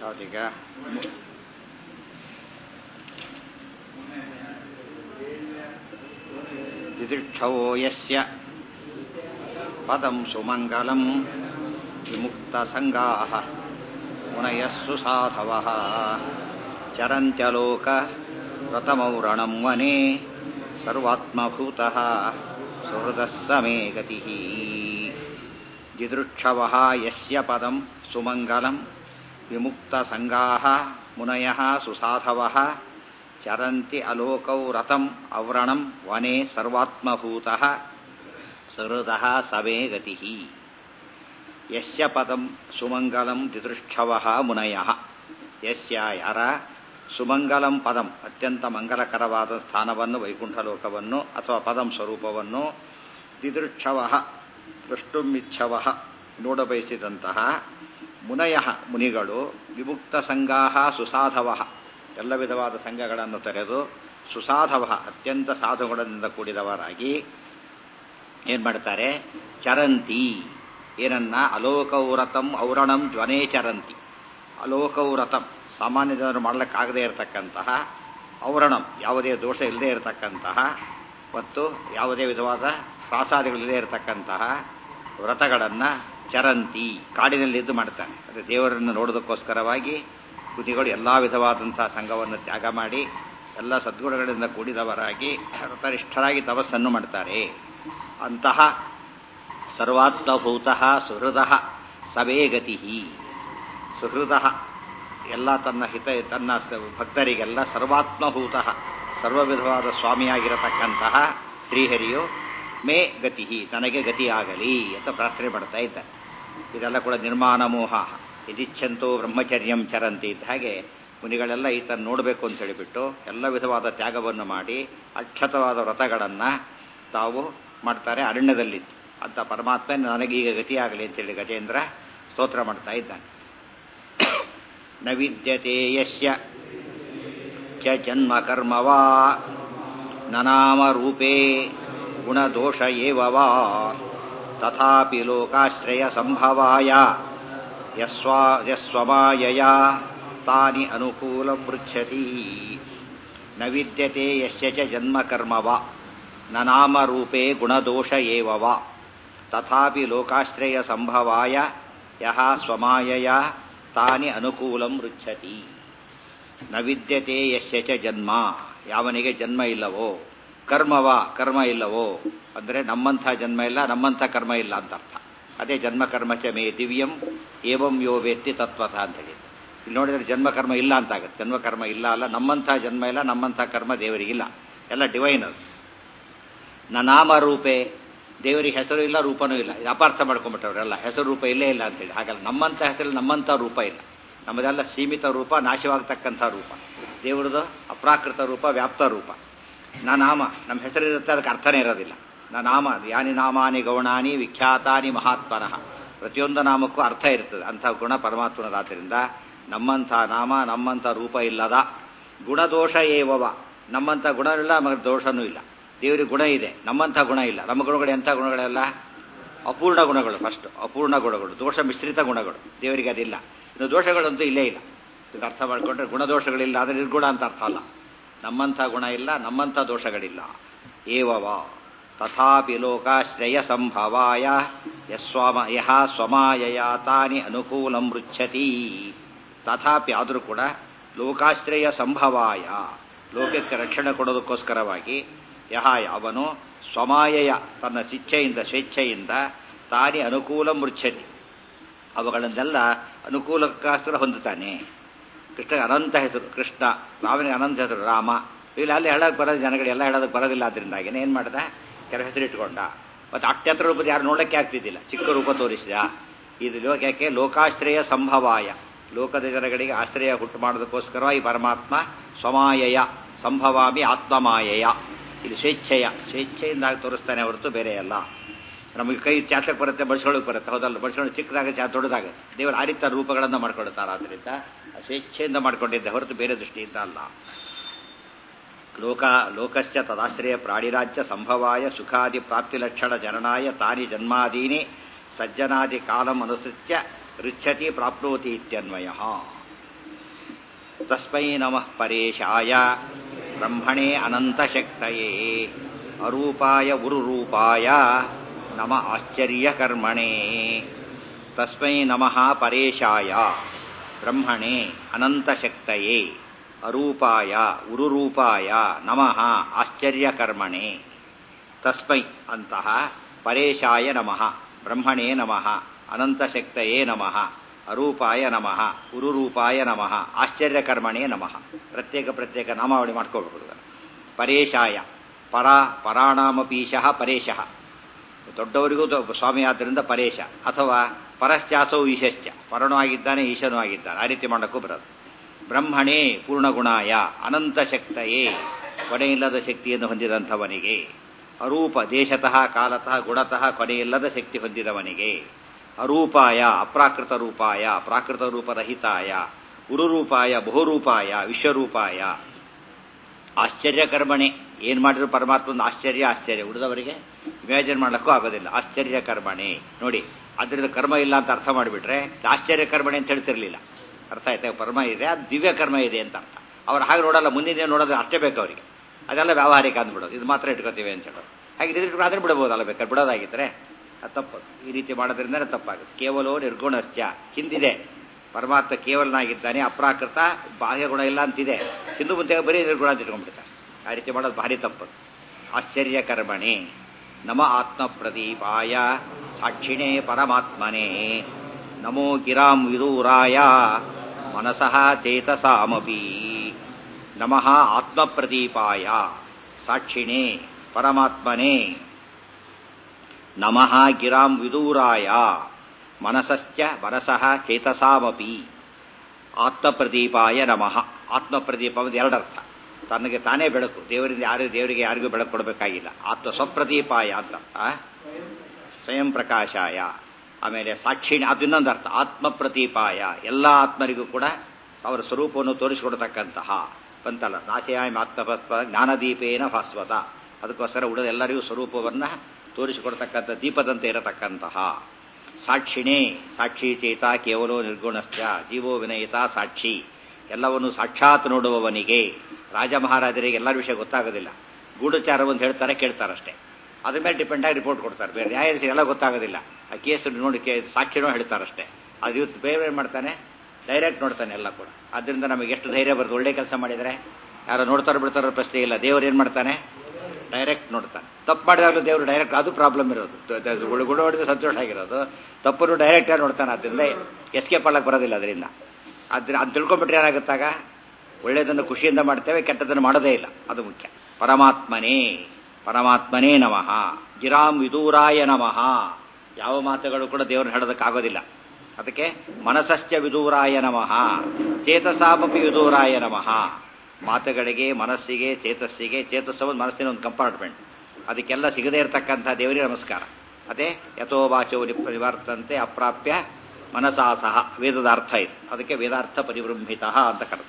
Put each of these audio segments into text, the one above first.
ಯಾವ್ದೀಗ ದಿದಿಕ್ಷವೋ ಯಸ್ಯ ಪದಂ ಸುಮಂಗಲಂ ವಿಮುಕ್ತಸಂಗಾಃ ಮುನಯಸ್ಸು ಸಾಧವಃ ಚರಂತ್ಯಲೋಕ ವ್ರತಮೌರಣಂ ವನೆ ಸರ್ವಾತ್ಮಭೂತಃ ಸುಹೃದಃ ಸಮೇ ಗತಿಃ ದಿದೃಕ್ಷವಃ ಯಸ್ಯ ಪದಂ ಸುಮಂಗಲಂ ವಿಮುಕ್ತಸಂಗಾಃ ಮುನಯಃ ಸುಸಾಧವಃ ಚರಂತಿ ಅಲೋಕೌ ರಥಂ ಅವ್ರಣಂ ವನೆ ಸರ್ವಾತ್ಮಭೂತಃ ಸಹೃದಃ ಸಮೇ ಗತಿಃ ಯಸ್ಯ ಪದಂ ಸುಮಂಗಲಂ ದಿದೃಕ್ಷವಃ ಮುನಯಃ ಯಸ್ಯ ಯಾರ ಸುಮಂಗಲಂ ಪದಂ ಅತ್ಯಂತ ಮಂಗಲಕರವಾದ ಸ್ಥಾನವನ್ನು ವೈಕುಂಠ ಲೋಕವನ್ನು ಅಥವಾ ಪದಂ ಸ್ವರೂಪವನ್ನು ದಿದೃಕ್ಷವಃ ದ್ರಷ್ಟುಮಿಚ್ಛವಃ ನೋಡಬಯಸಿದಂತಹ ಮುನಯ ಮುನಿಗಳು ವಿಮುಕ್ತ ಸಂಗಾಹ ಸುಸಾಧವ ಎಲ್ಲ ವಿಧವಾದ ಸಂಘಗಳನ್ನು ತೊರೆದು ಸುಸಾಧವ ಅತ್ಯಂತ ಸಾಧುಗಳಿಂದ ಕೂಡಿದವರಾಗಿ ಏನ್ ಮಾಡ್ತಾರೆ ಚರಂತಿ ಏನನ್ನ ಅಲೋಕೌರತಂ ಔರಣಂ ಜ್ವನೇ ಚರಂತಿ ಅಲೋಕೌರತಂ ಸಾಮಾನ್ಯ ಜನರು ಮಾಡಲಿಕ್ಕಾಗದೇ ಇರತಕ್ಕಂತಹ ಔರಣಂ ಯಾವುದೇ ದೋಷ ಇಲ್ಲದೆ ಇರತಕ್ಕಂತಹ ಮತ್ತು ಯಾವುದೇ ವಿಧವಾದ ಪ್ರಾಸಾದಿಗಳಿಲ್ಲದೆ ಇರತಕ್ಕಂತಹ ವ್ರತಗಳನ್ನು ಚರಂತಿ ಕಾಡಿನಲ್ಲಿ ಎದ್ದು ಮಾಡ್ತಾನೆ ಅಂದರೆ ದೇವರನ್ನು ನೋಡೋದಕ್ಕೋಸ್ಕರವಾಗಿ ಕುತಿಗಳು ಎಲ್ಲ ವಿಧವಾದಂತಹ ಸಂಘವನ್ನು ತ್ಯಾಗ ಮಾಡಿ ಎಲ್ಲ ಸದ್ಗುಣಗಳಿಂದ ಕೂಡಿದವರಾಗಿ ವ್ರತನಿಷ್ಠರಾಗಿ ತಪಸ್ಸನ್ನು ಮಾಡ್ತಾರೆ ಅಂತಹ ಸರ್ವಾತ್ಮಭೂತ ಸುಹೃದ ಸವೇ ಗತಿ ಸುಹೃದ ಎಲ್ಲ ತನ್ನ ಹಿತ ತನ್ನ ಭಕ್ತರಿಗೆಲ್ಲ ಸರ್ವಾತ್ಮಭೂತ ಸರ್ವ ವಿಧವಾದ ಸ್ವಾಮಿಯಾಗಿರತಕ್ಕಂತಹ ಶ್ರೀಹರಿಯು ಮೇ ಗತಿ ನನಗೆ ಗತಿಯಾಗಲಿ ಅಂತ ಪ್ರಾರ್ಥನೆ ಮಾಡ್ತಾ ಇದ್ದಾರೆ ಇದೆಲ್ಲ ಕೂಡ ನಿರ್ಮಾಣ ಮೋಹ ಇದಿಚ್ಛಂತೋ ಬ್ರಹ್ಮಚರ್ಯಂ ಚರಂತಿ ಇದ್ದ ಹಾಗೆ ಮುನಿಗಳೆಲ್ಲ ಈತನ್ನು ನೋಡಬೇಕು ಅಂತ ಹೇಳಿಬಿಟ್ಟು ಎಲ್ಲ ವಿಧವಾದ ತ್ಯಾಗವನ್ನು ಮಾಡಿ ಅಕ್ಷತವಾದ ವ್ರತಗಳನ್ನು ತಾವು ಮಾಡ್ತಾರೆ ಅರಣ್ಯದಲ್ಲಿತ್ತು ಅಂತ ಪರಮಾತ್ಮ ನನಗೀಗ ಗತಿಯಾಗಲಿ ಅಂತೇಳಿ ಗಜೇಂದ್ರ ಸ್ತೋತ್ರ ಮಾಡ್ತಾ ಇದ್ದಾನೆ ನ ವಿದ್ಯತೆ ಯಸ್ಯ ಚ ಜನ್ಮ ಕರ್ಮವಾ ನನಾಮ ರೂಪೇ ಗುಣದೋಷ ಏವ ವಾ ತಥಾಪಿ ಲೋಕಾಶ್ರಯ ಸಂಭವಾಯ ಯಸ್ವಾ ಯಸ್ವಮಾಯಯ ತಾನಿ ಅನುಕೂಲ ಪೃಚ್ಛತಿ ನ ವಿದ್ಯತೆ ಯಸ್ಯ ಚ ಜನ್ಮ ಕರ್ಮವ ನ ನಾಮ ರೂಪೇ ಗುಣದೋಷ ಏವ ವಾ ತಥಾಪಿ ಲೋಕಾಶ್ರಯ ಸಂಭವಾಯ ಯಹ ಸ್ವಮಾಯಯ ತಾನಿ ಅನುಕೂಲಂ ರುಚ್ಛತಿ ನ ವಿದ್ಯತೆ ಯಸ್ಯ ಚ ಜನ್ಮ ಯಾವನಿಗೆ ಜನ್ಮ ಇಲ್ಲವೋ ಕರ್ಮವ ಕರ್ಮ ಇಲ್ಲವೋ ಅಂದರೆ ನಮ್ಮಂಥ ಜನ್ಮ ಇಲ್ಲ ನಮ್ಮಂಥ ಕರ್ಮ ಇಲ್ಲ ಅಂತ ಅರ್ಥ ಅದೇ ಜನ್ಮ ಕರ್ಮ ಚ ಮೇ ದಿವ್ಯಂ ಏವಂ ಯೋ ವೇತ್ತಿ ತತ್ವತ ಅಂತ ಹೇಳಿ ಇಲ್ಲಿ ನೋಡಿದ್ರೆ ಜನ್ಮ ಕರ್ಮ ಇಲ್ಲ ಅಂತ ಆಗುತ್ತೆ ಜನ್ಮ ಕರ್ಮ ಇಲ್ಲ ಅಲ್ಲ ನಮ್ಮಂಥ ಜನ್ಮ ಇಲ್ಲ ನಮ್ಮಂಥ ಕರ್ಮ ದೇವರಿಗಿಲ್ಲ ಎಲ್ಲ ಡಿವೈನ್ ಅದು ನಾಮ ರೂಪೇ ದೇವರಿಗೆ ಹೆಸರು ಇಲ್ಲ ರೂಪನೂ ಇಲ್ಲ ಇದು ಅಪಾರ್ಥ ಮಾಡ್ಕೊಂಡ್ಬಿಟ್ಟವ್ರೆಲ್ಲ ಹೆಸರು ರೂಪ ಇಲ್ಲೇ ಇಲ್ಲ ಅಂತೇಳಿ ಹಾಗಲ್ಲ ನಮ್ಮಂಥ ಹೆಸರು ನಮ್ಮಂಥ ರೂಪ ಇಲ್ಲ ನಮ್ಮದೆಲ್ಲ ಸೀಮಿತ ರೂಪ ನಾಶವಾಗತಕ್ಕಂಥ ರೂಪ ದೇವರದು ಅಪ್ರಾಕೃತ ರೂಪ ವ್ಯಾಪ್ತ ರೂಪ ನಾ ನಾಮ ನಮ್ಮ ಹೆಸರಿರುತ್ತೆ ಅದಕ್ಕೆ ಅರ್ಥನೇ ಇರೋದಿಲ್ಲ ನಾ ನಾಮ ಯಾನಿ ನಾಮಾನಿ ಗೌಣಾನಿ ವಿಖ್ಯಾತಾನಿ ಮಹಾತ್ಮನಃ ಪ್ರತಿಯೊಂದು ನಾಮಕ್ಕೂ ಅರ್ಥ ಇರ್ತದೆ ಅಂಥ ಗುಣ ಪರಮಾತ್ಮನದಾದ್ದರಿಂದ ನಮ್ಮಂಥ ನಾಮ ನಮ್ಮಂಥ ರೂಪ ಇಲ್ಲದ ಗುಣದೋಷ ಏವವ ನಮ್ಮಂಥ ಗುಣವಿಲ್ಲ ನಮಗೆ ದೋಷನೂ ಇಲ್ಲ ದೇವರಿಗೆ ಗುಣ ಇದೆ ನಮ್ಮಂಥ ಗುಣ ಇಲ್ಲ ನಮ್ಮ ಗುಣಗಳು ಎಂಥ ಗುಣಗಳೆಲ್ಲ ಅಪೂರ್ಣ ಗುಣಗಳು ಫಸ್ಟ್ ಅಪೂರ್ಣ ಗುಣಗಳು ದೋಷ ಮಿಶ್ರಿತ ಗುಣಗಳು ದೇವರಿಗೆ ಅದಿಲ್ಲ ಇನ್ನು ದೋಷಗಳಂತೂ ಇಲ್ಲೇ ಇಲ್ಲ ಇದಕ್ಕೆ ಅರ್ಥ ಮಾಡಿಕೊಂಡ್ರೆ ಗುಣದೋಷಗಳಿಲ್ಲ ಆದರೆ ನಿರ್ಗುಣ ಅಂತ ಅರ್ಥ ಅಲ್ಲ ನಮ್ಮಂಥ ಗುಣ ಇಲ್ಲ ನಮ್ಮಂಥ ದೋಷಗಳಿಲ್ಲ ಏವವ ತಥಾಪಿ ಲೋಕಾಶ್ರಯ ಸಂಭವಾಯ ಯಸ್ವಾಮ ಯಹ ಸ್ವಮಾಯಯ ತಾನಿ ಅನುಕೂಲಂ ಮೃಚ್ಛತಿ ತಥಾಪಿ ಆದರೂ ಕೂಡ ಲೋಕಾಶ್ರಯ ಸಂಭವಾಯ ಲೋಕಕ್ಕೆ ರಕ್ಷಣೆ ಕೊಡೋದಕ್ಕೋಸ್ಕರವಾಗಿ ಯಹ ಯಾವನು ಸ್ವಮಾಯಯ ತನ್ನ ಶಿಚ್ಛೆಯಿಂದ ಸ್ವೇಚ್ಛೆಯಿಂದ ತಾನಿ ಅನುಕೂಲ ಮೃಚ್ಛತಿ ಅವುಗಳನ್ನೆಲ್ಲ ಅನುಕೂಲಕ್ಕೋಸ್ಕರ ಹೊಂದುತ್ತಾನೆ ಕೃಷ್ಣ ಅನಂತ ಹೆಸರು ಕೃಷ್ಣ ರಾಮನಿಗೆ ಅನಂತ ಹೆಸರು ರಾಮ ಇಲ್ಲ ಅಲ್ಲಿ ಹೇಳೋಕೆ ಬರೋದು ಜನಗಳಿಗೆಲ್ಲ ಹೇಳೋದಕ್ಕೆ ಬರೋದಿಲ್ಲ ಅದರಿಂದಾಗಿನೇ ಏನು ಮಾಡ್ದ ಕೆಲವು ಹೆಸರು ಇಟ್ಕೊಂಡ ಮತ್ತು ಅಟ್ಯತ್ರ ರೂಪದ ಯಾರು ನೋಡೋಕ್ಕೆ ಆಗ್ತಿದ್ದಿಲ್ಲ ಚಿಕ್ಕ ರೂಪ ತೋರಿಸಿದ ಇದು ಲೋಕಕ್ಕೆ ಲೋಕಾಶ್ರಯ ಸಂಭವಾಯ ಲೋಕದ ಜನಗಳಿಗೆ ಆಶ್ರಯ ಹುಟ್ಟು ಮಾಡೋದಕ್ಕೋಸ್ಕರ ಈ ಪರಮಾತ್ಮ ಸ್ವಮಾಯಯ ಸಂಭವಾಮಿ ಆತ್ಮಮಾಯಯ ಇಲ್ಲಿ ಸ್ವೇಚ್ಛೆಯ ಸ್ವೇಚ್ಛೆಯಿಂದ ತೋರಿಸ್ತಾನೆ ಹೊರತು ಬೇರೆ ಅಲ್ಲ ನಮಗೆ ಕೈ ಚಾಚಕ್ಕೆ ಬರುತ್ತೆ ಬಡಿಸ್ಕೊಳ್ಳೋಕೆ ಬರುತ್ತೆ ಹೌದಲ್ಲ ಬಡಿಸ್ಕೊಂಡು ಚಿಕ್ಕದಾಗ ಚಾ ದೊಡ್ಡದಾಗ ದೇವರು ಆ ರೀತಿಯ ರೂಪಗಳನ್ನು ಮಾಡ್ಕೊಳ್ತಾರೆ ಆದ್ದರಿಂದ ಸ್ವೇಚ್ಛೆಯಿಂದ ಮಾಡ್ಕೊಂಡಿದ್ದೆ ಹೊರತು ಬೇರೆ ದೃಷ್ಟಿಯಿಂದ ಅಲ್ಲ ಲೋಕ ಲೋಕಶ್ಚ ತದಾಶ್ರಯ ಪ್ರಾಣಿರಾಜ್ಯ ಸಂಭವಾಯ ಸುಖಾದಿ ಪ್ರಾಪ್ತಿಲಕ್ಷಣ ಜನನಾಯ ತಾನಿ ಜನ್ಮಾದೀನಿ ಸಜ್ಜನಾದಿ ಕಾಲಂ ಅನುಸೃತ್ಯ ರುಚ್ಯತಿ ಪ್ರಾಪ್ನೋತಿ ಇತ್ಯನ್ವಯ ತಸ್ಮೈ ನಮಃ ಪರೇಶಾಯ ಬ್ರಹ್ಮಣೇ ಅನಂತಶಕ್ತಯೇ ಅರೂಪಾಯ ಉರುರೂಪಾಯ ನಮ ಆಶ್ಚರ್ಯಕರ್ಮಣೇ ತಸ್ಮೈ ನಮಃ ಪರೇಶಾಯ ಬ್ರಹ್ಮಣೇ ಅನಂತಶಕ್ತಯೇ ಅರೂಪಾಯ ಉರುರೂಪಾಯ ನಮಃ ಆಶ್ಚರ್ಯಕರ್ಮಣೆ ತಸ್ಮೈ ಅಂತಹ ಪರೇಶಾಯ ನಮಃ ಬ್ರಹ್ಮಣೇ ನಮಃ ಅನಂತಶಕ್ತಯೇ ನಮಃ ಅರೂಪಾಯ ನಮಃ ಉರುರೂಪಾಯ ನಮಃ ಆಶ್ಚರ್ಯಕರ್ಮಣೇ ನಮಃ ಪ್ರತ್ಯೇಕ ಪ್ರತ್ಯೇಕ ನಾಮಾವಳಿ ಮಾಡ್ಕೊಳ್ಬಹುದು ಪರೇಶಾಯ ಪರ ಪರಾಣಾಮಪೀಶಃ ಪರೇಶಃ ದೊಡ್ಡವರಿಗೂ ದೊ- ಸ್ವಾಮಿ ಆದ್ದರಿಂದ ಪರೇಶ ಅಥವಾ ಪರಶ್ಚಾಸವು ಈಶಶ್ಚ ಪರನೂ ಆಗಿದ್ದಾನೆ ಈಶನೂ ಆಗಿದ್ದಾನೆ ಆ ರೀತಿ ಮಾಡೋಕ್ಕೂ ಬರೋದು ಬ್ರಹ್ಮಣೇ ಪೂರ್ಣಗುಣಾಯ ಅನಂತ ಶಕ್ತಯೇ ಕೊನೆಯಿಲ್ಲದ ಶಕ್ತಿಯನ್ನು ಹೊಂದಿದಂಥವನಿಗೆ ಅರೂಪ ದೇಶತಃ ಕಾಲತಃ ಗುಣತಃ ಕೊನೆಯಿಲ್ಲದ ಶಕ್ತಿ ಹೊಂದಿದವನಿಗೆ ಅರೂಪಾಯ ಅಪ್ರಾಕೃತ ರೂಪಾಯ ಪ್ರಾಕೃತ ರೂಪರಹಿತಾಯ ಗುರುರೂಪಾಯ ಬಹುರೂಪಾಯ ವಿಶ್ವರೂಪಾಯ ಆಶ್ಚರ್ಯಕರ್ಮಣೆ ಏನ್ ಮಾಡಿದ್ರು ಪರಮಾತ್ಮನ ಆಶ್ಚರ್ಯ ಆಶ್ಚರ್ಯ ಉಳಿದವರಿಗೆ ಇಮ್ಯಾಜಿನ್ ಮಾಡ್ಲಿಕ್ಕೂ ಆಗೋದಿಲ್ಲ ಆಶ್ಚರ್ಯ ಕರ್ಮಣೆ ನೋಡಿ ಅದರಿಂದ ಕರ್ಮ ಇಲ್ಲ ಅಂತ ಅರ್ಥ ಮಾಡಿಬಿಟ್ರೆ ಆಶ್ಚರ್ಯ ಕರ್ಮಣೆ ಅಂತ ಹೇಳ್ತಿರ್ಲಿಲ್ಲ ಅರ್ಥ ಆಯ್ತಾ ಕರ್ಮ ಇದೆ ಅದು ದಿವ್ಯ ಕರ್ಮ ಇದೆ ಅಂತ ಅರ್ಥ ಅವ್ರು ಹಾಗೆ ನೋಡಲ್ಲ ಮುಂದಿನ ನೋಡೋದು ಅಷ್ಟೇ ಬೇಕು ಅವರಿಗೆ ಅದೆಲ್ಲ ವ್ಯಾವಹಾರಿಕ ಅಂದ್ಬಿಡೋದು ಇದು ಮಾತ್ರ ಇಟ್ಕೋತೀವಿ ಅಂತ ಹೇಳೋದು ಹಾಗೆ ಇದ್ರೆ ಅದನ್ನ ಬಿಡಬಹುದಲ್ಲ ಬೇಕಾದ್ರೆ ಬಿಡೋದಾಗಿದ್ರೆ ಅದು ತಪ್ಪು ಈ ರೀತಿ ಮಾಡೋದ್ರಿಂದನೇ ತಪ್ಪಾಗುತ್ತೆ ಕೇವಲ ನಿರ್ಗುಣಶ್ಚ ಹಿಂದಿದೆ ಪರಮಾತ್ಮ ಕೇವಲನಾಗಿದ್ದಾನೆ ಅಪ್ರಾಕೃತ ಬಾಹ್ಯ ಗುಣ ಇಲ್ಲ ಅಂತಿದೆ ಹಿಂದೂ ಮುಂದೆ ಬರೀ ನಿರ್ಗುಣ ಅಂತ ಇಟ್ಕೊಂಡ್ಬಿಡ್ತಾರೆ ಆ ರೀತಿ ಮಾಡೋದು ಭಾರಿ ತಪ್ಪು ಆಶ್ಚರ್ಯ ಕರ್ಮಣೆ ನಮ ಆತ್ಮ ಪ್ರದೀಪಾಯ ಸಾಕ್ಷಿಣೇ ಪರಮಾತ್ಮನೇ ನಮೋ ಗಿರಾಂ ವಿದೂರಾಯ ಮನಸಃ ಚೇತಸಾಮಪಿ ನಮಃ ಆತ್ಮಪ್ರದೀಪಾಯ ಸಾಕ್ಷಿಣೇ ಪರಮಾತ್ಮನೇ ನಮಃ ಗಿರಾಂ ವಿದೂರಾಯ ಮನಸಶ್ಚ ಮನಸಃ ಚೇತಸಾಮಪಿ ಆತ್ಮಪ್ರದೀಪಾಯ ನಮಃ ಆತ್ಮಪ್ರದೀಪ ಒಂದು ಎರಡರ್ಥ ತನಗೆ ತಾನೇ ಬೆಳಕು ದೇವರಿಂದ ಯಾರು ದೇವರಿಗೆ ಯಾರಿಗೂ ಬೆಳಕು ಕೊಡಬೇಕಾಗಿಲ್ಲ ಆತ್ಮ ಸ್ವಪ್ರದೀಪಾಯ ಅಂತ ಅರ್ಥ ಸ್ವಯಂ ಪ್ರಕಾಶಾಯ ಆಮೇಲೆ ಸಾಕ್ಷಿಣಿ ಅದು ಇನ್ನೊಂದು ಅರ್ಥ ಆತ್ಮ ಪ್ರತೀಪಾಯ ಎಲ್ಲ ಆತ್ಮರಿಗೂ ಕೂಡ ಅವರ ಸ್ವರೂಪವನ್ನು ತೋರಿಸಿಕೊಡತಕ್ಕಂತಹ ಬಂತಲ್ಲ ನಾಶಯಾಮ ಆತ್ಮಭಸ್ವ ಜ್ಞಾನದೀಪೇನ ಭಾಸ್ವತ ಅದಕ್ಕೋಸ್ಕರ ಉಳಿದ ಎಲ್ಲರಿಗೂ ಸ್ವರೂಪವನ್ನು ತೋರಿಸಿಕೊಡ್ತಕ್ಕಂಥ ದೀಪದಂತೆ ಇರತಕ್ಕಂತಹ ಸಾಕ್ಷಿಣೇ ಸಾಕ್ಷಿ ಚೇತ ಕೇವಲೋ ನಿರ್ಗುಣಶ್ಚ ಜೀವೋ ವಿನಯಿತ ಸಾಕ್ಷಿ ಎಲ್ಲವನ್ನು ಸಾಕ್ಷಾತ್ ನೋಡುವವನಿಗೆ ರಾಜ ಮಹಾರಾಜರಿಗೆ ಎಲ್ಲರ ವಿಷಯ ಗೊತ್ತಾಗೋದಿಲ್ಲ ಗೂಢಚಾರವಂತ ಹೇಳ್ತಾರೆ ಕೇಳ್ತಾರಷ್ಟೇ ಅದ್ರ ಮೇಲೆ ಡಿಪೆಂಡ್ ಆಗಿ ರಿಪೋರ್ಟ್ ಕೊಡ್ತಾರೆ ಬೇರೆ ನ್ಯಾಯಾಧೀಶ ಎಲ್ಲ ಗೊತ್ತಾಗೋದಿಲ್ಲ ಆ ಕೇಸ್ ನೋಡಿ ಕೇ ಸಾಕ್ಷಿನೂ ಹೇಳ್ತಾರಷ್ಟೇ ಅದು ಇವತ್ತು ಬೇರೆ ಏನು ಮಾಡ್ತಾನೆ ಡೈರೆಕ್ಟ್ ನೋಡ್ತಾನೆ ಎಲ್ಲ ಕೂಡ ಅದರಿಂದ ನಮಗೆ ಎಷ್ಟು ಧೈರ್ಯ ಬರುತ್ತೆ ಒಳ್ಳೆ ಕೆಲಸ ಮಾಡಿದರೆ ಯಾರೋ ನೋಡ್ತಾರೋ ಬಿಡ್ತಾರೋ ಪ್ರಶ್ನೆ ಇಲ್ಲ ದೇವ್ರು ಏನು ಮಾಡ್ತಾನೆ ಡೈರೆಕ್ಟ್ ನೋಡ್ತಾನೆ ತಪ್ಪು ಮಾಡಿದಾಗಲೂ ದೇವರು ಡೈರೆಕ್ಟ್ ಅದು ಪ್ರಾಬ್ಲಮ್ ಇರೋದು ತ- ತ- ಗುಳು ಗುಳು ಹೊಡೆದು ಸಂತೋಷ ಆಗಿರೋದು ತಪ್ಪನ್ನು ಡೈರೆಕ್ಟಾಗಿ ನೋಡ್ತಾನೆ ಅದರಿಂದ ಎಸ್ಕೇಪ್ ಆಗಕ್ಕೆ ಬರೋದಿಲ್ಲ ಅದರಿಂದ ಅದ್ರ ಅದು ತಿಳ್ಕೊಂಬಿಟ್ರೆ ಏನಾಗುತ್ತಾಗ ಒಳ್ಳೆಯದನ್ನು ಖುಷಿಯಿಂದ ಮಾಡ್ತೇವೆ ಕೆಟ್ಟದನ್ನು ಮಾಡೋದೇ ಇಲ್ಲ ಅದು ಮುಖ್ಯ ಪರಮಾತ್ಮನೇ ಪರಮಾತ್ಮನೇ ನಮಃ ಗಿರಾಂ ವಿದೂರಾಯ ನಮಃ ಯಾವ ಮಾತುಗಳು ಕೂಡ ದೇವರನ್ನ ಹೇಳೋದಕ್ಕಾಗೋದಿಲ್ಲ ಅದಕ್ಕೆ ಮನಸಶ್ಚ ವಿದೂರಾಯ ನಮಃ ಚೇತಸಾಪಿ ವಿದೂರಾಯ ನಮಃ ಮಾತುಗಳಿಗೆ ಮನಸ್ಸಿಗೆ ಚೇತಸ್ಸಿಗೆ ಚೇತಸ್ಸವನ್ನು ಮನಸ್ಸಿನ ಒಂದು ಕಂಪಾರ್ಟ್ಮೆಂಟ್ ಅದಕ್ಕೆಲ್ಲ ಸಿಗದೇ ಇರತಕ್ಕಂಥ ದೇವರಿಗೆ ನಮಸ್ಕಾರ ಅದೇ ಯಥೋ ವಾಚೋ ನಿವರ್ತಂತೆ ಅಪ್ರಾಪ್ಯ ಮನಸಾ ಸಹ ವೇದದ ಅರ್ಥ ಇದು ಅದಕ್ಕೆ ವೇದಾರ್ಥ ಪರಿಬೃಂಹಿತ ಅಂತ ಕರೆದು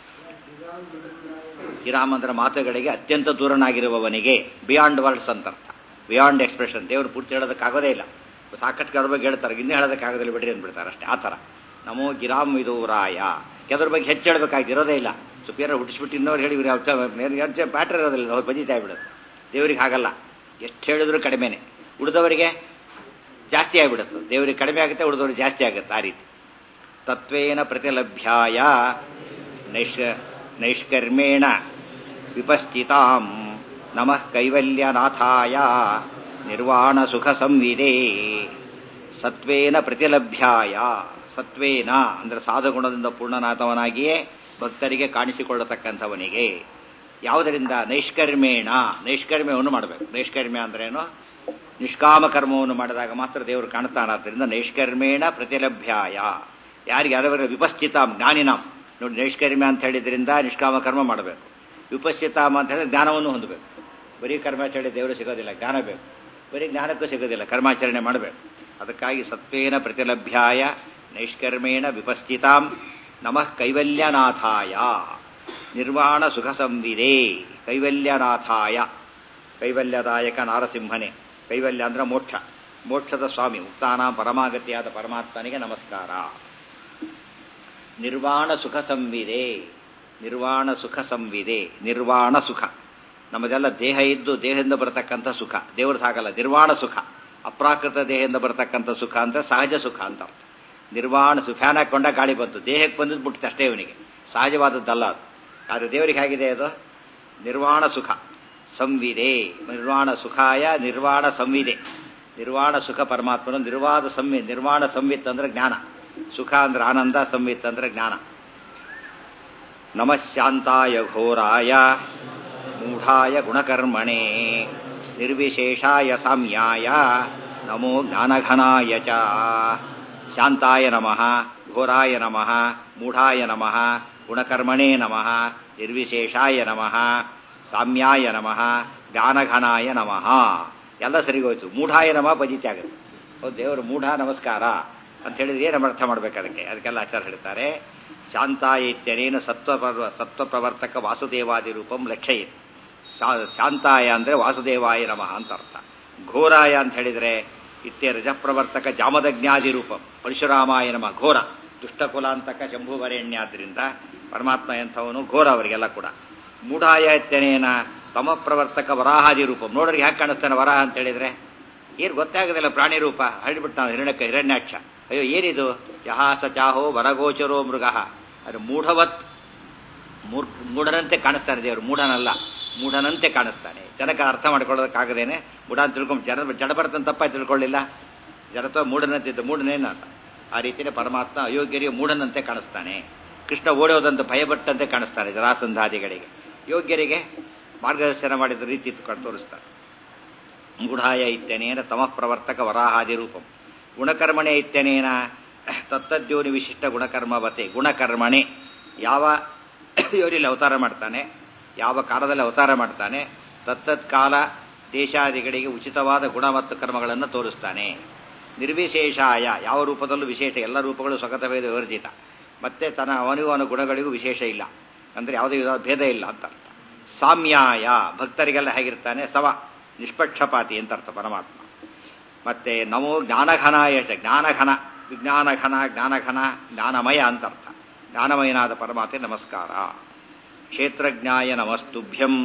ಶ್ರೀರಾಮಂದ್ರ ಮಾತುಗಳಿಗೆ ಅತ್ಯಂತ ದೂರನಾಗಿರುವವನಿಗೆ ಬಿಯಾಂಡ್ ವರ್ಡ್ಸ್ ಅಂತ ಅರ್ಥ ಬಿಯಾಂಡ್ ಎಕ್ಸ್ಪ್ರೆಷನ್ ದೇವರು ಪೂರ್ತಿ ಹೇಳೋದಕ್ಕಾಗೋದೇ ಇಲ್ಲ ಸಾಕಷ್ಟು ಕಡೆ ಬಗ್ಗೆ ಹೇಳ್ತಾರೆ ಇನ್ನೂ ಹೇಳೋದಕ್ಕಾಗೋದಿಲ್ಲ ಬಿಡ್ರಿ ಅಂದ್ಬಿಡ್ತಾರೆ ಅಷ್ಟೇ ಆ ಥರ ನಮೋ ಗಿರಾಮ್ ವಿದೂರಾಯ ಕೆಲವ್ರ ಬಗ್ಗೆ ಹೆಚ್ಚು ಹೇಳಬೇಕಾಗಿರೋದೇ ಇಲ್ಲ ಸುಪೇರ ಹುಟ್ಟಿಸ್ಬಿಟ್ಟು ಇನ್ನವ್ರು ಹೇಳಿ ಇವ್ರು ಬ್ಯಾಟ್ರಿ ಇರೋದಿಲ್ಲ ಅವ್ರು ಬಜಿತಾ ಬಿಡೋದು ದೇವರಿಗೆ ಹಾಗಲ್ಲ ಎಷ್ಟು ಹೇಳಿದ್ರು ಕಡಿಮೆನೆ ಉಳಿದವರಿಗೆ ಜಾಸ್ತಿ ಆಗಿಬಿಡುತ್ತೆ ದೇವರಿಗೆ ಕಡಿಮೆ ಆಗುತ್ತೆ ಉಳಿದವ್ರಿಗೆ ಜಾಸ್ತಿ ಆಗುತ್ತೆ ಆ ರೀತಿ ತತ್ವೇನ ಪ್ರತಿಲಭ್ಯಾಯ ನೈಷ್ ನೈಷ್ಕರ್ಮೇಣ ವಿಪಸ್ಥಿತಾಂ ನಮಃ ಕೈವಲ್ಯನಾಥಾಯ ನಿರ್ವಾಣ ಸುಖ ಸಂವಿದೆ ಸತ್ವೇನ ಪ್ರತಿಲಭ್ಯಾಯ ಸತ್ವೇನ ಅಂದ್ರೆ ಸಾಧುಗುಣದಿಂದ ಪೂರ್ಣನಾಥವನಾಗಿಯೇ ಭಕ್ತರಿಗೆ ಕಾಣಿಸಿಕೊಳ್ಳತಕ್ಕಂಥವನಿಗೆ ಯಾವುದರಿಂದ ನೈಷ್ಕರ್ಮೇಣ ನೈಷ್ಕರ್ಮ್ಯವನ್ನು ಮಾಡಬೇಕು ನೈಷ್ಕರ್ಮ್ಯ ಅಂದ್ರೇನು ನಿಷ್ಕಾಮ ಕರ್ಮವನ್ನು ಮಾಡಿದಾಗ ಮಾತ್ರ ದೇವರು ಕಾಣ್ತಾನಾದ್ರಿಂದ ನೈಷ್ಕರ್ಮೇಣ ಪ್ರತಿಲಭ್ಯಾಯ ಯಾರಿಗೆ ಯಾರವರ ವಿಪಸ್ಥಿತಾಂ ಜ್ಞಾನಿನಾಂ ನೋಡಿ ನೈಷ್ಕರ್ಮ್ಯ ಅಂತ ಹೇಳಿದ್ರಿಂದ ನಿಷ್ಕಾಮ ಕರ್ಮ ಮಾಡಬೇಕು ವಿಪಸ್ಥಿತಾಮ ಅಂತ ಹೇಳಿದ್ರೆ ಜ್ಞಾನವನ್ನು ಹೊಂದಬೇಕು ಬರೀ ಕರ್ಮಾಚರಣೆ ದೇವರು ಸಿಗೋದಿಲ್ಲ ಜ್ಞಾನ ಬೇಕು ಬರೀ ಜ್ಞಾನಕ್ಕೂ ಸಿಗೋದಿಲ್ಲ ಕರ್ಮಾಚರಣೆ ಮಾಡಬೇಕು ಅದಕ್ಕಾಗಿ ಸತ್ವೇನ ಪ್ರತಿಲಭ್ಯಾಯ ನೈಷ್ಕರ್ಮೇಣ ವಿಪಸ್ಥಿತಾಂ ನಮಃ ಕೈವಲ್ಯನಾಥಾಯ ನಿರ್ವಾಣ ಸುಖ ಸಂವಿದೆ ಕೈವಲ್ಯನಾಥಾಯ ಕೈವಲ್ಯದಾಯಕ ನಾರಸಿಂಹನೇ ಕೈವಲ್ಯ ಅಂದ್ರೆ ಮೋಕ್ಷ ಮೋಕ್ಷದ ಸ್ವಾಮಿ ಮುಕ್ತಾನ ಪರಮಾಗತಿಯಾದ ಪರಮಾತ್ಮನಿಗೆ ನಮಸ್ಕಾರ ನಿರ್ವಾಣ ಸುಖ ಸಂವಿದೆ ನಿರ್ವಾಣ ಸುಖ ಸಂವಿದೆ ನಿರ್ವಾಣ ಸುಖ ನಮ್ಮದೆಲ್ಲ ದೇಹ ಇದ್ದು ದೇಹದಿಂದ ಬರತಕ್ಕಂಥ ಸುಖ ದೇವ್ರದ್ದು ಹಾಗಲ್ಲ ನಿರ್ವಾಣ ಸುಖ ಅಪ್ರಾಕೃತ ದೇಹದಿಂದ ಬರತಕ್ಕಂಥ ಸುಖ ಅಂದ್ರೆ ಸಹಜ ಸುಖ ಅಂತ ಅರ್ಥ ನಿರ್ವಾಣ ಸು ಫ್ಯಾನ್ ಹಾಕೊಂಡ ಗಾಳಿ ಬಂತು ದೇಹಕ್ಕೆ ಬಂದಿದ್ದು ಬಿಟ್ಟು ಅಷ್ಟೇ ಇವನಿಗೆ ಸಹಜವಾದದ್ದಲ್ಲ ಅದು ಆದರೆ ದೇವರಿಗೆ ಹೇಗಿದೆ ಅದು ನಿರ್ವಾಣ ಸುಖ ಸಂವಿದೆ ನಿರ್ವಾಣ ಸುಖಾಯ ನಿರ್ವಾಣ ಸಂವಿದೆ ನಿರ್ವಾಣ ಸುಖ ಪರಮಾತ್ಮನ ನಿರ್ವಾದ ಸಂವಿ ನಿರ್ವಾಣ ಸಂವಿತ್ ಅಂದ್ರೆ ಜ್ಞಾನ ಸುಖ ಅಂದ್ರೆ ಆನಂದ ಸಂವಿತ್ ಅಂದ್ರೆ ಜ್ಞಾನ ನಮಃಶಾಂತಾಯ ಘೋರಾಯ ಮೂಢಾಯ ಗುಣಕರ್ಮಣೆ ನಿರ್ವಿಶೇಷಾಯ ಸಾಮ್ಯಾಯ ನಮೋ ಜ್ಞಾನಘನಾಯ ಚ ಶಾಂತಾಯ ನಮಃ ಘೋರಾಯ ನಮಃ ಮೂಢಾಯ ನಮಃ ಗುಣಕರ್ಮಣೇ ನಮಃ ನಿರ್ವಿಶೇಷಾಯ ನಮಃ ಸಾಮ್ಯಾಯ ನಮಃ ಜ್ಞಾನಘನಾಯ ನಮಃ ಎಲ್ಲ ಸರಿಗೋಯ್ತು ಮೂಢಾಯ ನಮಃ ಪಜಿತಿ ಆಗುತ್ತೆ ಹೌದು ದೇವರು ಮೂಢ ನಮಸ್ಕಾರ ಅಂತ ಹೇಳಿದ್ರೆ ಏನು ಅರ್ಥ ಮಾಡ್ಬೇಕು ಅದಕ್ಕೆ ಅದಕ್ಕೆಲ್ಲ ಆಚಾರ ಹೇಳ್ತಾರೆ ಶಾಂತಾಯ ಇತ್ಯನೇನ ಸತ್ವ ಸತ್ವ ಪ್ರವರ್ತಕ ವಾಸುದೇವಾದಿ ರೂಪಂ ಲಕ್ಷ್ಯ ಶಾಂತಾಯ ಅಂದ್ರೆ ವಾಸುದೇವಾಯ ನಮಃ ಅಂತ ಅರ್ಥ ಘೋರಾಯ ಅಂತ ಹೇಳಿದ್ರೆ ಇತ್ಯ ರಜಪ್ರವರ್ತಕ ಜಾಮದಜ್ಞಾದಿ ರೂಪಂ ಪರಶುರಾಮಾಯ ನಮಃ ಘೋರ ದುಷ್ಟಕುಲಾಂತಕ ಶಂಭುವರೆಣ್ಯಾದ್ರಿಂದ ಪರಮಾತ್ಮ ಎಂಥವನು ಘೋರ ಅವರಿಗೆಲ್ಲ ಕೂಡ ಮೂಢಾಯ ಇತ್ಯನೇನ ತಮ ಪ್ರವರ್ತಕ ವರಾಹಾದಿ ರೂಪಂ ನೋಡ್ರಿ ಯಾಕೆ ಕಾಣಿಸ್ತಾನೆ ವರಾಹ ಅಂತ ಹೇಳಿದ್ರೆ ಏನು ಗೊತ್ತಾಗೋದಿಲ್ಲ ಪ್ರಾಣಿ ರೂಪ ಹರಡಿಬಿಟ್ಟು ನಾವು ಹಿರಣ್ಯಕ್ಕ ಹಿರಣ್ಯಾಕ್ಷ ಅಯ್ಯೋ ಏನಿದು ಜಹಾಸ ಚಾಹೋ ವರಗೋಚರೋ ಮೃಗ ಅದು ಮೂಢವತ್ ಮೂರ್ ಮೂಢನಂತೆ ಕಾಣಿಸ್ತಾನೆ ದೇವರು ಮೂಢನಲ್ಲ ಮೂಢನಂತೆ ಕಾಣಿಸ್ತಾನೆ ಜನಕ್ಕೆ ಅರ್ಥ ಮಾಡ್ಕೊಳ್ಳೋದಕ್ಕಾಗದೇನೆ ಮೂಢ ಅಂತ ತಿಳ್ಕೊಂಡು ಜನ ಜಡ ಬರ್ತಂತ ತಪ್ಪಾಗಿ ತಿಳ್ಕೊಳ್ಳಿಲ್ಲ ಜಡತ್ವ ಮೂಢನಂತಿದ್ದ ಮೂಢನೇನ ಆ ರೀತಿಯೇ ಪರಮಾತ್ಮ ಅಯೋಗ್ಯರಿಗೆ ಮೂಢನಂತೆ ಕಾಣಿಸ್ತಾನೆ ಕೃಷ್ಣ ಓಡೋದಂತ ಭಯಪಟ್ಟಂತೆ ಕಾಣಿಸ್ತಾನೆ ಜರಾಸಂಧಾದಿಗಳಿಗೆ ಯೋಗ್ಯರಿಗೆ ಮಾರ್ಗದರ್ಶನ ಮಾಡಿದ ರೀತಿ ತೋರಿಸ್ತಾನೆ ಮೂಢಾಯ ಇತ್ಯನೇನ ತಮಃ ಪ್ರವರ್ತಕ ವರಾಹಾದಿ ರೂಪಂ ಗುಣಕರ್ಮಣೆ ಇತ್ಯನೇನ ತತ್ತದ್ಯೋನಿ ವಿಶಿಷ್ಟ ಗುಣಕರ್ಮವತೆ ಗುಣಕರ್ಮಣೆ ಯಾವ ಯೋನಿಯಲ್ಲಿ ಅವತಾರ ಮಾಡ್ತಾನೆ ಯಾವ ಕಾಲದಲ್ಲಿ ಅವತಾರ ಮಾಡ್ತಾನೆ ತತ್ತತ್ ಕಾಲ ದೇಶಾದಿಗಳಿಗೆ ಉಚಿತವಾದ ಗುಣ ಮತ್ತು ಕರ್ಮಗಳನ್ನು ತೋರಿಸ್ತಾನೆ ನಿರ್ವಿಶೇಷಾಯ ಯಾವ ರೂಪದಲ್ಲೂ ವಿಶೇಷ ಎಲ್ಲ ರೂಪಗಳು ಸ್ವಗತಭೇದ ವಿವರ್ಜಿತ ಮತ್ತೆ ತನ್ನ ಅವನಿಗೂ ಅವನ ಗುಣಗಳಿಗೂ ವಿಶೇಷ ಇಲ್ಲ ಅಂದ್ರೆ ಯಾವುದೇ ವಿಧ ಭೇದ ಇಲ್ಲ ಅಂತ ಅರ್ಥ ಸಾಮ್ಯಾಯ ಭಕ್ತರಿಗೆಲ್ಲ ಹೇಗಿರ್ತಾನೆ ಸವ ನಿಷ್ಪಕ್ಷಪಾತಿ ಅಂತ ಅರ್ಥ ಪರಮಾತ್ಮ ಮತ್ತೆ ನಮೋ ಜ್ಞಾನಘನಾಯ ಜ್ಞಾನಘನ ವಿಜ್ಞಾನಘನ ಜ್ಞಾನಘನ ಜ್ಞಾನಮಯ ಅಂತ ಅರ್ಥ ಜ್ಞಾನಮಯನಾದ ಪರಮಾತ್ಮ ನಮಸ್ಕಾರ ಕ್ಷೇತ್ರಜ್ಞಾಯ ನಮಸ್ತುಭ್ಯಂ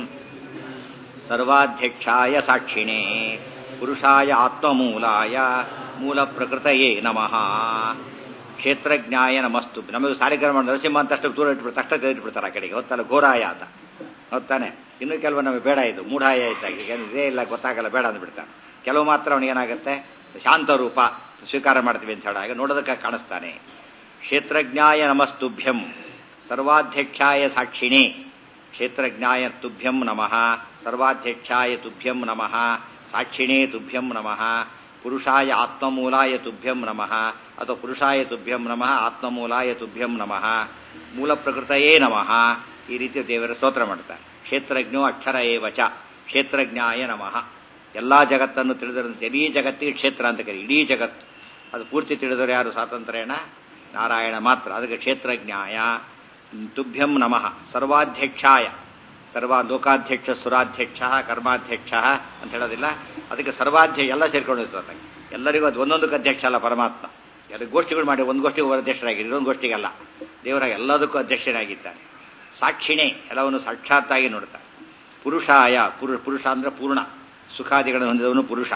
ಸರ್ವಾಧ್ಯಕ್ಷಾಯ ಸಾಕ್ಷಿಣೇ ಪುರುಷಾಯ ಆತ್ಮಮೂಲಾಯ ಮೂಲ ಪ್ರಕೃತಯೇ ನಮಃ ಕ್ಷೇತ್ರಜ್ಞಾಯ ನಮಸ್ತು ನಮಗೆ ಸಾಲಿಗ್ರಾಮ ನರಸಿಂಹ ಅಂತ ಅಷ್ಟು ದೂರ ಇಟ್ಬಿಡ್ತಾರೆ ತಕ್ಷಣ ತೆಗೆದಿಟ್ಬಿಡ್ತಾರೆ ಆ ಕಡೆಗೆ ಹೊತ್ತಲ್ಲ ಘೋರಾಯ ಅಂತ ಹೊತ್ತಾನೆ ಇನ್ನು ಕೆಲವು ನಮಗೆ ಬೇಡ ಇದು ಮೂಢಾಯ ಇದ್ದಾಗ ಈಗ ಇದೇ ಇಲ್ಲ ಗೊತ್ತಾಗಲ್ಲ ಬೇಡ ಅಂದ್ಬಿಡ್ತಾನೆ ಕೆಲವು ಮಾತ್ರ ಅವನಿಗೇನಾಗುತ್ತೆ ಶಾಂತ ರೂಪ ಸ್ವೀಕಾರ ಮಾಡ್ತೀವಿ ಅಂತ ಹೇಳಾಗ ನೋಡೋದಕ್ಕೆ ಕಾಣಿಸ್ತಾನೆ ಕ್ಷೇತ್ರಜ್ಞಾಯ ನಮಸ್ತುಭ್ಯಂ ಸರ್ವಾಧ್ಯಕ್ಷಾಯ ಸಾಕ್ಷಿಣಿ ಕ್ಷೇತ್ರಜ್ಞಾಯ ತುಭ್ಯಂ ನಮಃ ಸರ್ವಾಧ್ಯಕ್ಷಾಯ ತುಭ್ಯಂ ನಮಃ ಸಾಕ್ಷಿಣೇ ತುಭ್ಯಂ ನಮಃ ಪುರುಷಾಯ ಆತ್ಮಮೂಲಾಯ ತುಭ್ಯಂ ನಮಃ ಅಥವಾ ಪುರುಷಾಯ ತುಭ್ಯಂ ನಮಃ ಆತ್ಮಮೂಲಾಯ ತುಭ್ಯಂ ನಮಃ ಮೂಲ ಪ್ರಕೃತಯೇ ನಮಃ ಈ ರೀತಿ ದೇವರ ಸ್ತೋತ್ರ ಮಾಡ್ತಾರೆ ಕ್ಷೇತ್ರಜ್ಞೋ ಅಕ್ಷರ ಏವಚ ಕ್ಷೇತ್ರಜ್ಞಾಯ ನಮಃ ಎಲ್ಲಾ ಜಗತ್ತನ್ನು ತಿಳಿದಂತೆ ಇಡೀ ಜಗತ್ತಿಗೆ ಕ್ಷೇತ್ರ ಅಂತ ಕರಿ ಇಡೀ ಜಗತ್ತು ಅದು ಪೂರ್ತಿ ತಿಳಿದವರು ಯಾರು ಸ್ವಾತಂತ್ರ್ಯನ ನಾರಾಯಣ ಮಾತ್ರ ಅದಕ್ಕೆ ಕ್ಷೇತ್ರಜ್ಞಾಯ ತುಭ್ಯಂ ನಮಃ ಸರ್ವಾಧ್ಯಕ್ಷಾಯ ಸರ್ವ ಲೋಕಾಧ್ಯಕ್ಷ ಸುರಾಧ್ಯಕ್ಷ ಕರ್ಮಾಧ್ಯಕ್ಷ ಅಂತ ಹೇಳೋದಿಲ್ಲ ಅದಕ್ಕೆ ಸರ್ವಾಧ್ಯ ಎಲ್ಲ ಸೇರ್ಕೊಂಡಿರ್ತದೆ ಎಲ್ಲರಿಗೂ ಅದು ಒಂದೊಂದಕ್ಕೆ ಅಧ್ಯಕ್ಷ ಅಲ್ಲ ಪರಮಾತ್ಮ ಎಲ್ಲ ಗೋಷ್ಠಿಗಳು ಮಾಡಿ ಒಂದು ಗೋಷ್ಠಿಗೆ ಅಧ್ಯಕ್ಷರಾಗಿ ಇನ್ನೊಂದು ಗೋಷ್ಠಿಗಲ್ಲ ದೇವರ ಎಲ್ಲದಕ್ಕೂ ಅಧ್ಯಕ್ಷರಾಗಿದ್ದಾನೆ ಸಾಕ್ಷಿಣೆ ಎಲ್ಲವನ್ನು ಸಾಕ್ಷಾತ್ತಾಗಿ ನೋಡ್ತಾನೆ ಪುರುಷಾಯ ಪುರು ಪುರುಷ ಅಂದ್ರೆ ಪೂರ್ಣ ಸುಖಾದಿಗಳನ್ನು ಹೊಂದಿದವನು ಪುರುಷ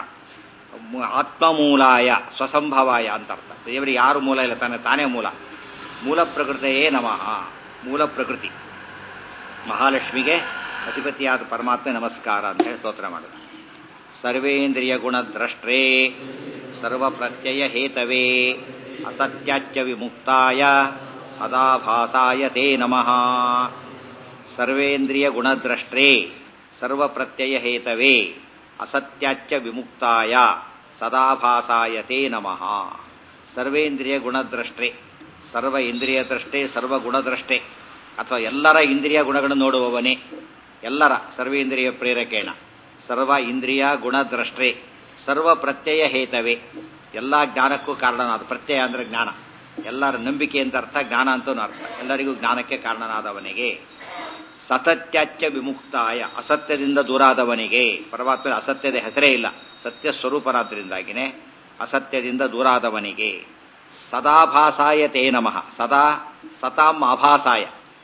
ಆತ್ಮಮೂಲಾಯ ಸ್ವಸಂಭವಾಯ ಅಂತ ಅರ್ಥ ದೇವರಿಗೆ ಯಾರು ಮೂಲ ಇಲ್ಲ ತಾನೆ ತಾನೇ ಮೂಲ ಮೂಲ ಪ್ರಕೃತಿಯೇ ನಮಃ ಮೂಲ ಪ್ರಕೃತಿ ಮಹಾಲಕ್ಷ್ಮಿಗೆ ಅಧಿಪತಿಯಾದ ಪರಮಾತ್ಮ ನಮಸ್ಕಾರ ಅಂತ ಹೇಳಿ ಸ್ತೋತ್ರ ಮಾಡಿದ ಸರ್ವೇಂದ್ರಿಯ ಗುಣದ್ರಷ್ಟ್ರೇ ಸರ್ವ ಪ್ರತ್ಯಯ ಹೇತವೇ ಅಸತ್ಯಾಚ್ಯ ವಿಮುಕ್ತಾಯ ಸದಾಭಾಸಾಯ ತೇ ನಮಃ ಸರ್ವೇಂದ್ರಿಯ ಗುಣದ್ರಷ್ಟ್ರೇ ಸರ್ವ ಪ್ರತ್ಯಯ ಹೇತವೇ ಅಸತ್ಯಾಚ್ಯ ವಿಮುಕ್ತಾಯ ಸದಾಭಾಸಾಯ ತೇ ನಮಃ ಸರ್ವೇಂದ್ರಿಯ ಗುಣದ್ರಷ್ಟ್ರೆ ಸರ್ವ ಇಂದ್ರಿಯ ದ್ರಷ್ಟೆ ಸರ್ವ ಗುಣದ್ರಷ್ಟೆ ಅಥವಾ ಎಲ್ಲರ ಇಂದ್ರಿಯ ಗುಣಗಳನ್ನು ನೋಡುವವನೇ ಎಲ್ಲರ ಸರ್ವೇಂದ್ರಿಯ ಪ್ರೇರಕೇಣ ಸರ್ವ ಇಂದ್ರಿಯ ಗುಣದ್ರಷ್ಟ್ರೆ ಸರ್ವ ಪ್ರತ್ಯಯ ಹೇತವೇ ಎಲ್ಲ ಜ್ಞಾನಕ್ಕೂ ಕಾರಣನಾದ ಪ್ರತ್ಯಯ ಅಂದ್ರೆ ಜ್ಞಾನ ಎಲ್ಲರ ನಂಬಿಕೆ ಅಂತ ಅರ್ಥ ಜ್ಞಾನ ಅಂತೂ ಅರ್ಥ ಎಲ್ಲರಿಗೂ ಜ್ಞಾನಕ್ಕೆ ಕಾರಣನಾದವನಿಗೆ ಸತತ್ಯಾಚ್ಯ ವಿಮುಕ್ತಾಯ ಅಸತ್ಯದಿಂದ ದೂರಾದವನಿಗೆ ಪರಮಾತ್ಮ ಅಸತ್ಯದ ಹೆಸರೇ ಇಲ್ಲ ಸತ್ಯ ಸ್ವರೂಪನಾದ್ರಿಂದಾಗಿನೇ ಅಸತ್ಯದಿಂದ ದೂರಾದವನಿಗೆ ಸದಾಭಾಸಾಯ ತೇ ನಮಃ ಸದಾ ಸತಾಂ ಆಭಾಸಾಯ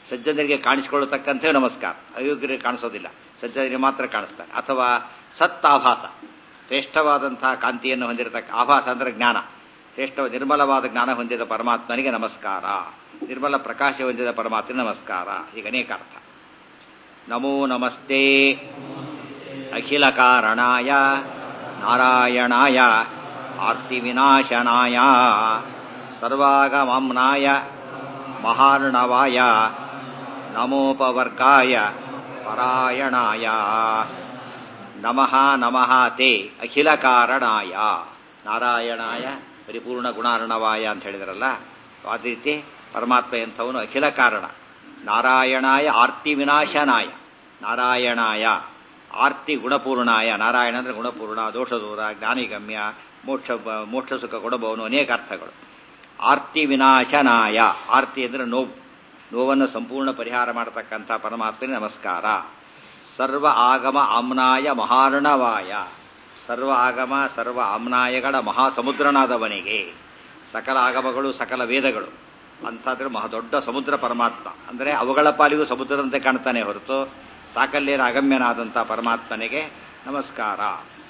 ಸಜ್ಜನರಿಗೆ ಕಾಣಿಸಿಕೊಳ್ಳತಕ್ಕಂತೆ ನಮಸ್ಕಾರ ಅಯೋಗ್ಯರಿಗೆ ಕಾಣಿಸೋದಿಲ್ಲ ಸಜ್ಜನರಿಗೆ ಮಾತ್ರ ಕಾಣಿಸ್ತಾರೆ ಅಥವಾ ಸತ್ ಆಭಾಸ ಶ್ರೇಷ್ಠವಾದಂತಹ ಕಾಂತಿಯನ್ನು ಹೊಂದಿರತಕ್ಕ ಆಭಾಸ ಅಂದ್ರೆ ಜ್ಞಾನ ಶ್ರೇಷ್ಠ ನಿರ್ಮಲವಾದ ಜ್ಞಾನ ಹೊಂದಿದ ಪರಮಾತ್ಮನಿಗೆ ನಮಸ್ಕಾರ ನಿರ್ಮಲ ಪ್ರಕಾಶ ಹೊಂದಿದ ಪರಮಾತ್ಮ ನಮಸ್ಕಾರ ಈಗ ಅನೇಕ ಅರ್ಥ ನಮೋ ನಮಸ್ತೆ ಅಖಿಲ ಕಾರಣಾಯ ನಾರಾಯಣಾಯ ಆರ್ತಿ ವಿನಾಶನಾಯ ಸರ್ವಾಗಮಾಮ್ನಾಯ ಮಹಾರ್ಣವಾಯ ನಮೋಪವರ್ಗಾಯ ಪರಾಯಣಾಯ ನಮಃ ನಮಃ ತೇ ಅಖಿಲ ಕಾರಣಾಯ ನಾರಾಯಣಾಯ ಪರಿಪೂರ್ಣ ಗುಣಾರ್ಣವಾಯ ಅಂತ ಹೇಳಿದ್ರಲ್ಲ ಅದೇ ರೀತಿ ಪರಮಾತ್ಮ ಎಂಥವನು ಅಖಿಲ ಕಾರಣ ನಾರಾಯಣಾಯ ಆರ್ತಿ ವಿನಾಶನಾಯ ನಾರಾಯಣಾಯ ಆರ್ತಿ ಗುಣಪೂರ್ಣಾಯ ನಾರಾಯಣ ಅಂದ್ರೆ ಗುಣಪೂರ್ಣ ದೋಷದೂರ ಜ್ಞಾನಿಗಮ್ಯ ಮೋಕ್ಷ ಮೋಕ್ಷ ಸುಖ ಕೊಡಬಹುದು ಅನೇಕ ಅರ್ಥಗಳು ಆರ್ತಿ ವಿನಾಶನಾಯ ಆರ್ತಿ ಅಂದ್ರೆ ನೋವು ನೋವನ್ನು ಸಂಪೂರ್ಣ ಪರಿಹಾರ ಮಾಡತಕ್ಕಂಥ ಪರಮಾತ್ಮನಿಗೆ ನಮಸ್ಕಾರ ಸರ್ವ ಆಗಮ ಆಮ್ನಾಯ ಮಹಾರ್ಣವಾಯ ಸರ್ವ ಆಗಮ ಸರ್ವ ಆಮ್ನಾಯಗಳ ಮಹಾಸಮುದ್ರನಾದವನಿಗೆ ಸಕಲ ಆಗಮಗಳು ಸಕಲ ವೇದಗಳು ಅಂತಾದ್ರೆ ಮಹಾ ದೊಡ್ಡ ಸಮುದ್ರ ಪರಮಾತ್ಮ ಅಂದರೆ ಅವುಗಳ ಪಾಲಿಗೂ ಸಮುದ್ರದಂತೆ ಕಾಣ್ತಾನೆ ಹೊರತು ಸಾಕಲ್ಯನ ಅಗಮ್ಯನಾದಂಥ ಪರಮಾತ್ಮನಿಗೆ ನಮಸ್ಕಾರ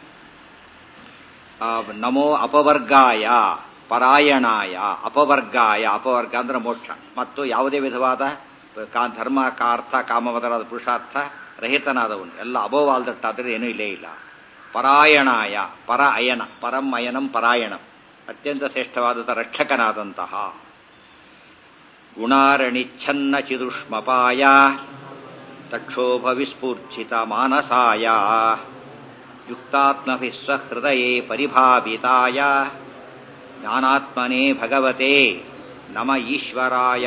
ಆ, ನಮೋ ಅಪವರ್ಗಾಯ ಪರಾಯಣಾಯ ಅಪವರ್ಗಾಯ ಅಪವರ್ಗ ಅಂದ್ರೆ ಮೋಕ್ಷ ಮತ್ತು ಯಾವುದೇ ವಿಧವಾದ ಕಾ- ಧರ್ಮ ಕಾರ್ಥ ಕಾಮ ಮೊದಲಾದ ಪುರುಷಾರ್ಥ ರಹಿತನಾದವನು ಎಲ್ಲ ಅಭೋವಾಲ್ದಟ್ಟಾದರೆ ಏನೂ ಇಲ್ಲೇ ಇಲ್ಲ ಪರಾಯಣಾಯ ಪರ ಅಯನ ಪರಂ ಅಯನಂ ಪರಾಯಣಂ ಅತ್ಯಂತ ಶ್ರೇಷ್ಠವಾದ ರಕ್ಷಕನಾದಂತಹ ಗುಣಾರಣಿಚ್ಛನ್ನ ಚಿದುಷ್ಮಪಾಯ ತಕ್ಷೋಭ ವಿಸ್ಫೂರ್ಛಿತ ಮಾನಸಾಯ ಯುಕ್ತಾತ್ಮಭಿः ಸ್ವಹೃದಯೇ ಪರಿಭಾವಿತಾಯ ಜ್ಞಾನಾತ್ಮನೇ ಭಗವತೆ ನಮ ಈಶ್ವರಾಯ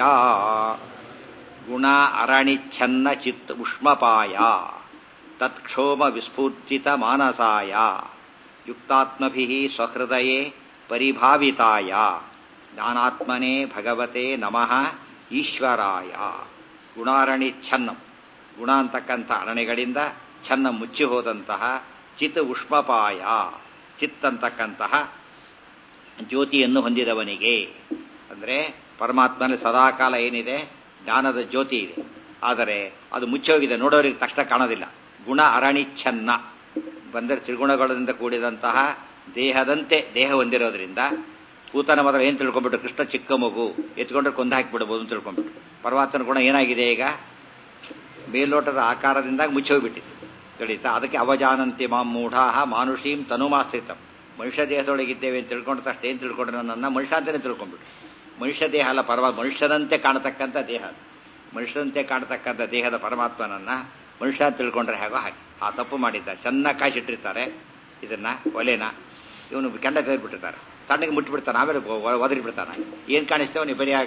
ಗುಣ ಅರಣಿಚ್ಛನ್ನ ಚಿತ್ ಉಷ್ಮಪಾಯ ತತ್ಕ್ಷೋಮ ವಿಸ್ಫೂರ್ಚಿತ ಮಾನಸಾಯ ಯುಕ್ತಾತ್ಮಭಿः ಸ್ವಹೃದಯೇ ಪರಿಭಾವಿತಾಯ ಜ್ಞಾನಾತ್ಮನೇ ಭಗವತೆ ನಮಃ ಈಶ್ವರಾಯ ಗುಣಾರಣಿ ಛನ್ನಂ ಗುಣ ಅಂತಕ್ಕಂಥ ಅರಣೆಗಳಿಂದ ಛನ್ನ ಮುಚ್ಚಿ ಹೋದಂತಹ ಚಿತ್ ಉಷ್ಮಪಾಯ ಚಿತ್ ಅಂತಕ್ಕಂತಹ ಜ್ಯೋತಿಯನ್ನು ಹೊಂದಿದವನಿಗೆ ಅಂದರೆ ಪರಮಾತ್ಮನಲ್ಲಿ ಸದಾಕಾಲ ಏನಿದೆ ಜ್ಞಾನದ ಜ್ಯೋತಿ ಇದೆ ಆದರೆ ಅದು ಮುಚ್ಚೋಗಿದೆ ನೋಡೋರಿಗೆ ತಕ್ಷಣ ಕಾಣೋದಿಲ್ಲ ಗುಣ ಅರಣಿಚ್ಛನ್ನ ಬಂದರೆ ತ್ರಿಗುಣಗಳಿಂದ ಕೂಡಿದಂತಹ ದೇಹದಂತೆ ದೇಹ ಹೊಂದಿರೋದ್ರಿಂದ ಪೂತನ ಮೊದಲು ಏನು ತಿಳ್ಕೊಂಡ್ಬಿಟ್ಟು ಕೃಷ್ಣ ಚಿಕ್ಕ ಮಗು ಎತ್ಕೊಂಡ್ರೆ ಕೊಂದು ಹಾಕಿಬಿಡ್ಬೋದು ಅಂತ ತಿಳ್ಕೊಂಡ್ಬಿಟ್ಟು ಪರಮಾತ್ಮನ ಗುಣ ಏನಾಗಿದೆ ಈಗ ಮೇಲ್ನೋಟದ ಆಕಾರದಿಂದ ಮುಚ್ಚೋಗ್ಬಿಟ್ಟಿದೆ ತಿಳಿತಾ ಅದಕ್ಕೆ ಅವಜಾನಂತಿ ಮಾಂ ಮೂಢಾಹ ಮಾನುಷೀಂ ತನುಮಾಸ್ಥಿತಂ ಮನುಷ್ಯ ದೇಹದೊಳಗಿದ್ದೇವೆ ಅಂತ ತಿಳ್ಕೊಂಡ ತಕ್ಷಣ ಏನು ತಿಳ್ಕೊಂಡ್ರೆ ನನ್ನನ್ನು ಮನುಷ್ಯ ಅಂತಲೇ ತಿಳ್ಕೊಂಡ್ಬಿಟ್ಟು ಮನುಷ್ಯ ದೇಹ ಅಲ್ಲ ಪರಮ ಮನುಷ್ಯನಂತೆ ಕಾಣತಕ್ಕಂಥ ದೇಹ ಅದು. ಮನುಷ್ಯನಂತೆ ಕಾಣತಕ್ಕಂಥ ದೇಹದ ಪರಮಾತ್ಮನನ್ನ ಮನುಷ್ಯ ಅಂತ ತಿಳ್ಕೊಂಡ್ರೆ ಹೇಗೋ ಹಾಗೆ ಆ ತಪ್ಪು ಮಾಡಿದ್ದ ಚೆನ್ನಾಗಿ ಕಾಯಿಸಿಟ್ಟಿರ್ತಾರೆ ಇದನ್ನ ಒಲೆನ ಇವನು ಕೆಂಡ ತೆಗೆದ್ಬಿಟ್ಟಿರ್ತಾರೆ ತಣ್ಣಗೆ ಮುಟ್ಟಿಬಿಡ್ತಾನೆ ಆಮೇಲೆ ಒದರಿ ಬಿಡ್ತಾನೆ ಏನು ಕಾಣಿಸ್ತೇವೆ ನೀವು ಬರಿಯಾಗ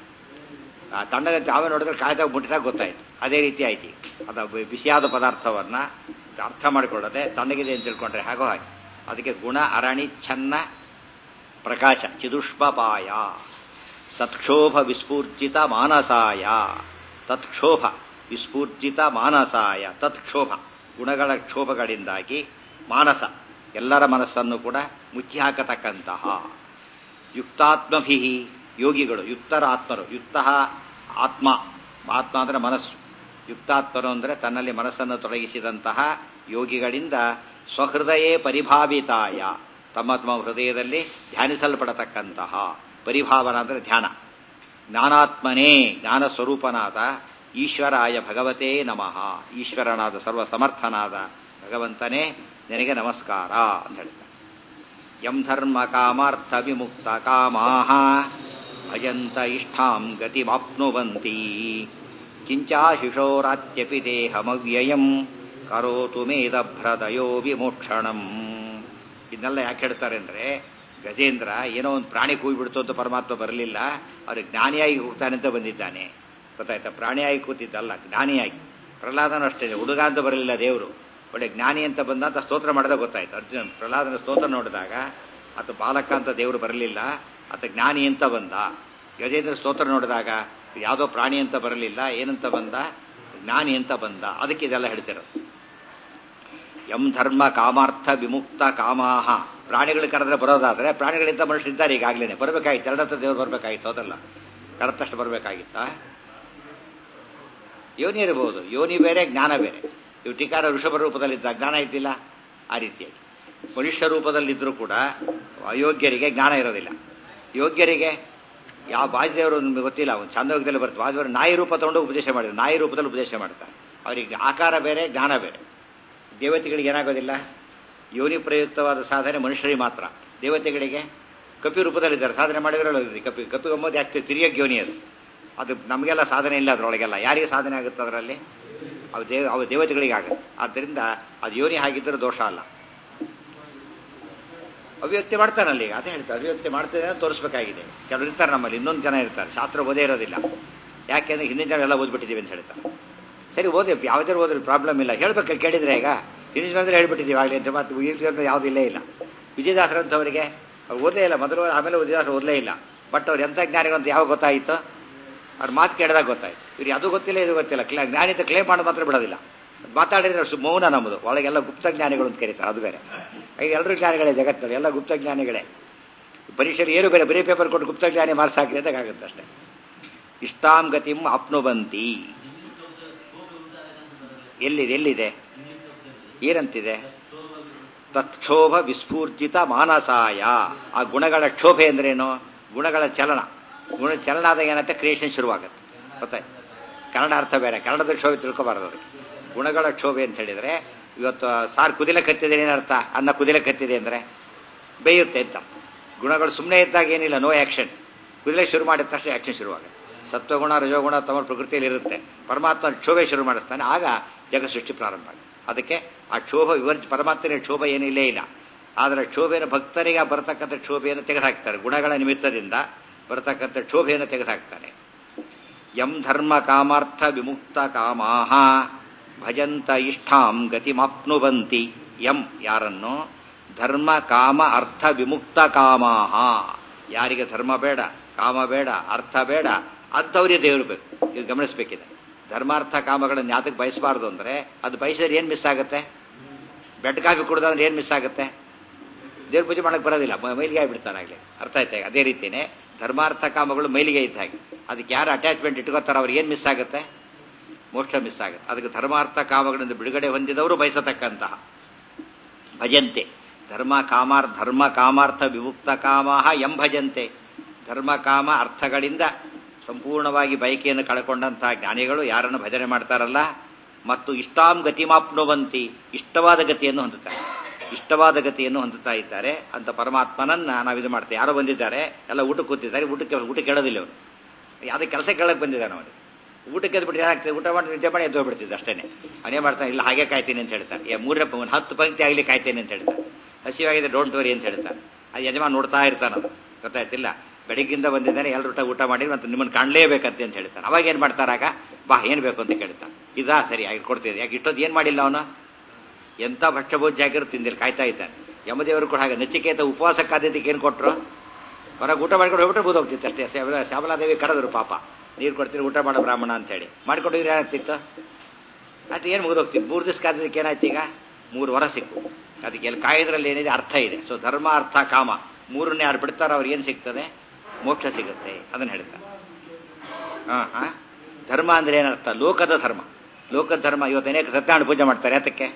ಆ ತಣ್ಣಗೆ ಆಮೇಲೆ ನೋಡಿದ್ರೆ ಕಾಯ್ದಾಗ ಮುಟ್ಟಿದಾಗ ಗೊತ್ತಾಯ್ತು ಅದೇ ರೀತಿ ಆಯ್ತು ಈಗ. ಅದು ಬಿ- ಬಿಸಿಯಾದ ಪದಾರ್ಥವನ್ನ ಅರ್ಥ ಮಾಡಿಕೊಳ್ಳದೆ ತಣ್ಣಗಿದೆ ಅಂತ ತಿಳ್ಕೊಂಡ್ರೆ ಹಾಗೋ ಹಾಗೆ ಅದಕ್ಕೆ ಗುಣ ಅರಣಿ ಛನ್ನ ಪ್ರಕಾಶ ಚಿದುಷ್ಪಪಾಯ ಸತ್ಕ್ಷೋಭ ವಿಸ್ಫೂರ್ಜಿತ ಮಾನಸಾಯ ತತ್ಕ್ಷೋಭ ವಿಸ್ಫೂರ್ಜಿತ ಮಾನಸಾಯ ತತ್ಕ್ಷೋಭ ಗುಣಗಳ ಕ್ಷೋಭಗಳಿಂದಾಗಿ ಮಾನಸ ಎಲ್ಲರ ಮನಸ್ಸನ್ನು ಕೂಡ ಮುಚ್ಚಿ ಹಾಕತಕ್ಕಂತಹ ಯುಕ್ತಾತ್ಮಭಿ ಯೋಗಿಗಳು ಯುಕ್ತರ ಆತ್ಮರು ಯುಕ್ತ ಆತ್ಮ ಆತ್ಮ ಅಂದ್ರೆ ಮನಸ್ಸು ಯುಕ್ತಾತ್ಮರು ಅಂದ್ರೆ ತನ್ನಲ್ಲಿ ಮನಸ್ಸನ್ನು ತೊಡಗಿಸಿದಂತಹ ಯೋಗಿಗಳಿಂದ ಸ್ವಹೃದಯೇ ಪರಿಭಾವಿತಾಯ ತಮ್ಮ ತಮ್ಮ ಹೃದಯದಲ್ಲಿ ಧ್ಯಾನಿಸಲ್ಪಡತಕ್ಕಂತಹ ಪರಿಭಾವನ ಅಂದ್ರೆ ಧ್ಯಾನ ಜ್ಞಾನಾತ್ಮನೇ ಜ್ಞಾನ ಸ್ವರೂಪನಾದ ಈಶ್ವರಾಯ ಭಗವತೇ ನಮಃ ಈಶ್ವರನಾದ ಸರ್ವ ಸಮರ್ಥನಾದ ಭಗವಂತನೇ ನಿನಗೆ ನಮಸ್ಕಾರ ಅಂತ ಹೇಳ್ತಾರೆ ಯಂ ಧರ್ಮ ಕಾಮಾರ್ಥ ವಿಮುಕ್ತ ಕಾಮಾಹ ಭಜಂತ ಇಷ್ಟಾಂ ಗತಿಮಾಪ್ನುವಂತಿ ಕಿಂಚಾಶಿಶೋರಾತ್ಯಪಿ ದೇಹಮವ್ಯಯಂ ಕರೋತು ಮೇದಭ್ರದಯೋ ವಿಮೋಕ್ಷಣಂ ಇದನ್ನೆಲ್ಲ ಯಾಕೆ ಹೇಳ್ತಾರೆ ಅಂದ್ರೆ ಗಜೇಂದ್ರ ಏನೋ ಒಂದು ಪ್ರಾಣಿ ಕೂಗ್ಬಿಡ್ತು ಅಂತ ಪರಮಾತ್ಮ ಬರಲಿಲ್ಲ ಅವ್ರಿಗೆ ಜ್ಞಾನಿಯಾಗಿ ಹೋಗ್ತಾನೆ ಅಂತ ಬಂದಿದ್ದಾನೆ ಗೊತ್ತಾಯ್ತಾ ಪ್ರಾಣಿಯಾಗಿ ಕೂತಿದ್ದಲ್ಲ ಜ್ಞಾನಿಯಾಗಿ ಪ್ರಹ್ಲಾದನೂ ಅಷ್ಟೇ ಹುಡುಗ ಅಂತ ಬರಲಿಲ್ಲ ದೇವರು ಒಳ್ಳೆ ಜ್ಞಾನಿ ಅಂತ ಬಂದ ಅಂತ ಸ್ತೋತ್ರ ಮಾಡಿದಾಗ ಗೊತ್ತಾಯ್ತು ಅರ್ಜುನ ಪ್ರಹ್ಲಾದನ ಸ್ತೋತ್ರ ನೋಡಿದಾಗ ಆತ ಬಾಲಕ ಅಂತ ದೇವರು ಬರಲಿಲ್ಲ ಆತ ಜ್ಞಾನಿ ಅಂತ ಬಂದ ಗಜೇಂದ್ರ ಸ್ತೋತ್ರ ನೋಡಿದಾಗ ಯಾವುದೋ ಪ್ರಾಣಿ ಅಂತ ಬರಲಿಲ್ಲ ಏನಂತ ಬಂದ ಜ್ಞಾನಿ ಅಂತ ಬಂದ ಅದಕ್ಕೆ ಇದೆಲ್ಲ ಹೇಳ್ತಿರೋದು ಎಂ ಧರ್ಮ ಕಾಮಾರ್ಥ ವಿಮುಕ್ತ ಕಾಮಾಹ ಪ್ರಾಣಿಗಳು ಕರೆದ್ರೆ ಬರೋದಾದ್ರೆ ಪ್ರಾಣಿಗಳಿಂದ ಮನುಷ್ಯರಿದ್ದಾರೆ ಈಗಾಗಲೇ ಬರಬೇಕಾಗಿತ್ತು ಎರಡತ್ತ ದೇವರು ಬರಬೇಕಾಗಿತ್ತು ಹೌದಲ್ಲ ಕರೆದ ತಕ್ಷಣ ಬರಬೇಕಾಗಿತ್ತಾ ಯೋನಿ ಇರಬಹುದು ಯೋನಿ ಬೇರೆ ಜ್ಞಾನ ಬೇರೆ ಇವು ಟೀಕಾರ ಋಷಭ ರೂಪದಲ್ಲಿದ್ದ ಜ್ಞಾನ ಇದ್ದಿಲ್ಲ ಆ ರೀತಿಯಾಗಿ ಮನುಷ್ಯ ರೂಪದಲ್ಲಿದ್ದರೂ ಕೂಡ ಅಯೋಗ್ಯರಿಗೆ ಜ್ಞಾನ ಇರೋದಿಲ್ಲ ಯೋಗ್ಯರಿಗೆ ಯಾವ ಬಾಜಿದೇವರು ನಿಮಗೆ ಗೊತ್ತಿಲ್ಲ ಅವನು ಚಾಂದೋಗದಲ್ಲಿ ಬರುತ್ತೆ ಬಾಜಿದೇವರು ನಾಯಿ ರೂಪ ತಗೊಂಡು ಉಪದೇಶ ಮಾಡಿದ್ರು ನಾಯಿ ರೂಪದಲ್ಲಿ ಉಪದೇಶ ಮಾಡ್ತಾರೆ ಅವರಿಗೆ ಆಕಾರ ಬೇರೆ ಜ್ಞಾನ ಬೇರೆ ದೇವತೆಗಳಿಗೆ ಏನಾಗೋದಿಲ್ಲ ಯೋನಿ ಪ್ರಯುಕ್ತವಾದ ಸಾಧನೆ ಮನುಷ್ಯರಿಗೆ ಮಾತ್ರ ದೇವತೆಗಳಿಗೆ ಕಪಿ ರೂಪದಲ್ಲಿದ್ದಾರೆ ಸಾಧನೆ ಮಾಡಿದ್ರಲ್ಲ ಕಪಿ ಕಪಿ ಒಮ್ಮದು ಯಾಕೆ ತಿರಿಯಕ್ಕೆ ಯೋನಿ ಅದು ಅದು ನಮಗೆಲ್ಲ ಸಾಧನೆ ಇಲ್ಲ ಅದರೊಳಗೆಲ್ಲ ಯಾರಿಗೆ ಸಾಧನೆ ಆಗುತ್ತೆ ಅದರಲ್ಲಿ ಅವು ದೇವ ಅವು ದೇವತೆಗಳಿಗೆ ಆಗುತ್ತೆ ಆದ್ದರಿಂದ ಅದು ಯೋನಿ ಹಾಗಿದ್ದರೆ ದೋಷ ಅಲ್ಲ ಅಭಿವ್ಯಕ್ತಿ ಮಾಡ್ತಾನಲ್ಲ ಈಗ ಅದೇ ಹೇಳ್ತಾರೆ ಅಭಿವ್ಯಕ್ತಿ ಮಾಡ್ತೇನೆ ಅಂತ ತೋರಿಸ್ಬೇಕಾಗಿದೆ ಕೆಲವರು ಇರ್ತಾರೆ ನಮ್ಮಲ್ಲಿ ಇನ್ನೊಂದು ಜನ ಇರ್ತಾರೆ ಶಾಸ್ತ್ರ ಓದೇ ಇರೋದಿಲ್ಲ ಯಾಕೆಂದ್ರೆ ಹಿಂದಿನ ಜನ ಎಲ್ಲ ಓದ್ಬಿಟ್ಟಿದ್ದೀವಿ ಅಂತ ಹೇಳ್ತಾರೆ ಸರಿ ಓದಿ ಯಾವುದೇ ಓದ್ರಿ ಪ್ರಾಬ್ಲಮ್ ಇಲ್ಲ ಹೇಳ್ಬೇಕು ಕೇಳಿದ್ರೆ ಈಗ ಹಿಂದಿನ ಜನ ಅಂದ್ರೆ ಹೇಳ್ಬಿಟ್ಟಿದ್ದೀವಿ ಆಗಲಿ ಅಂತ ಮತ್ತೆ ಈಗ ಯಾವುದೂ ಇಲ್ಲೇ ಇಲ್ಲ ವಿಜಯದಾಸರಂಥವರಿಗೆ ಅವ್ರು ಓದಲೇ ಇಲ್ಲ ಮೊದಲು ಆಮೇಲೆ ವಿಜಯದಾಸರು ಓದಲೇ ಇಲ್ಲ ಬಟ್ ಅವ್ರು ಎಂಥ ಜ್ಞಾನಿಗಳು ಅಂತ ಯಾವಾಗ ಗೊತ್ತಾಯಿತು ಅವ್ರ ಮಾತು ಕೇಳಿದಾಗ ಗೊತ್ತಾಯ್ತು ಇವ್ರು ಅದು ಗೊತ್ತಿಲ್ಲ ಇದು ಗೊತ್ತಿಲ್ಲ ಕ್ಲೇ ಜ್ಞಾನಿ ಅಂತ ಕ್ಲೇಮ್ ಮಾಡೋದು ಮಾತ್ರ ಬಿಡೋದಿಲ್ಲ ಮಾತಾಡಿದ್ರೆ ಅಷ್ಟು ಮೌನ ನಮ್ಮದು ಒಳಗೆಲ್ಲ ಗುಪ್ತ ಜ್ಞಾನಿಗಳು ಅಂತ ಕರೀತಾರೆ ಅದು ಬೇರೆ ಈಗ ಎಲ್ಲರೂ ಜ್ಞಾನಿಗಳೇ ಜಗತ್ತಲ್ಲಿ ಎಲ್ಲ ಗುಪ್ತ ಜ್ಞಾನಿಗಳೇ ಪರೀಕ್ಷೆಯಲ್ಲಿ ಏನು ಬೇರೆ ಬರೀ ಪೇಪರ್ ಕೊಟ್ಟು ಗುಪ್ತ ಜ್ಞಾನಿ ಮಾರ್ಕ್ಸ್ ಹಾಕಿ ಅಂತ ಆಗುತ್ತೆ ಅಷ್ಟೇ ಇಷ್ಟಾಂ ಗತಿಂ ಆಪ್ನುಬಂತಿ ಎಲ್ಲಿದೆ ಎಲ್ಲಿದೆ ಏನಂತಿದೆ ತತ್ಕ್ಷೋಭ ವಿಸ್ಫೂರ್ಜಿತ ಮಾನಸಾಯ ಆ ಗುಣಗಳ ಕ್ಷೋಭೆ ಅಂದ್ರೇನು ಗುಣಗಳ ಚಲನ ಗುಣ ಚಲನ ಆದಾಗ ಏನಂತೆ ಕ್ರಿಯೇಷನ್ ಶುರುವಾಗುತ್ತೆ ಗೊತ್ತಾಯ್ತು ಕನ್ನಡ ಅರ್ಥ ಬೇರೆ ಕನ್ನಡದ ಕ್ಷೋಭೆ ತಿಳ್ಕೊಬಾರದು ಅದಕ್ಕೆ ಗುಣಗಳ ಕ್ಷೋಭೆ ಅಂತ ಹೇಳಿದ್ರೆ ಇವತ್ತು ಸಾರು ಕುದಿಲಕ್ಕತ್ತಿದೆ ಏನರ್ಥ ಅನ್ನ ಕುದಿಲಕ್ಕತ್ತಿದೆ ಅಂದರೆ ಬೇಯುತ್ತೆ ಅಂತ ಗುಣಗಳು ಸುಮ್ಮನೆ ಇದ್ದಾಗ ಏನಿಲ್ಲ ನೋ ಆ್ಯಕ್ಷನ್ ಕುದಿಲೆ ಶುರು ಮಾಡಿದ ತಕ್ಷಣ ಆ್ಯಕ್ಷನ್ ಶುರುವಾಗುತ್ತೆ ಸತ್ವಗುಣ ರಜೋಗುಣ ತಮ್ಮ ಪ್ರಕೃತಿಯಲ್ಲಿ ಇರುತ್ತೆ ಪರಮಾತ್ಮ ಕ್ಷೋಭೆ ಶುರು ಮಾಡಿಸ್ತಾನೆ ಆಗ ಜಗ ಸೃಷ್ಟಿ ಪ್ರಾರಂಭ ಆಗುತ್ತೆ ಅದಕ್ಕೆ ಆ ಕ್ಷೋಭ ವಿವರ್ಜ ಪರಮಾತ್ಮನ ಕ್ಷೋಭ ಏನಿಲ್ಲೇ ಇಲ್ಲ ಆದರೆ ಕ್ಷೋಭೆಯನ್ನು ಭಕ್ತರಿಗೆ ಬರತಕ್ಕಂಥ ಕ್ಷೋಭೆಯನ್ನು ತೆಗೆದುಹಾಕ್ತಾರೆ ಗುಣಗಳ ನಿಮಿತ್ತದಿಂದ ಬರತಕ್ಕಂಥ ಕ್ಷೋಭೆಯನ್ನು ತೆಗೆದುಹಾಕ್ತಾನೆ ಯಂ ಧರ್ಮ ಕಾಮಾರ್ಥ ವಿಮುಕ್ತ ಕಾಮಾಹ ಭಜಂತ ಇಷ್ಟಾಂ ಗತಿಮಾಪ್ನುವಂತಿ ಯಂ ಯಾರನ್ನು ಧರ್ಮ ಕಾಮ ಅರ್ಥ ವಿಮುಕ್ತ ಕಾಮಾಹ ಯಾರಿಗೆ ಧರ್ಮ ಬೇಡ ಕಾಮ ಬೇಡ ಅರ್ಥ ಬೇಡ ಅಂಥವ್ರಿಗೆ ದೇವರು ಬೇಕು ಇದು ಗಮನಿಸಬೇಕಿದೆ ಧರ್ಮಾರ್ಥ ಕಾಮಗಳನ್ನು ಯಾತಕ್ಕೆ ಬಯಸಬಾರ್ದು ಅಂದರೆ ಅದು ಬಯಸಿದ್ರೆ ಏನು ಮಿಸ್ ಆಗುತ್ತೆ ಬೆಡ್ ಕಾಫಿ ಕುಡ್ದಂದ್ರೆ ಏನು ಮಿಸ್ ಆಗುತ್ತೆ ದೇವ್ರ ಪೂಜೆ ಮಾಡಕ್ಕೆ ಬರೋದಿಲ್ಲ ಮೈಲಿಗೆ ಆಗಿಬಿಡ್ತಾರೆ ಆಗಲಿ ಅರ್ಥ ಆಯ್ತಾ ಅದೇ ರೀತಿಯೇ ಧರ್ಮಾರ್ಥ ಕಾಮಗಳು ಮೈಲಿಗೆ ಇದ್ದ ಹಾಗೆ ಅದಕ್ಕೆ ಯಾರು ಅಟ್ಯಾಚ್ಮೆಂಟ್ ಇಟ್ಕೋತಾರೋ ಅವ್ರಿಗೆ ಏನು ಮಿಸ್ ಆಗುತ್ತೆ ಮೋಕ್ಷ ಮಿಸ್ ಆಗುತ್ತೆ ಅದಕ್ಕೆ ಧರ್ಮಾರ್ಥ ಕಾಮಗಳಿಂದ ಬಿಡುಗಡೆ ಹೊಂದಿದವರು ಬಯಸತಕ್ಕಂತಹ ಭಜಂತೆ ಧರ್ಮ ಕಾಮಾರ್ ಧರ್ಮ ಕಾಮಾರ್ಥ ವಿಮುಕ್ತ ಕಾಮಾಹ ಎಂ ಭಜಂತೆ ಧರ್ಮ ಕಾಮ ಅರ್ಥಗಳಿಂದ ಸಂಪೂರ್ಣವಾಗಿ ಬಯಕೆಯನ್ನು ಕಳ್ಕೊಂಡಂತಹ ಜ್ಞಾನಿಗಳು ಯಾರನ್ನು ಭಜನೆ ಮಾಡ್ತಾರಲ್ಲ ಮತ್ತು ಇಷ್ಟಾಂ ಗತಿಮಾಪ್ನುವಂತಿ ಇಷ್ಟವಾದ ಗತಿಯನ್ನು ಹೊಂದುತ್ತಾರೆ ಇಷ್ಟವಾದ ಗತಿಯನ್ನು ಹೊಂದುತ್ತಾ ಇದ್ದಾರೆ ಅಂತ ಪರಮಾತ್ಮನನ್ನ ನಾವು ಇದು ಮಾಡ್ತೇವೆ ಯಾರೋ ಬಂದಿದ್ದಾರೆ ಎಲ್ಲ ಊಟಕ್ಕೆ ಕೂತಿದ್ದಾರೆ ಊಟಕ್ಕೆ ಊಟ ಕೇಳೋದಿಲ್ಲ ಅವರು ಯಾವುದೇ ಕೆಲಸ ಕೇಳಕ್ಕೆ ಬಂದಿದ್ದಾನೆ ಅವನು ಊಟಕ್ಕೆ ಎದ್ಬಿಟ್ಟು ಏನಾಗ್ತದೆ ಊಟ ಮಾಡಿ ನಿದ್ದೆ ಮಾಡಿ ಎದ್ದು ಹೋಗ್ಬಿಡ್ತಿದ್ದೆ ಅಷ್ಟೇ ಅವನೇ ಮಾಡ್ತಾನೆ ಇಲ್ಲ ಹಾಗೆ ಕಾಯ್ತೀನಿ ಅಂತ ಹೇಳ್ತಾನೆ ಏ ಮೂರನೇ ಒಂದು ಹತ್ತು ಪಂಕ್ತಿ ಆಗಲಿ ಕಾಯ್ತೇನೆ ಅಂತ ಹೇಳ್ತಾನೆ ಹಸಿವಾಗಿದೆ ಡೋಂಟ್ ವರಿ ಅಂತ ಹೇಳ್ತಾನೆ ಅದು ಯಜಮಾನ್ ನೋಡ್ತಾ ಇರ್ತಾನೆ ಅದು ಗೊತ್ತಾಯ್ತಿಲ್ಲ ಬೆಳಿಗ್ಗಿಂದ ಬಂದಿದ್ದಾನೆ ಎಲ್ಲರೂ ಊಟ ಊಟ ಮಾಡಿ ಮತ್ತು ನಿಮ್ಮನ್ನು ಕಾಣಲೇಬೇಕಂತೆ ಅಂತ ಹೇಳ್ತಾನೆ ಅವಾಗ ಏನು ಮಾಡ್ತಾರಾಗ ಬಾ ಏನು ಬೇಕು ಅಂತ ಕೇಳ್ತಾನೆ ಇದಾ ಸರಿ ಆಗಿ ಕೊಡ್ತಿದ್ದೆ ಯಾಕೆ ಇಷ್ಟೊತ್ತು ಏನು ಮಾಡಿಲ್ಲ ಅವನು ಎಂಥ ಭಕ್ಷ್ಯಭೋಜ್ಯ ಆಗಿರೋ ತಿಂದಿಲ್ಲ ಕಾಯ್ತಾ ಇದ್ದಾನೆ ಯಮದೇವರು ಕೂಡ ಹಾಗೆ ನಚಿಕೇತ ಉಪವಾಸ ಕಾದಿದ್ದಕ್ಕೆ ಏನು ಕೊಟ್ಟರು ಹೊರಗೆ ಊಟ ಮಾಡ್ಕೊಂಡು ಹೋಗ್ಬಿಟ್ರೆ ಬೂದೋಗ್ತಿತ್ತು ಅಷ್ಟೇ ಶ್ಯಾಮಲಾದೇವಿ ಕರೆದ್ರು ಪಾಪ ನೀರು ಕೊಡ್ತೀರಿ ಊಟ ಮಾಡೋ ಬ್ರಾಹ್ಮಣ ಅಂತೇಳಿ ಮಾಡ್ಕೊಂಡಿದ್ರೆ ಏನಾಗ್ತಿತ್ತು ಅದು ಏನು ಮುಗಿದೋಗ್ತಿತ್ತು ಮೂರು ದಿವಸ ಕಾದಿದ್ದಕ್ಕೆ ಏನಾಯ್ತು ಈಗ ಮೂರು ವರ ಸಿಕ್ಕು ಅದಕ್ಕೆ ಎಲ್ಲಿ ಕಾಯೋದ್ರಲ್ಲಿ ಏನಿದೆ ಅರ್ಥ ಇದೆ ಸೊ ಧರ್ಮ ಅರ್ಥ ಕಾಮ ಮೂರನ್ನೇ ಯಾರು ಬಿಡ್ತಾರೋ ಅವ್ರಿಗೆ ಏನು ಸಿಗ್ತದೆ ಮೋಕ್ಷ ಸಿಗುತ್ತೆ ಅದನ್ನು ಹೇಳ್ತಾರೆ ಹಾ ಹಾ ಧರ್ಮ ಅಂದ್ರೆ ಏನರ್ಥ ಲೋಕದ ಧರ್ಮ ಲೋಕದ ಧರ್ಮ ಇವತ್ತು ಅನೇಕ ಸತ್ಯನಾರಾಯಣ ಪೂಜೆ ಮಾಡ್ತಾರೆ ಅದಕ್ಕೆ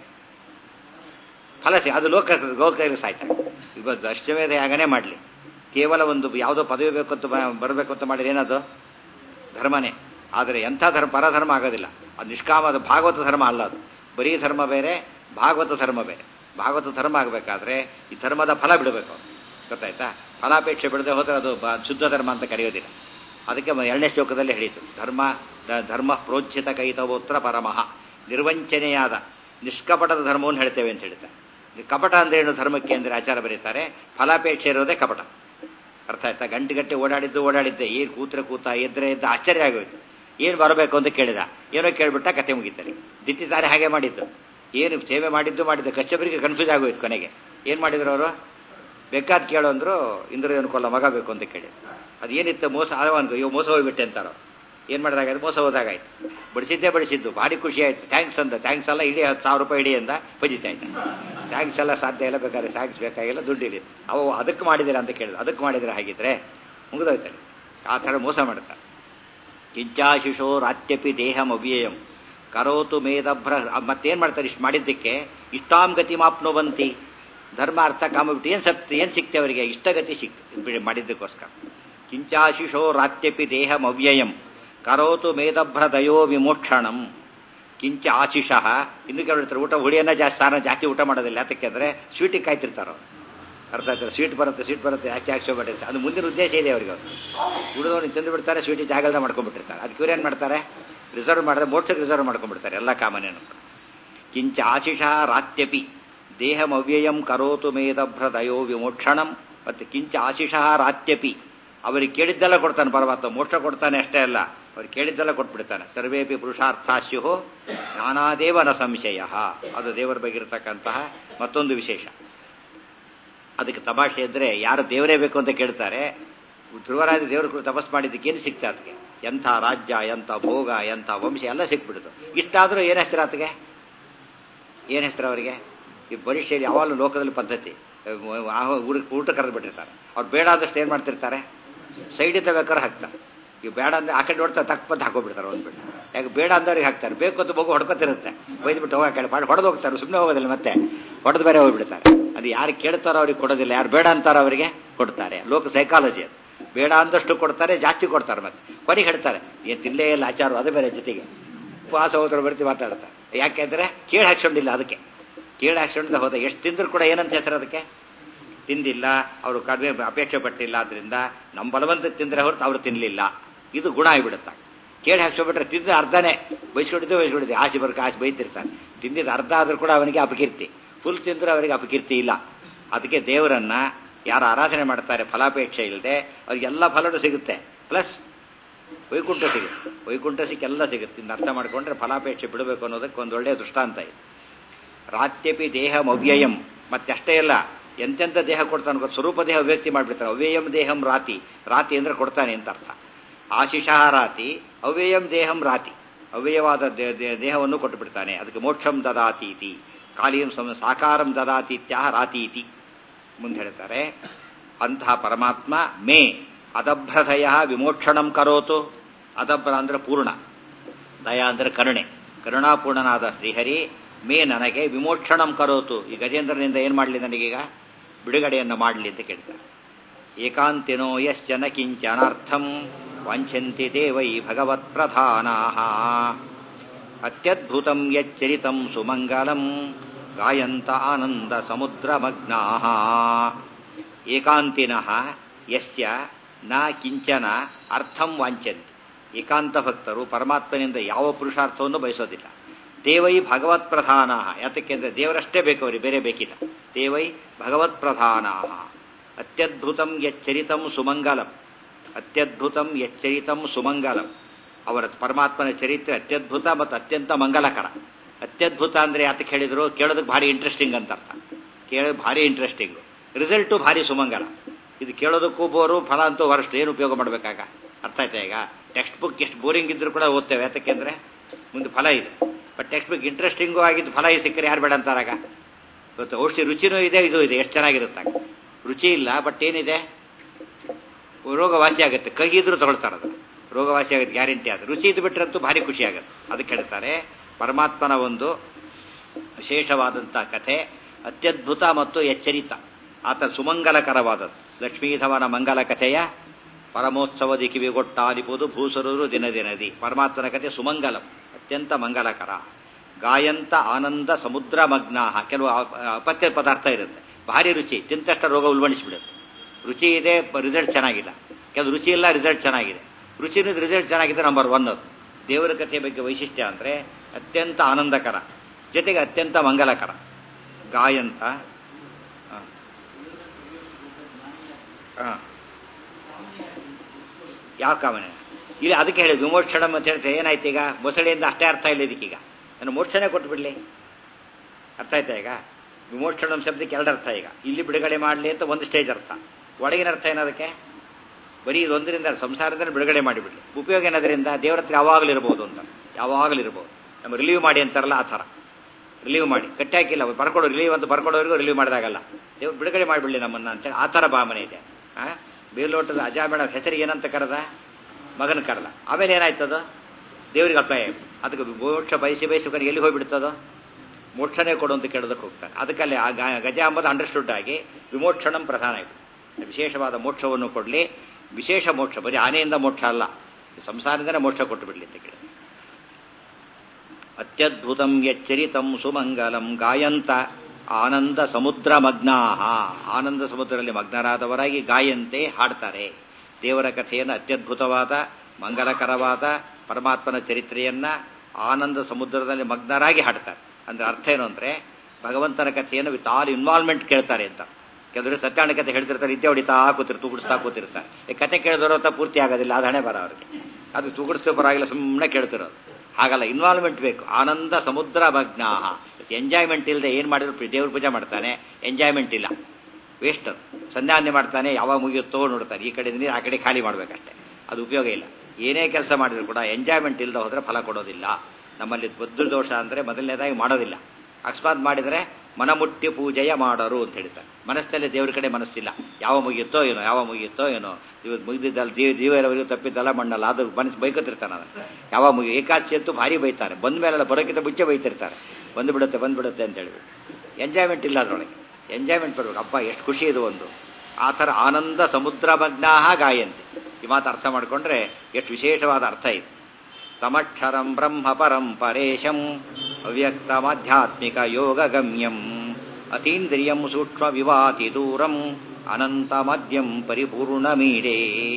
ಫಲ ಸಿ ಅದು ಲೋಕ ಲೋಕದಲ್ಲಿ ಸಾಯ್ತಾರೆ ಇವತ್ತು ಅಷ್ಟವೇದ ಯಾಗನೇ ಮಾಡಲಿ ಕೇವಲ ಒಂದು ಯಾವುದೋ ಪದವಿ ಬೇಕು ಅಂತ ಬರಬೇಕು ಅಂತ ಮಾಡಿದ್ರೆ ಏನದು ಧರ್ಮನೇ ಆದರೆ ಎಂಥ ಧರ್ಮ ಪರಧರ್ಮ ಆಗೋದಿಲ್ಲ ಅದು ನಿಷ್ಕಾಮದ ಭಾಗವತ ಧರ್ಮ ಅಲ್ಲ ಅದು ಬರೀ ಧರ್ಮ ಬೇರೆ ಭಾಗವತ ಧರ್ಮ ಬೇರೆ ಭಾಗವತ ಧರ್ಮ ಆಗಬೇಕಾದ್ರೆ ಈ ಧರ್ಮದ ಫಲ ಬಿಡಬೇಕು ಗೊತ್ತಾಯ್ತಾ ಫಲಾಪೇಕ್ಷೆ ಬಿಡದೆ ಹೋದರೆ ಅದು ಶುದ್ಧ ಧರ್ಮ ಅಂತ ಕರೆಯೋದಿಲ್ಲ ಅದಕ್ಕೆ ಎರಡನೇ ಶ್ಲೋಕದಲ್ಲಿ ಹೇಳಿತು ಧರ್ಮ ಧರ್ಮ ಪ್ರೋಚ್ಚಿತ ಕೈತವೋತ್ರ ಪರಮಃ ನಿರ್ವಂಚನೆಯಾದ ನಿಷ್ಕಪಟದ ಧರ್ಮವನ್ನು ಹೇಳ್ತೇವೆ ಅಂತ ಹೇಳ್ತಾರೆ ಕಪಟ ಅಂದ್ರೆ ಏನು ಧರ್ಮಕ್ಕೆ ಅಂದರೆ ಆಚಾರ ಬರೀತಾರೆ ಫಲಾಪೇಕ್ಷೆ ಇರೋದೇ ಕಪಟ ಅರ್ಥ ಆಯ್ತಾ ಗಂಟೆ ಗಂಟೆ ಓಡಾಡಿದ್ದು ಓಡಾಡಿದ್ದೆ ಏನು ಕೂತ್ರೆ ಕೂತ ಎದ್ರೆ ಎದ್ದು ಆಶ್ಚರ್ಯ ಆಗೋಯ್ತು ಏನು ಬರಬೇಕು ಅಂತ ಕೇಳಿದ ಏನೋ ಕೇಳ್ಬಿಟ್ಟ ಕತೆ ಮುಗಿತಾರೆ ದಿಟ್ಟಿದ್ದಾರೆ ಹಾಗೆ ಮಾಡಿದ್ದು ಏನು ಸೇವೆ ಮಾಡಿದ್ದು ಮಾಡಿದ್ದು ಕಶ್ಯಪರಿಗೆ ಕನ್ಫ್ಯೂಸ್ ಆಗೋಯ್ತು ಕೊನೆಗೆ ಏನು ಮಾಡಿದ್ರು ಅವರು ಬೇಕಾದ್ ಕೇಳು ಅಂದ್ರು ಇಂದ್ರದೇವನ ಕೊಲ್ಲ ಮಗ ಬೇಕು ಅಂತ ಕೇಳಿ ಅದು ಏನಿತ್ತು ಮೋಸ ಅನ್ಕೋ ಇವ್ ಮೋಸ ಹೋಗ್ಬಿಟ್ಟೆ ಅಂತಾರೋ ಏನು ಮಾಡಿದಾಗ ಅದು ಮೋಸ ಹೋದಾಗಾಯ್ತು ಬಡಿಸಿದ್ದೇ ಬಡಿಸಿದ್ದು ಭಾರಿ ಖುಷಿ ಆಯ್ತು ಥ್ಯಾಂಕ್ಸ್ ಅಂದ ಥ್ಯಾಂಕ್ಸ್ ಎಲ್ಲ ಇಡೀ ಹತ್ತು ಸಾವಿರ ರೂಪಾಯಿ ಇಡಿ ಅಂದ ಬಜಿತಾ ಇದ್ದ ಥ್ಯಾಂಕ್ಸ್ ಎಲ್ಲ ಸಾಧ್ಯ ಇಲ್ಲ ಬೇಕಾದ್ರೆ ಥ್ಯಾಂಕ್ಸ್ ಬೇಕಾಗಿಲ್ಲ ದುಡ್ಡು ಇಡಿ ಅವು ಅದಕ್ಕೆ ಮಾಡಿದಿರ ಅಂತ ಕೇಳಿದ ಅದಕ್ಕೆ ಮಾಡಿದ್ರೆ ಹಾಗಿದ್ರೆ ಮುಗಿದೋಯ್ತಾರೆ ಆ ಥರ ಮೋಸ ಮಾಡ್ತಾರೆ ಕಿಂಚಾಶಿಶೋ ರಾತ್ಯಪಿ ದೇಹಂ ಅವ್ಯಯಂ ಕರೋತು ಮೇದಭ್ರ ಮತ್ತೇನ್ ಮಾಡ್ತಾರೆ ಇಷ್ಟು ಮಾಡಿದ್ದಕ್ಕೆ ಇಷ್ಟಾಂ ಗತಿ ಮಾಪ್ನುವಂತಿ ಧರ್ಮ ಅರ್ಥ ಕಾಮ ಬಿಟ್ಟು ಏನ್ ಸಪ್ತಿ ಏನ್ ಸಿಕ್ತೆ ಅವರಿಗೆ ಇಷ್ಟಗತಿ ಸಿಕ್ತು ಬಿಡಿ ಮಾಡಿದ್ದಕ್ಕೋಸ್ಕರ ಕಿಂಚಾಶಿಷೋ ರಾತ್ಯಪಿ ದೇಹಮವ್ಯಯಂ ಕರೋತು ಮೇದಭ್ರ ದಯೋ ವಿಮೋಕ್ಷಣಂ ಕಿಂಚ ಆಶಿಷಃ ಇನ್ನು ಕೆಲವರು ಊಟ ಹುಳಿಯನ್ನ ಜಾಸ್ತಿ ಸಾರ ಜಾಸ್ತಿ ಊಟ ಮಾಡೋದಿಲ್ಲ ಯಾತಕ್ಕೆ ಅಂದ್ರೆ ಸ್ವೀಟಿಗೆ ಕಾಯ್ತಿರ್ತಾರ ಅವ್ರು ಅರ್ಥ ಆಯ್ತಾರೆ ಸ್ವೀಟ್ ಬರುತ್ತೆ ಸ್ವೀಟ್ ಬರುತ್ತೆ ಜಾಸ್ತಿ ಆಕ್ಷೇಪ ಮಾಡಿರ್ತಾರೆ ಅದು ಮುಂದಿನ ಉದ್ದೇಶ ಇದೆ ಅವರಿಗೆ ಉಳಿದವನು ತಿಂದು ಬಿಡ್ತಾರೆ ಸ್ವೀಟ್ ಜಾಗದ ಮಾಡ್ಕೊಂಡ್ಬಿಟ್ಟಿರ್ತಾರೆ ಅದಕ್ಕೆ ಇವ್ರು ಏನು ಮಾಡ್ತಾರೆ ರಿಸರ್ವ್ ಮಾಡಿದ್ರೆ ಮೋಕ್ಷಕ್ಕೆ ರಿಸರ್ವ್ ಮಾಡ್ಕೊಂಡ್ಬಿಡ್ತಾರೆ ಎಲ್ಲ ಕಾಮನೇನು ಕಿಂಚ ಆಶಿಷ ರಾತ್ಯಪಿ ದೇಹಮವ್ಯಯಂ ಕರೋತು ಮೇದಭ್ರ ದಯೋ ವಿಮೋಕ್ಷಣಂ ಮತ್ತು ಕಿಂಚ ಆಶಿಷ ರಾತ್ಯಪಿ ಅವರಿಗೆ ಕೇಳಿದ್ದೆಲ್ಲ ಕೊಡ್ತಾನೆ ಪರಮಾತ್ಮ ಮೋಕ್ಷ ಕೊಡ್ತಾನೆ ಅಷ್ಟೇ ಅಲ್ಲ ಅವ್ರಿಗೆ ಕೇಳಿದ್ದೆಲ್ಲ ಕೊಟ್ಬಿಡ್ತಾನೆ ಸರ್ವೇಪಿ ಪುರುಷಾರ್ಥಾಸ್ಯು ನಾನಾದೇವನ ಸಂಶಯ ಅದು ದೇವರ ಬಗ್ಗೆ ಇರತಕ್ಕಂತಹ ಮತ್ತೊಂದು ವಿಶೇಷ ಅದಕ್ಕೆ ತಮಾಷೆ ಇದ್ರೆ ಯಾರು ದೇವರೇ ಬೇಕು ಅಂತ ಕೇಳ್ತಾರೆ ಧ್ರುವರಾಜ ದೇವರ ಕುರಿತು ತಪಸ್ ಮಾಡಿದ್ದಕ್ಕೆ ಏನು ಸಿಕ್ತಾ ಅದಕ್ಕೆ ಎಂಥ ರಾಜ್ಯ ಎಂಥ ಭೋಗ ಎಂಥ ವಂಶ ಎಲ್ಲ ಸಿಕ್ಬಿಡ್ತು ಇಷ್ಟಾದರೂ ಏನು ಹೆಸರು ಆತಗೆ ಏನು ಹೆಸರು ಅವರಿಗೆ ಈ ಪರೀಕ್ಷೆಯಲ್ಲಿ ಯಾವಾಗಲೂ ಲೋಕದಲ್ಲಿ ಪದ್ಧತಿ ಊಟ ಊಟ ಕರೆದು ಬಿಟ್ಟಿರ್ತಾರೆ ಅವ್ರು ಬೇಡ ಆದಷ್ಟು ಏನು ಮಾಡ್ತಿರ್ತಾರೆ ಸೈಡಿಂದ ಬೇಕಾದ್ರೆ ಹಾಕ್ತಾರೆ ಇವು ಬೇಡ ಅಂದ್ರೆ ಆ ಕಡೆ ನೋಡ್ತಾ ತಕ್ಕ ಪದ್ದು ಹಾಕೋಬಿಡ್ತಾರೆ ಒಂದ್ಬಿಟ್ಟು ಯಾಕೆ ಬೇಡ ಅಂದವ್ರಿಗೆ ಹಾಕ್ತಾರೆ ಬೇಕು ಅಂತ ಮಗು ಹೊಡ್ಕೊತಿರುತ್ತೆ ಬೈದ್ಬಿಟ್ಟು ಹೋಗೋ ಕಡೆ ಮಾಡಿ ಹೊಡೆದು ಹೋಗ್ತಾರೆ ಸುಮ್ಮನೆ ಹೋಗೋದಿಲ್ಲ ಮತ್ತೆ ಹೊಡೆದು ಬೇರೆ ಹೋಗ್ಬಿಡ್ತಾರೆ ಅದು ಯಾರು ಕೇಳ್ತಾರೋ ಅವ್ರಿಗೆ ಕೊಡೋದಿಲ್ಲ ಯಾರು ಬೇಡ ಅಂತಾರೋ ಅವರಿಗೆ ಕೊಡ್ತಾರೆ ಲೋಕ ಸೈಕಾಲಜಿ ಅದು ಬೇಡ ಅಂದಷ್ಟು ಕೊಡ್ತಾರೆ ಜಾಸ್ತಿ ಕೊಡ್ತಾರೆ ಮತ್ತೆ ಕೊನೆಗೆ ಹೇಳ್ತಾರೆ ಏನು ತಿನ್ನಲೇ ಇಲ್ಲ ಆಚಾರ ಅದು ಬೇರೆ ಜೊತೆಗೆ ಉಪವಾಸ ಹೋದ್ರೆ ಬರ್ತಿ ಮಾತಾಡ್ತಾರೆ ಯಾಕೆಂದ್ರೆ ಕೇಳಿ ಹಾಕ್ಸೊಂಡಿಲ್ಲ ಅದಕ್ಕೆ ಕೇಳಿ ಹಾಕ್ಸೊಂಡಿದ್ದ ಹೋದ ಎಷ್ಟು ತಿಂದ್ರು ಕೂಡ ಏನಂತ ಹೆಸರು ಅದಕ್ಕೆ ತಿಂದಿಲ್ಲ ಅವರು ಕಡಿಮೆ ಅಪೇಕ್ಷೆ ಪಟ್ಟಿಲ್ಲ ಆದ್ರಿಂದ ನಮ್ಮ ಬಲವಂತ ತಿಂದ್ರೆ ಹೊರತು ಅವ್ರು ತಿನ್ನಲಿಲ್ಲ ಇದು ಗುಣ ಆಗಿಬಿಡುತ್ತೆ ಕೇಳಿ ಹಾಕ್ಸೋಬಿಟ್ರೆ ತಿಂದ ಅರ್ಧನೇ ಬಯಸ್ಕೊಂಡಿದ್ದೆ ಬಯಸ್ಕೊಂಡಿದ್ದೆ ಆಸೆ ಬರ್ಕ ಆಸೆ ಬೈತಿರ್ತಾನೆ ತಿಂದಿದ್ದು ಅರ್ಧ ಆದ್ರೂ ಕೂಡ ಅವನಿಗೆ ಅಪಕೀರ್ತಿ ಫುಲ್ ತಿಂದ್ರೆ ಅವರಿಗೆ ಅಪಕೀರ್ತಿ ಇಲ್ಲ ಅದಕ್ಕೆ ದೇವರನ್ನ ಯಾರು ಆರಾಧನೆ ಮಾಡ್ತಾರೆ ಫಲಾಪೇಕ್ಷೆ ಇಲ್ಲದೆ ಅವ್ರಿಗೆಲ್ಲ ಫಲನೂ ಸಿಗುತ್ತೆ ಪ್ಲಸ್ ವೈಕುಂಠ ಸಿಗುತ್ತೆ ವೈಕುಂಠ ಸಿಕ್ಕೆಲ್ಲ ಸಿಗುತ್ತೆ ಇನ್ನು ಅರ್ಥ ಮಾಡ್ಕೊಂಡ್ರೆ ಫಲಾಪೇಕ್ಷೆ ಬಿಡಬೇಕು ಅನ್ನೋದಕ್ಕೆ ಒಂದು ಒಳ್ಳೆಯ ದೃಷ್ಟಾಂತ ಇದೆ ರಾತ್ಯಪಿ ದೇಹ ಅವ್ಯಯಂ ಮತ್ತೆ ಅಷ್ಟೇ ಇಲ್ಲ ಎಂತೆಂಥ ದೇಹ ಕೊಡ್ತಾನೆ ಗೊತ್ತು ಸ್ವರೂಪ ದೇಹ ವ್ಯಕ್ತಿ ಮಾಡಿಬಿಡ್ತಾನೆ ಅವ್ಯಯಂ ದೇಹಂ ರಾತಿ ರಾತಿ ಅಂದ್ರೆ ಕೊಡ್ತಾನೆ ಅಂತ ಅರ್ಥ ಆಶಿಷಃ ರಾತಿ ಅವ್ಯಯಂ ದೇಹಂ ರಾತಿ ಅವ್ಯಯವಾದ ದೇಹವನ್ನು ಕೊಟ್ಟು ಬಿಡ್ತಾನೆ ಅದಕ್ಕೆ ಮೋಕ್ಷಂ ದದಾತೀತಿ ಕಾಲಿಯಂ ಸಮ ಸಾಕಾರಂ ದದಾತೀತ್ಯಾಹ ರಾತೀತಿ ಮುಂದೆ ಹೇಳ್ತಾರೆ ಅಂತಹ ಪರಮಾತ್ಮ ಮೇ ಅದಭ್ರದಯ ವಿಮೋಕ್ಷಣಂ ಕರೋತು ಅದಭ್ರ ಅಂದ್ರೆ ಪೂರ್ಣ ದಯ ಅಂದ್ರೆ ಕರುಣೆ ಕರುಣಾಪೂರ್ಣನಾದ ಶ್ರೀಹರಿ ಮೇ ನನಗೆ ವಿಮೋಕ್ಷಣಂ ಕರೋತು ಈ ಗಜೇಂದ್ರನಿಂದ ಏನ್ ಮಾಡಲಿ ನನಗೀಗ ಬಿಡುಗಡೆಯನ್ನು ಮಾಡಲಿ ಅಂತ ಕೇಳ್ತಾರೆ ಏಕಾಂತಿನೋ ಯಶ್ಚನ ಕಿಂಚನಾರ್ಥಂ ವಾಂಛಂತಿ ದೇವೈ ಭಗವತ್ ಪ್ರಧಾನಾ ಅತ್ಯದ್ಭುತಂ ಯಚ್ಚರಿತಂ ಸುಮಂಗಲಂ ಗಾಯಂತ ಆನಂದ ಸಮುದ್ರಮಗ್ನಾ ಏಕಾಂತಿನಃ ಯಸ್ಯ ನ ಕಿಂಚನ ಅರ್ಥಂ ವಾಂಚಂತಿ ಏಕಾಂತ ಭಕ್ತರು ಪರಮಾತ್ಮನಿಂದ ಯಾವ ಪುರುಷಾರ್ಥವನ್ನು ಬಯಸೋದಿಲ್ಲ ದೇವೈ ಭಗವತ್ ಪ್ರಧಾನ ಯಾತಕ್ಕೆಂದ್ರೆ ದೇವರಷ್ಟೇ ಬೇಕು ಅವರಿಗೆ ಬೇರೆ ಬೇಕಿಲ್ಲ ದೇವೈ ಭಗವತ್ ಪ್ರಧಾನ ಅತ್ಯದ್ಭುತಂ ಯಚ್ಚರಿತಂ ಸುಮಂಗಲಂ ಅತ್ಯದ್ಭುತಂ ಯಚ್ಚರಿತಂ ಸುಮಂಗಲಂ ಅವರ ಪರಮಾತ್ಮನ ಚರಿತ್ರೆ ಅತ್ಯದ್ಭುತ ಮತ್ತು ಅತ್ಯಂತ ಮಂಗಲಕರ ಅತ್ಯದ್ಭುತ ಅಂದ್ರೆ ಯಾತಕ್ಕೆ ಹೇಳಿದ್ರು ಕೇಳೋದಕ್ಕೆ ಭಾರಿ ಇಂಟ್ರೆಸ್ಟಿಂಗ್ ಅಂತ ಅರ್ಥ ಕೇಳೋದು ಭಾರಿ ಇಂಟ್ರೆಸ್ಟಿಂಗ್ ರಿಸಲ್ಟು ಭಾರಿ ಸುಮಂಗಲ ಇದು ಕೇಳೋದಕ್ಕೂ ಬೋರು ಫಲ ಅಂತೂ ವರಷ್ಟು ಏನು ಉಪಯೋಗ ಮಾಡಬೇಕಾಗ ಅರ್ಥ ಆಯ್ತಾ ಈಗ ಟೆಕ್ಸ್ಟ್ ಬುಕ್ ಎಷ್ಟು ಬೋರಿಂಗ್ ಇದ್ರೂ ಕೂಡ ಓದ್ತೇವೆ ಯಾತಕ್ಕೆಂದ್ರೆ ಮುಂದೆ ಫಲ ಇದೆ ಬಟ್ ಟೆಕ್ಸ್ಟ್ ಬುಕ್ ಇಂಟ್ರೆಸ್ಟಿಂಗು ಆಗಿದ್ದು ಫಲ ಸಿಕ್ಕರೆ ಯಾರು ಬೇಡ ಅಂತಾರಾಗ ಇವತ್ತು ಔಷಧಿ ರುಚಿನೂ ಇದೆ ಇದು ಇದೆ ಎಷ್ಟು ಚೆನ್ನಾಗಿರುತ್ತಾಗ ರುಚಿ ಇಲ್ಲ ಬಟ್ ಏನಿದೆ ರೋಗ ವಾಸಿ ಆಗುತ್ತೆ ಕೈಗಿದ್ರು ತಗೊಳ್ತಾರೆ ಅದು ರೋಗ ವಾಸಿ ಆಗುತ್ತೆ ಗ್ಯಾರಂಟಿ ಅದು ರುಚಿ ಇದು ಬಿಟ್ರಂತೂ ಭಾರಿ ಖುಷಿ ಆಗುತ್ತೆ ಅದಕ್ಕೆ ಹೇಳ್ತಾರೆ ಪರಮಾತ್ಮನ ಒಂದು ವಿಶೇಷವಾದಂಥ ಕಥೆ ಅತ್ಯದ್ಭುತ ಮತ್ತು ಎಚ್ಚರಿತ ಆತ ಸುಮಂಗಲಕರವಾದದ್ದು ಲಕ್ಷ್ಮೀಧವನ ಮಂಗಲ ಕಥೆಯ ಪರಮೋತ್ಸವದಿ ಕಿವಿಗೊಟ್ಟಾಲಿಪುದು ಭೂಸರೂರು ದಿನ ದಿನದಿ ಪರಮಾತ್ಮನ ಕಥೆ ಸುಮಂಗಲಂ ಅತ್ಯಂತ ಮಂಗಲಕರ ಗಾಯಂತ ಆನಂದ ಸಮುದ್ರ ಮಗ್ನಾಹ ಕೆಲವು ಅಪತ್ಯ ಪದಾರ್ಥ ಇರುತ್ತೆ ಭಾರಿ ರುಚಿ ತಿಂತಷ್ಟ ರೋಗ ಉಲ್ಬಣಿಸ್ಬಿಡುತ್ತೆ ರುಚಿ ಇದೆ ರಿಸಲ್ಟ್ ಚೆನ್ನಾಗಿಲ್ಲ ಕೆಲವು ರುಚಿ ಇಲ್ಲ ರಿಸಲ್ಟ್ ಚೆನ್ನಾಗಿದೆ ರುಚಿನೂ ರಿಸಲ್ಟ್ ಚೆನ್ನಾಗಿದೆ ನಂಬರ್ ಒನ್ ಅದು ದೇವರ ಕಥೆಯ ಬಗ್ಗೆ ವೈಶಿಷ್ಟ್ಯ ಅಂದ್ರೆ ಅತ್ಯಂತ ಆನಂದಕರ ಜೊತೆಗೆ ಅತ್ಯಂತ ಮಂಗಲಕರ ಗಾಯಂತ ಯಾವ ಕಾಮನೆ ಇಲ್ಲಿ ಅದಕ್ಕೆ ಹೇಳಿ ವಿಮೋಕ್ಷಣಂ ಅಂತ ಹೇಳ್ತಾರೆ ಏನಾಯ್ತು ಈಗ ಮೊಸಳೆಯಿಂದ ಅಷ್ಟೇ ಅರ್ಥ ಇಲ್ಲ ಇದಕ್ಕೀಗ ನಾನು ಮೋಕ್ಷಣೆ ಕೊಟ್ಟು ಬಿಡ್ಲಿ ಅರ್ಥ ಆಯ್ತಾ ಈಗ ವಿಮೋಕ್ಷಣಂ ಶಬ್ದಕ್ಕೆ ಎರಡು ಅರ್ಥ ಈಗ ಇಲ್ಲಿ ಬಿಡುಗಡೆ ಮಾಡಲಿ ಅಂತ ಒಂದು ಸ್ಟೇಜ್ ಅರ್ಥ ಒಳಗಿನ ಅರ್ಥ ಏನದಕ್ಕೆ ಬರೀ ಇದೊಂದರಿಂದ ಸಂಸಾರದಲ್ಲಿ ಬಿಡುಗಡೆ ಮಾಡಿಬಿಡ್ಲಿ ಉಪಯೋಗ ಏನದರಿಂದ ದೇವರ ಹತ್ರ ಯಾವಾಗಲೂ ಇರ್ಬೋದು ಅಂತ ಯಾವಾಗಲೂ ಇರ್ಬೋದು ನಮ್ಮ ರಿಲೀವ್ ಮಾಡಿ ಅಂತಾರಲ್ಲ ಆ ಥರ ರಿಲೀವ್ ಮಾಡಿ ಕಟ್ಟಿ ಹಾಕಿಲ್ಲ ಬರ್ಕೊಡೋ ರಿಲೀವ್ ಅಂತ ಬರ್ಕೊಡೋರಿಗೂ ರಿಲೀವ್ ಮಾಡಿದಾಗಲ್ಲ ದೇವ್ರು ಬಿಡುಗಡೆ ಮಾಡಿಬಿಡ್ಲಿ ನಮ್ಮನ್ನ ಅಂತೇಳಿ ಆ ಥರ ಭಾವನೆ ಇದೆ ಆ ಬೇಲೋಟದ ಅಜಾಮೇಣ ಹೆಸರಿಗೆ ಏನಂತ ಕರೆದ ಮಗನ ಕರೆದ ಆಮೇಲೆ ಏನಾಯ್ತದ ದೇವರಿಗೆ ಅಪ್ಲೈ ಆಗ್ಬಿಟ್ಟು ಅದಕ್ಕೆ ಮೋಕ್ಷ ಬಯಸಿ ಬಯಸಿ ಕಡೆ ಎಲ್ಲಿ ಹೋಗ್ಬಿಡ್ತದೋ ಮೋಕ್ಷನೇ ಕೊಡು ಅಂತ ಕೇಳೋದಕ್ಕೆ ಹೋಗ್ತಾನೆ ಅದಕ್ಕಲ್ಲಿ ಆ ಗ- ಗಜ ಎಂಬುದು ಅಂಡರ್ಸ್ಟುಡ್ ಆಗಿ ವಿಮೋಕ್ಷಣಂ ಪ್ರಧಾನ ಆಯಿತು ವಿಶೇಷವಾದ ಮೋಕ್ಷವನ್ನು ಕೊಡಲಿ ವಿಶೇಷ ಮೋಕ್ಷ ಬರೀ ಆನೆಯಿಂದ ಮೋಕ್ಷ ಅಲ್ಲ ಸಂಸಾರದಿಂದನೇ ಮೋಕ್ಷ ಕೊಟ್ಟು ಬಿಡಲಿ ಅಂತ ಕೇಳಿ ಅತ್ಯದ್ಭುತಂ ಎಚ್ಚರಿತಂ ಸುಮಂಗಲಂ ಗಾಯಂತ ಆನಂದ ಸಮುದ್ರ ಮಗ್ನಾಹ ಆನಂದ ಸಮುದ್ರದಲ್ಲಿ ಮಗ್ನರಾದವರಾಗಿ ಗಾಯಂತೆ ಹಾಡ್ತಾರೆ ದೇವರ ಕಥೆಯನ್ನು ಅತ್ಯದ್ಭುತವಾದ ಮಂಗಲಕರವಾದ ಪರಮಾತ್ಮನ ಚರಿತ್ರೆಯನ್ನ ಆನಂದ ಸಮುದ್ರದಲ್ಲಿ ಮಗ್ನರಾಗಿ ಹಾಡ್ತಾರೆ ಅಂದ್ರೆ ಅರ್ಥ ಏನು ಅಂದ್ರೆ ಭಗವಂತನ ಕಥೆಯನ್ನು ವಿತ್ ಆಲ್ ಇನ್ವಾಲ್ವ್ಮೆಂಟ್ ಕೇಳ್ತಾರೆ ಅಂತ ಕೆಲವರು ಸತ್ಯಾಣ ಕಥೆ ಹೇಳ್ತಿರ್ತಾರೆ ಇದ್ದೇ ಹೊಡಿತಾ ಕೂತಿರ್ತಾರೆ ತೂಗುಡಿಸ್ತಾ ಕೂತಿರ್ತಾರೆ ಈ ಕಥೆ ಕೇಳಿದವರು ಅಂತ ಪೂರ್ತಿ ಆಗೋದಿಲ್ಲ ಅದು ಹಣೆ ಬರ ಅವ್ರಿಗೆ ಅದು ತೂಗುಡಿಸೋ ಪರವಾಗಿಲ್ಲ ಸುಮ್ಮನೆ ಕೇಳ್ತಿರೋದು ಹಾಗಲ್ಲ ಇನ್ವಾಲ್ವ್ಮೆಂಟ್ ಬೇಕು ಆನಂದ ಸಮುದ್ರ ಮಗ್ನಾಹ ಎಂಜಾಯ್ಮೆಂಟ್ ಇಲ್ಲದೆ ಏನು ಮಾಡಿದ್ರು ದೇವ್ರ ಪೂಜೆ ಮಾಡ್ತಾನೆ ಎಂಜಾಯ್ಮೆಂಟ್ ಇಲ್ಲ ವೇಸ್ಟ್ ಅದು ಸಂಧ್ಯಾನ್ಯ ಮಾಡ್ತಾನೆ ಯಾವಾಗ ಮುಗಿಯುತ್ತೋ ನೋಡ್ತಾನೆ ಈ ಕಡೆ ನೀರು ಆ ಕಡೆ ಖಾಲಿ ಮಾಡ್ಬೇಕಷ್ಟೇ ಅದು ಉಪಯೋಗ ಇಲ್ಲ ಏನೇ ಕೆಲಸ ಮಾಡಿದ್ರು ಕೂಡ ಎಂಜಾಯ್ಮೆಂಟ್ ಇಲ್ಲದೆ ಹೋದ್ರೆ ಫಲ ಕೊಡೋದಿಲ್ಲ ನಮ್ಮಲ್ಲಿ ಬುದ್ಧ ದೋಷ ಅಂದ್ರೆ ಮೊದಲನೇದಾಗಿ ಮಾಡೋದಿಲ್ಲ ಅಕಸ್ಮಾತ್ ಮಾಡಿದರೆ ಮನಮುಟ್ಟಿ ಪೂಜೆಯ ಮಾಡೋರು ಅಂತ ಹೇಳ್ತಾರೆ ಮನಸ್ಸಿನಲ್ಲಿ ದೇವ್ರ ಕಡೆ ಮನಸ್ಸಿಲ್ಲ ಯಾವ ಮುಗಿಯುತ್ತೋ ಏನೋ ಯಾವ ಮುಗಿಯುತ್ತೋ ಏನೋ ಇವತ್ತು ಮುಗಿದಿದ್ದಲ್ಲ ಜೀವ ಜೀವರವರೆಗೂ ತಪ್ಪಿದ್ದಲ್ಲ ಮಣ್ಣಲ್ಲ ಅದು ಮನಸ್ಸು ಬೈಕೋತಿರ್ತಾನೆ ಅದನ್ನು ಯಾವಾಗ ಮುಗಿ ಏಕಾದಶಿ ಅಂತೂ ಭಾರಿ ಬೈತಾರೆ ಬಂದ ಮೇಲೆಲ್ಲ ಬರೋಕ್ಕಿಂತ ಮುಂಚೆ ಬೈತಿರ್ತಾರೆ ಬಂದು ಬಿಡುತ್ತೆ ಬಂದು ಬಿಡುತ್ತೆ ಅಂತ ಹೇಳ್ಬಿಟ್ಟು ಎಂಜಾಯ್ಮೆಂಟ್ ಇಲ್ಲ ಅದರೊಳಗೆ ಎಂಜಾಯ್ಮೆಂಟ್ ಬರ್ಬೇಕು ಅಪ್ಪ ಎಷ್ಟು ಖುಷಿ ಇದು ಒಂದು ಆ ಥರ ಆನಂದ ಸಮುದ್ರ ಮಗ್ನಾಹ ಗಾಯಂತೆ ಈ ಮಾತು ಅರ್ಥ ಮಾಡಿಕೊಂಡ್ರೆ ಎಷ್ಟು ವಿಶೇಷವಾದ ಅರ್ಥ ಇದೆ ತಮಕ್ಷರಂ ಬ್ರಹ್ಮ ಪರಂ ಪರೇಶಂ ಅವ್ಯಕ್ತಮಾಧ್ಯಾತ್ಮಿಕ ಯೋಗ ಗಮ್ಯಂ ಅತೀಂದ್ರಿಯಂ ಸೂಕ್ಷ್ಮ ವಿವಾತಿ ದೂರಂ ಅನಂತ ಮದ್ಯಂ ಪರಿಪೂರ್ಣಮೀಡೇ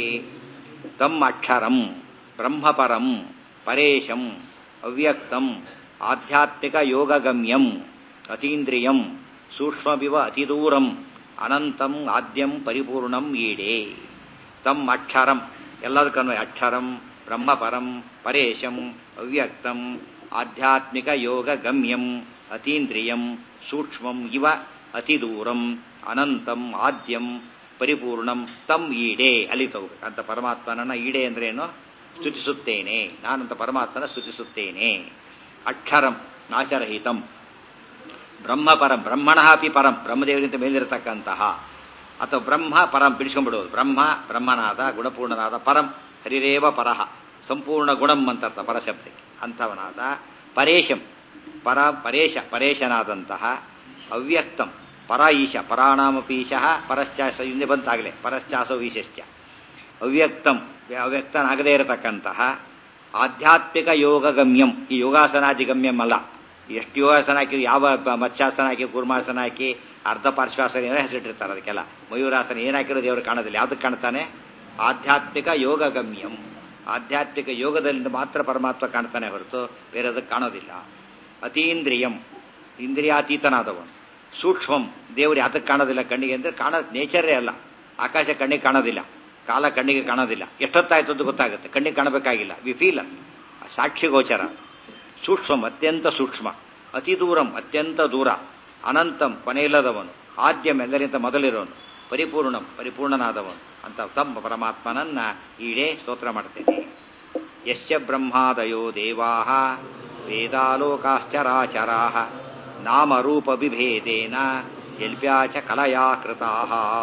ತಮ್ ಅಕ್ಷರಂ ಬ್ರಹ್ಮಪರಂ ಪರೇಶಂ ಅವ್ಯಕ್ತಂ ಆಧ್ಯಾತ್ಮಿಕ ಯೋಗಗಮ್ಯಂ ಅತೀಂದ್ರಿಯಂ ಸೂಕ್ಷ್ಮವಿವ ಅತಿದೂರಂ ಅನಂತಂ ಆದ್ಯಂ ಪರಿಪೂರ್ಣಂ ಈಡೇ ತಮ್ ಅಕ್ಷರಂ ಎಲ್ಲದಕ್ಕೂ ಅಕ್ಷರಂ ಬ್ರಹ್ಮಪರಂ ಪರೇಶಂ ಅವ್ಯಕ್ತಂ ಆಧ್ಯಾತ್ಮಿಕ ಯೋಗ ಗಮ್ಯಂ ಅತೀಂದ್ರಿಯಂ ಸೂಕ್ಷ್ಮಂ ಇವ ಅತಿದೂರಂ ಅನಂತಂ ಆದ್ಯಂ ಪರಿಪೂರ್ಣಂ ತಮ್ ಈಡೇ ಅಲ್ಲಿ ತಗೋಬೇಕು ಅಂತ ಪರಮಾತ್ಮನನ್ನ ಈಡೆ ಅಂದ್ರೆ ಏನು ಸ್ತುತಿಸುತ್ತೇನೆ ನಾನಂತ ಪರಮಾತ್ಮನ ಸ್ತುತಿಸುತ್ತೇನೆ ಅಕ್ಷರಂ ನಾಶರಹಿತಂ ಬ್ರಹ್ಮಪರಂ ಬ್ರಹ್ಮಣ ಅಪಿ ಪರಂ ಬ್ರಹ್ಮದೇವರಿಗಿಂತ ಮೇಲಿರತಕ್ಕಂತಹ ಅಥವಾ ಬ್ರಹ್ಮ ಪರಂ ಬಿಡಿಸ್ಕೊಂಡ್ಬಿಡೋದು ಬ್ರಹ್ಮ ಬ್ರಹ್ಮನಾದ ಗುಣಪೂರ್ಣನಾದ ಪರಂ ಹರಿರೇವ ಪರಹ ಸಂಪೂರ್ಣ ಗುಣಂ ಅಂತ ಅರ್ಥ ಪರಶಬ್ದಕ್ಕೆ ಅಂಥವನಾದ ಪರೇಶಂ ಪರ ಪರೇಶ ಪರೇಶನಾದಂತಹ ಅವ್ಯಕ್ತಂ ಪರ ಈಶ ಪರಾಣಾಮಪೀಶಃ ಪರಶ್ಚಾಸ ಹಿಂದೆ ಬಂತಾಗಲೇ ಪರಶ್ಚಾಸೋ ಈಶಶ್ಚ ಅವ್ಯಕ್ತಂ ಅವ್ಯಕ್ತನಾಗದೇ ಇರತಕ್ಕಂತಹ ಆಧ್ಯಾತ್ಮಿಕ ಯೋಗ ಗಮ್ಯಂ ಈ ಯೋಗಾಸನಾದಿ ಗಮ್ಯಂ ಅಲ್ಲ ಎಷ್ಟು ಯೋಗಾಸನ ಹಾಕಿ ಯಾವ ಬ- ಮತ್ಸ್ಯಾಸನ ಹಾಕಿ ಕೂರ್ಮಾಸನ ಹಾಕಿ ಅರ್ಧ ಪಾರ್ಶ್ವಾಸನ ಏನೋ ಹೆಸರಿಟ್ಟಿರ್ತಾರೆ ಅದಕ್ಕೆಲ್ಲ ಮಯೂರಾಸನ ಏನು ಹಾಕಿರೋ ದೇವರು ಕಾಣೋದಿಲ್ಲ ಯಾವ್ದಕ್ಕೆ ಕಾಣ್ತಾನೆ ಆಧ್ಯಾತ್ಮಿಕ ಯೋಗ ಗಮ್ಯಂ ಆಧ್ಯಾತ್ಮಿಕ ಯೋಗದಲ್ಲಿ ಮಾತ್ರ ಪರಮಾತ್ಮ ಕಾಣ್ತಾನೆ ಹೊರತು ಬೇರೆ ಅದಕ್ಕೆ ಕಾಣೋದಿಲ್ಲ ಅತೀಂದ್ರಿಯಂ ಇಂದ್ರಿಯಾತೀತನಾದವನು ಸೂಕ್ಷ್ಮಂ ದೇವರು ಯಾತಕ್ಕೆ ಕಾಣೋದಿಲ್ಲ ಕಣ್ಣಿಗೆ ಅಂದ್ರೆ ಕಾಣೋ ನೇಚರೇ ಅಲ್ಲ ಆಕಾಶ ಕಣ್ಣಿಗೆ ಕಾಣೋದಿಲ್ಲ ಕಾಲ ಕಣ್ಣಿಗೆ ಕಾಣೋದಿಲ್ಲ ಎಷ್ಟೊತ್ತಾಯ್ತು ಅಂತ ಗೊತ್ತಾಗುತ್ತೆ ಕಣ್ಣಿಗೆ ಕಾಣಬೇಕಾಗಿಲ್ಲ ವಿ ಫೀಲ್ ಸಾಕ್ಷಿ ಗೋಚರ ಸೂಕ್ಷ್ಮಂ ಅತ್ಯಂತ ಸೂಕ್ಷ್ಮ ಅತಿ ದೂರಂ ಅತ್ಯಂತ ದೂರ ಅನಂತಂ ಕೊನೆಯಿಲ್ಲದವನು ಆದ್ಯಂ ಎಲ್ಲರಿಂದ ಮೊದಲಿರೋನು ಪರಿಪೂರ್ಣಂ ಪರಿಪೂರ್ಣನಾದವನು ಅಂತ ತಮ್ಮ ಪರಮಾತ್ಮನನ್ನ ಈಡೇ ಸ್ತೋತ್ರ ಮಾಡ್ತೇನೆ ಯಶ್ಚ ಬ್ರಹ್ಮಾದಯೋ ದೇವಾ ವೇದಾಲೋಕಾಶ್ಚರಾಚರಾ ನಾಮರೂಪ ವಿಭೇದೇನ ಜಲ್ಪ್ಯಾಚ ಕಲಯಾ ಕೃತಾ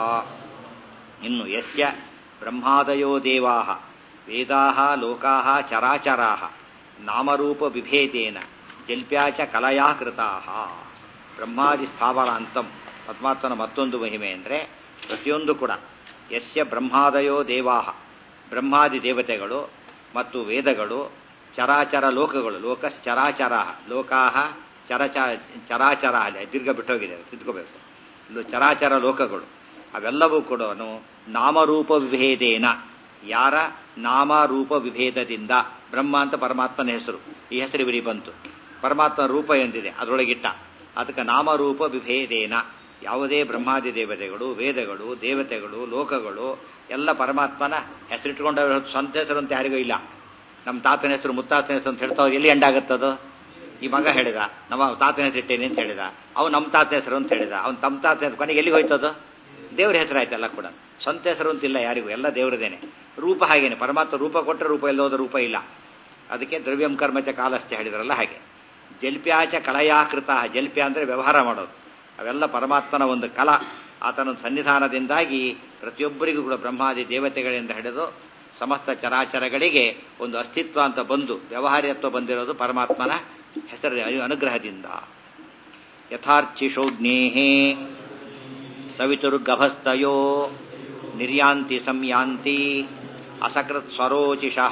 ಇನ್ನು ಯಸ್ಯ ಬ್ರಹ್ಮಾದಯೋ ದೇವಾ ವೇದಾ ಲೋಕಾ ಚರಾಚರಾ ನಾಮರೂಪ ವಿಭೇದೇನ ಜಲ್ಪ್ಯಾಚ ಕಲಯಾ ಕೃತಾ ಬ್ರಹ್ಮಾದಿ ಸ್ಥಾವರಾಂತಂ ಪರಮಾತ್ಮನ ಮತ್ತೊಂದು ಮಹಿಮೆ ಅಂದರೆ ಪ್ರತಿಯೊಂದು ಕೂಡ ಯಸ್ಯ ಬ್ರಹ್ಮಾದಯೋ ದೇವಾ ಬ್ರಹ್ಮಾದಿ ದೇವತೆಗಳು ಮತ್ತು ವೇದಗಳು ಚರಾಚರ ಲೋಕಗಳು ಲೋಕಶ್ಚರಾಚರ ಲೋಕಾ ಚರಚ ಚರಾಚರ ಅಲ್ಲಿ ದೀರ್ಘ ಬಿಟ್ಟೋಗಿದೆ ತಿದ್ಕೋಬೇಕು ಇಲ್ಲೂ ಚರಾಚರ ಲೋಕಗಳು ಅವೆಲ್ಲವೂ ಕೂಡ ನಾಮರೂಪ ವಿಭೇದೇನ ಯಾರ ನಾಮರೂಪ ವಿಭೇದದಿಂದ ಬ್ರಹ್ಮ ಅಂತ ಪರಮಾತ್ಮನ ಹೆಸರು ಈ ಹೆಸರು ಇವರಿಗೆ ಬಂತು ಪರಮಾತ್ಮ ರೂಪ ಎಂದಿದೆ ಅದರೊಳಗಿಟ್ಟ ಅದಕ್ಕೆ ನಾಮರೂಪ ವಿಭೇದೇನ ಯಾವುದೇ ಬ್ರಹ್ಮಾದಿ ದೇವತೆಗಳು ವೇದಗಳು ದೇವತೆಗಳು ಲೋಕಗಳು ಎಲ್ಲ ಪರಮಾತ್ಮನ ಹೆಸರಿಟ್ಕೊಂಡ ಸ್ವಂತ ಹೆಸರು ಅಂತ ಯಾರಿಗೂ ಇಲ್ಲ ನಮ್ಮ ತಾತನ ಹೆಸರು ಮುತ್ತಾತನ ಹೆಸರು ಅಂತ ಹೇಳ್ತಾವ್ ಎಲ್ಲಿ ಎಂಡಾಗುತ್ತದು ಈ ಮಗ ಹೇಳಿದ ನಮ್ಮ ತಾತನ ಹೆಸರು ಇಟ್ಟೇನೆ ಅಂತ ಹೇಳಿದ ಅವ್ನು ನಮ್ಮ ತಾತನ ಹೆಸರು ಅಂತ ಹೇಳಿದ ಅವ್ನು ತಮ್ಮ ತಾತನ ಹೆಸರು ಕೊನೆಗೆ ಎಲ್ಲಿಗೆ ಹೋಯ್ತದು ದೇವ್ರ ಹೆಸರು ಆಯ್ತು ಎಲ್ಲ ಕೂಡ ಸ್ವಂತ ಹೆಸರು ಅಂತಿಲ್ಲ ಯಾರಿಗೂ ಎಲ್ಲ ದೇವ್ರದೇನೆ ರೂಪ ಹಾಗೇನೆ ಪರಮಾತ್ಮ ರೂಪ ಕೊಟ್ಟರೆ ರೂಪ ಎಲ್ಲೋದ ರೂಪ ಇಲ್ಲ ಅದಕ್ಕೆ ದ್ರವ್ಯಂ ಕರ್ಮಚ ಕಾಲಶ್ಚ ಹೇಳಿದ್ರಲ್ಲ ಹಾಗೆ ಜಲ್ಪ್ಯಾಚ ಕಳಯಾಕೃತ ಜಲ್ಪ್ಯ ಅಂದರೆ ವ್ಯವಹಾರ ಮಾಡೋದು ಅವೆಲ್ಲ ಪರಮಾತ್ಮನ ಒಂದು ಕಲ ಆತನ ಸನ್ನಿಧಾನದಿಂದಾಗಿ ಪ್ರತಿಯೊಬ್ಬರಿಗೂ ಕೂಡ ಬ್ರಹ್ಮಾದಿ ದೇವತೆಗಳಿಂದ ಹಿಡಿದು ಸಮಸ್ತ ಚರಾಚರಗಳಿಗೆ ಒಂದು ಅಸ್ತಿತ್ವ ಅಂತ ಬಂದು ವ್ಯವಹಾರ್ಯತ್ವ ಬಂದಿರೋದು ಪರಮಾತ್ಮನ ಹೆಸರ ಅನುಗ್ರಹದಿಂದ ಯಥಾರ್ಚಿಷೋಗ್ನೇಹೇ ಸವಿತುರ್ಗಭಸ್ತಯೋ ನಿರ್ಯಾಂತಿ ಸಂಯಾಂತಿ ಅಸಕೃತ್ ಸ್ವರೋಚಿಷಃ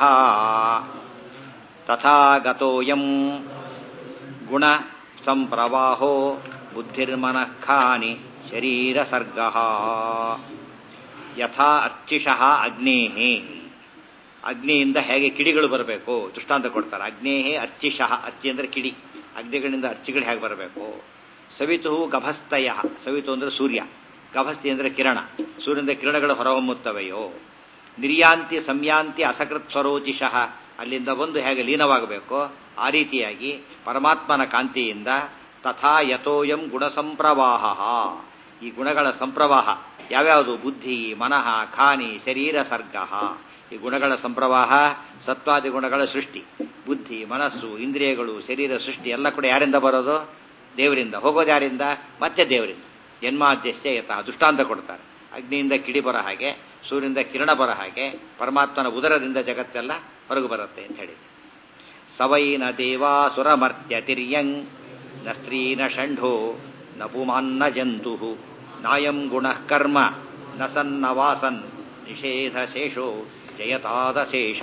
ತಥಾ ಗತೋಯಂ ಗುಣ ಸಂಪ್ರವಾಹೋ ಬುದ್ಧಿರ್ಮನಃ ಖಾನಿ ಶರೀರ ಸರ್ಗ ಯಥಾ ಅರ್ಚಿಷಃ ಅಗ್ನೇಹೇ ಅಗ್ನಿಯಿಂದ ಹೇಗೆ ಕಿಡಿಗಳು ಬರಬೇಕು ದೃಷ್ಟಾಂತ ಕೊಡ್ತಾರೆ ಅಗ್ನೇಹೇ ಅರ್ಚಿಷಃ ಅರ್ಚಿ ಅಂದ್ರೆ ಕಿಡಿ ಅಗ್ನಿಗಳಿಂದ ಅರ್ಚಿಗಳು ಹೇಗೆ ಬರಬೇಕು ಸವಿತು ಗಭಸ್ತಯ ಸವಿತು ಅಂದ್ರೆ ಸೂರ್ಯ ಗಭಸ್ತಿ ಅಂದ್ರೆ ಕಿರಣ ಸೂರ್ಯನ ಕಿರಣಗಳು ಹೊರಹೊಮ್ಮುತ್ತವೆಯೋ ನಿರ್ಯಾಂತಿ ಸಂಯಾಂತಿ ಅಸಕೃತ್ ಸ್ವರೋಚಿಷಃ ಅಲ್ಲಿಂದ ಬಂದು ಹೇಗೆ ಲೀನವಾಗಬೇಕು ಆ ರೀತಿಯಾಗಿ ಪರಮಾತ್ಮನ ಕಾಂತಿಯಿಂದ ತಥಾ ಯಥೋಯಂ ಗುಣಸಂಪ್ರವಾಹ ಈ ಗುಣಗಳ ಸಂಪ್ರವಾಹ ಯಾವ್ಯಾವುದು ಬುದ್ಧಿ ಮನಃ ಖಾನಿ ಶರೀರ ಸರ್ಗ ಈ ಗುಣಗಳ ಸಂಪ್ರವಾಹ ಸತ್ವಾದಿ ಗುಣಗಳ ಸೃಷ್ಟಿ ಬುದ್ಧಿ ಮನಸ್ಸು ಇಂದ್ರಿಯಗಳು ಶರೀರ ಸೃಷ್ಟಿ ಎಲ್ಲ ಕೂಡ ಯಾರಿಂದ ಬರೋದು ದೇವರಿಂದ ಹೋಗೋದು ಯಾರಿಂದ ಮತ್ತೆ ದೇವರಿಂದ ಜನ್ಮಾದ್ಯಸ್ಯ ಯಥ ದೃಷ್ಟಾಂತ ಕೊಡ್ತಾರೆ ಅಗ್ನಿಯಿಂದ ಕಿಡಿ ಬರೋ ಹಾಗೆ ಸೂರ್ಯನಿಂದ ಕಿರಣ ಬರೋ ಹಾಗೆ ಪರಮಾತ್ಮನ ಉದರದಿಂದ ಜಗತ್ತೆಲ್ಲ ಹೊರಗು ಬರುತ್ತೆ ಅಂತ ಹೇಳಿ ಸವೈನ ದೇವಾಸುರಮರ್ತ್ಯ ತಿರ್ಯಂಗ್ ನ ಸ್ತ್ರೀ ನ ಷಂಢೋ ನ ಪುಮಾನ್ನ ಜಂತು ನಾಯಂ ಗುಣ ಕರ್ಮ ನ ಸನ್ನ ವಾಸನ್ ನಿಷೇಧ ಶೇಷೋ ಜಯತಾದ ಶೇಷ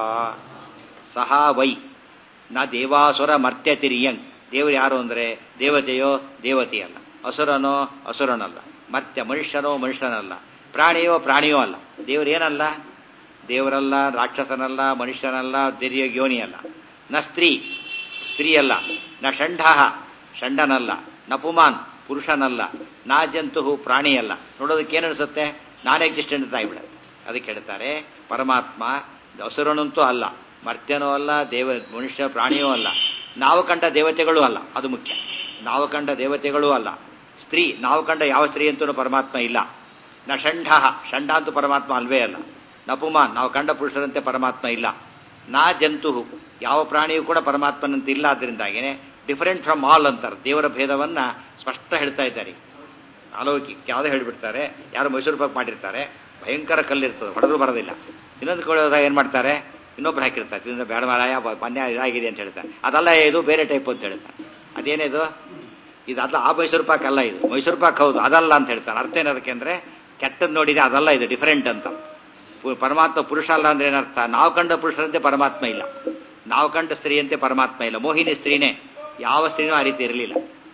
ಸಹ ವೈ ನ ದೇವಾಸುರ ಮರ್ತ್ಯ ತಿರ್ಯಂಗ್ ದೇವರು ಯಾರು ಅಂದ್ರೆ ದೇವತೆಯೋ ದೇವತೆಯಲ್ಲ ಅಸುರನೋ ಅಸುರನಲ್ಲ ಮರ್ತ್ಯ ಮನುಷ್ಯನೋ ಮನುಷ್ಯನಲ್ಲ ಪ್ರಾಣಿಯೋ ಪ್ರಾಣಿಯೋ ಅಲ್ಲ ದೇವರೇನಲ್ಲ ದೇವರಲ್ಲ ರಾಕ್ಷಸನಲ್ಲ ಮನುಷ್ಯನಲ್ಲ ದಿರ್ಯ ಯೋನಿಯಲ್ಲ ನ ಸ್ತ್ರೀ ಸ್ತ್ರೀಯಲ್ಲ ನ ಷಂಢ ಷಂಡನಲ್ಲ ನ ಪುಮಾನ್ ಪುರುಷನಲ್ಲ ನಾ ಜಂತು ಪ್ರಾಣಿಯಲ್ಲ ನೋಡೋದಕ್ಕೆ ಏನನ್ಸುತ್ತೆ ನಾನ್ ಎಕ್ಸಿಸ್ಟೆಂಟ್ ಅಂತ ಆಗ್ಬಿಡುತ್ತೆ ಅದಕ್ಕೆ ಹೇಳ್ತಾರೆ ಪರಮಾತ್ಮ ಹಸುರನಂತೂ ಅಲ್ಲ ಮರ್ತ್ಯನೂ ಅಲ್ಲ ದೇವ ಮನುಷ್ಯ ಪ್ರಾಣಿಯೂ ಅಲ್ಲ ನಾವು ಕಂಡ ದೇವತೆಗಳೂ ಅಲ್ಲ ಅದು ಮುಖ್ಯ ನಾವು ಕಂಡ ದೇವತೆಗಳೂ ಅಲ್ಲ ಸ್ತ್ರೀ ನಾವು ಕಂಡ ಯಾವ ಸ್ತ್ರೀ ಅಂತೂ ಪರಮಾತ್ಮ ಇಲ್ಲ ನ ಷಂಢ ಷಂಡ ಅಂತೂ ಪರಮಾತ್ಮ ಅಲ್ವೇ ಅಲ್ಲ ನಪುಮಾನ್ ನಾವು ಕಂಡ ಪುರುಷರಂತೆ ಪರಮಾತ್ಮ ಇಲ್ಲ ನಾ ಜಂತು ಯಾವ ಪ್ರಾಣಿಯೂ ಕೂಡ ಪರಮಾತ್ಮನಂತೆ ಇಲ್ಲ ಆದ್ದರಿಂದಾಗೇನೆ ಡಿಫರೆಂಟ್ ಫ್ರಮ್ ಆಲ್ ಅಂತಾರೆ ದೇವರ ಭೇದವನ್ನ ಸ್ಪಷ್ಟ ಹೇಳ್ತಾ ಇದ್ದಾರೆ ಅಲೌಕಿಕ ಯಾವುದೋ ಹೇಳ್ಬಿಡ್ತಾರೆ ಯಾರು ಮೈಸೂರು ಪಾಕ್ ಮಾಡಿರ್ತಾರೆ ಭಯಂಕರ ಕಲ್ಲಿರ್ತದೆ ಹೊಡೆದ್ರು ಬರೋದಿಲ್ಲ ಇನ್ನೊಂದು ಕೊಡೋದಾಗ ಏನ್ ಮಾಡ್ತಾರೆ ಇನ್ನೊಬ್ರು ಹಾಕಿರ್ತಾರೆ ಇದರಿಂದ ಬೇಡ ಮಾರಾಯ ಪನ್ಯ ಇದಾಗಿದೆ ಅಂತ ಹೇಳ್ತಾರೆ ಅದಲ್ಲ ಇದು ಬೇರೆ ಟೈಪ್ ಅಂತ ಹೇಳ್ತಾರೆ ಅದೇನಿದು ಇದು ಅದಲ್ಲ ಆ ಮೈಸೂರು ಪಾಕ್ ಅಲ್ಲ ಇದು ಮೈಸೂರು ಪಾಕ್ ಹೌದು ಅದಲ್ಲ ಅಂತ ಹೇಳ್ತಾರೆ ಅರ್ಥ ಏನದಕ್ಕೆ ಅಂದ್ರೆ ಕೆಟ್ಟದ್ದು ನೋಡಿದ್ರೆ ಅದಲ್ಲ ಇದು ಡಿಫರೆಂಟ್ ಅಂತ ಪರಮಾತ್ಮ ಪುರುಷ ಅಲ್ಲ ಅಂದ್ರೆ ಏನರ್ಥ ನಾವು ಕಂಡ ಪುರುಷರಂತೆ ಪರಮಾತ್ಮ ಇಲ್ಲ ನಾವು ಕಂಡ ಸ್ತ್ರೀಯಂತೆ ಪರಮಾತ್ಮ ಇಲ್ಲ ಮೋಹಿನಿ ಸ್ತ್ರೀನೇ ಯಾವ ಸ್ತ್ರೀನೂ ಆ ರೀತಿ ಇರಲಿಲ್ಲ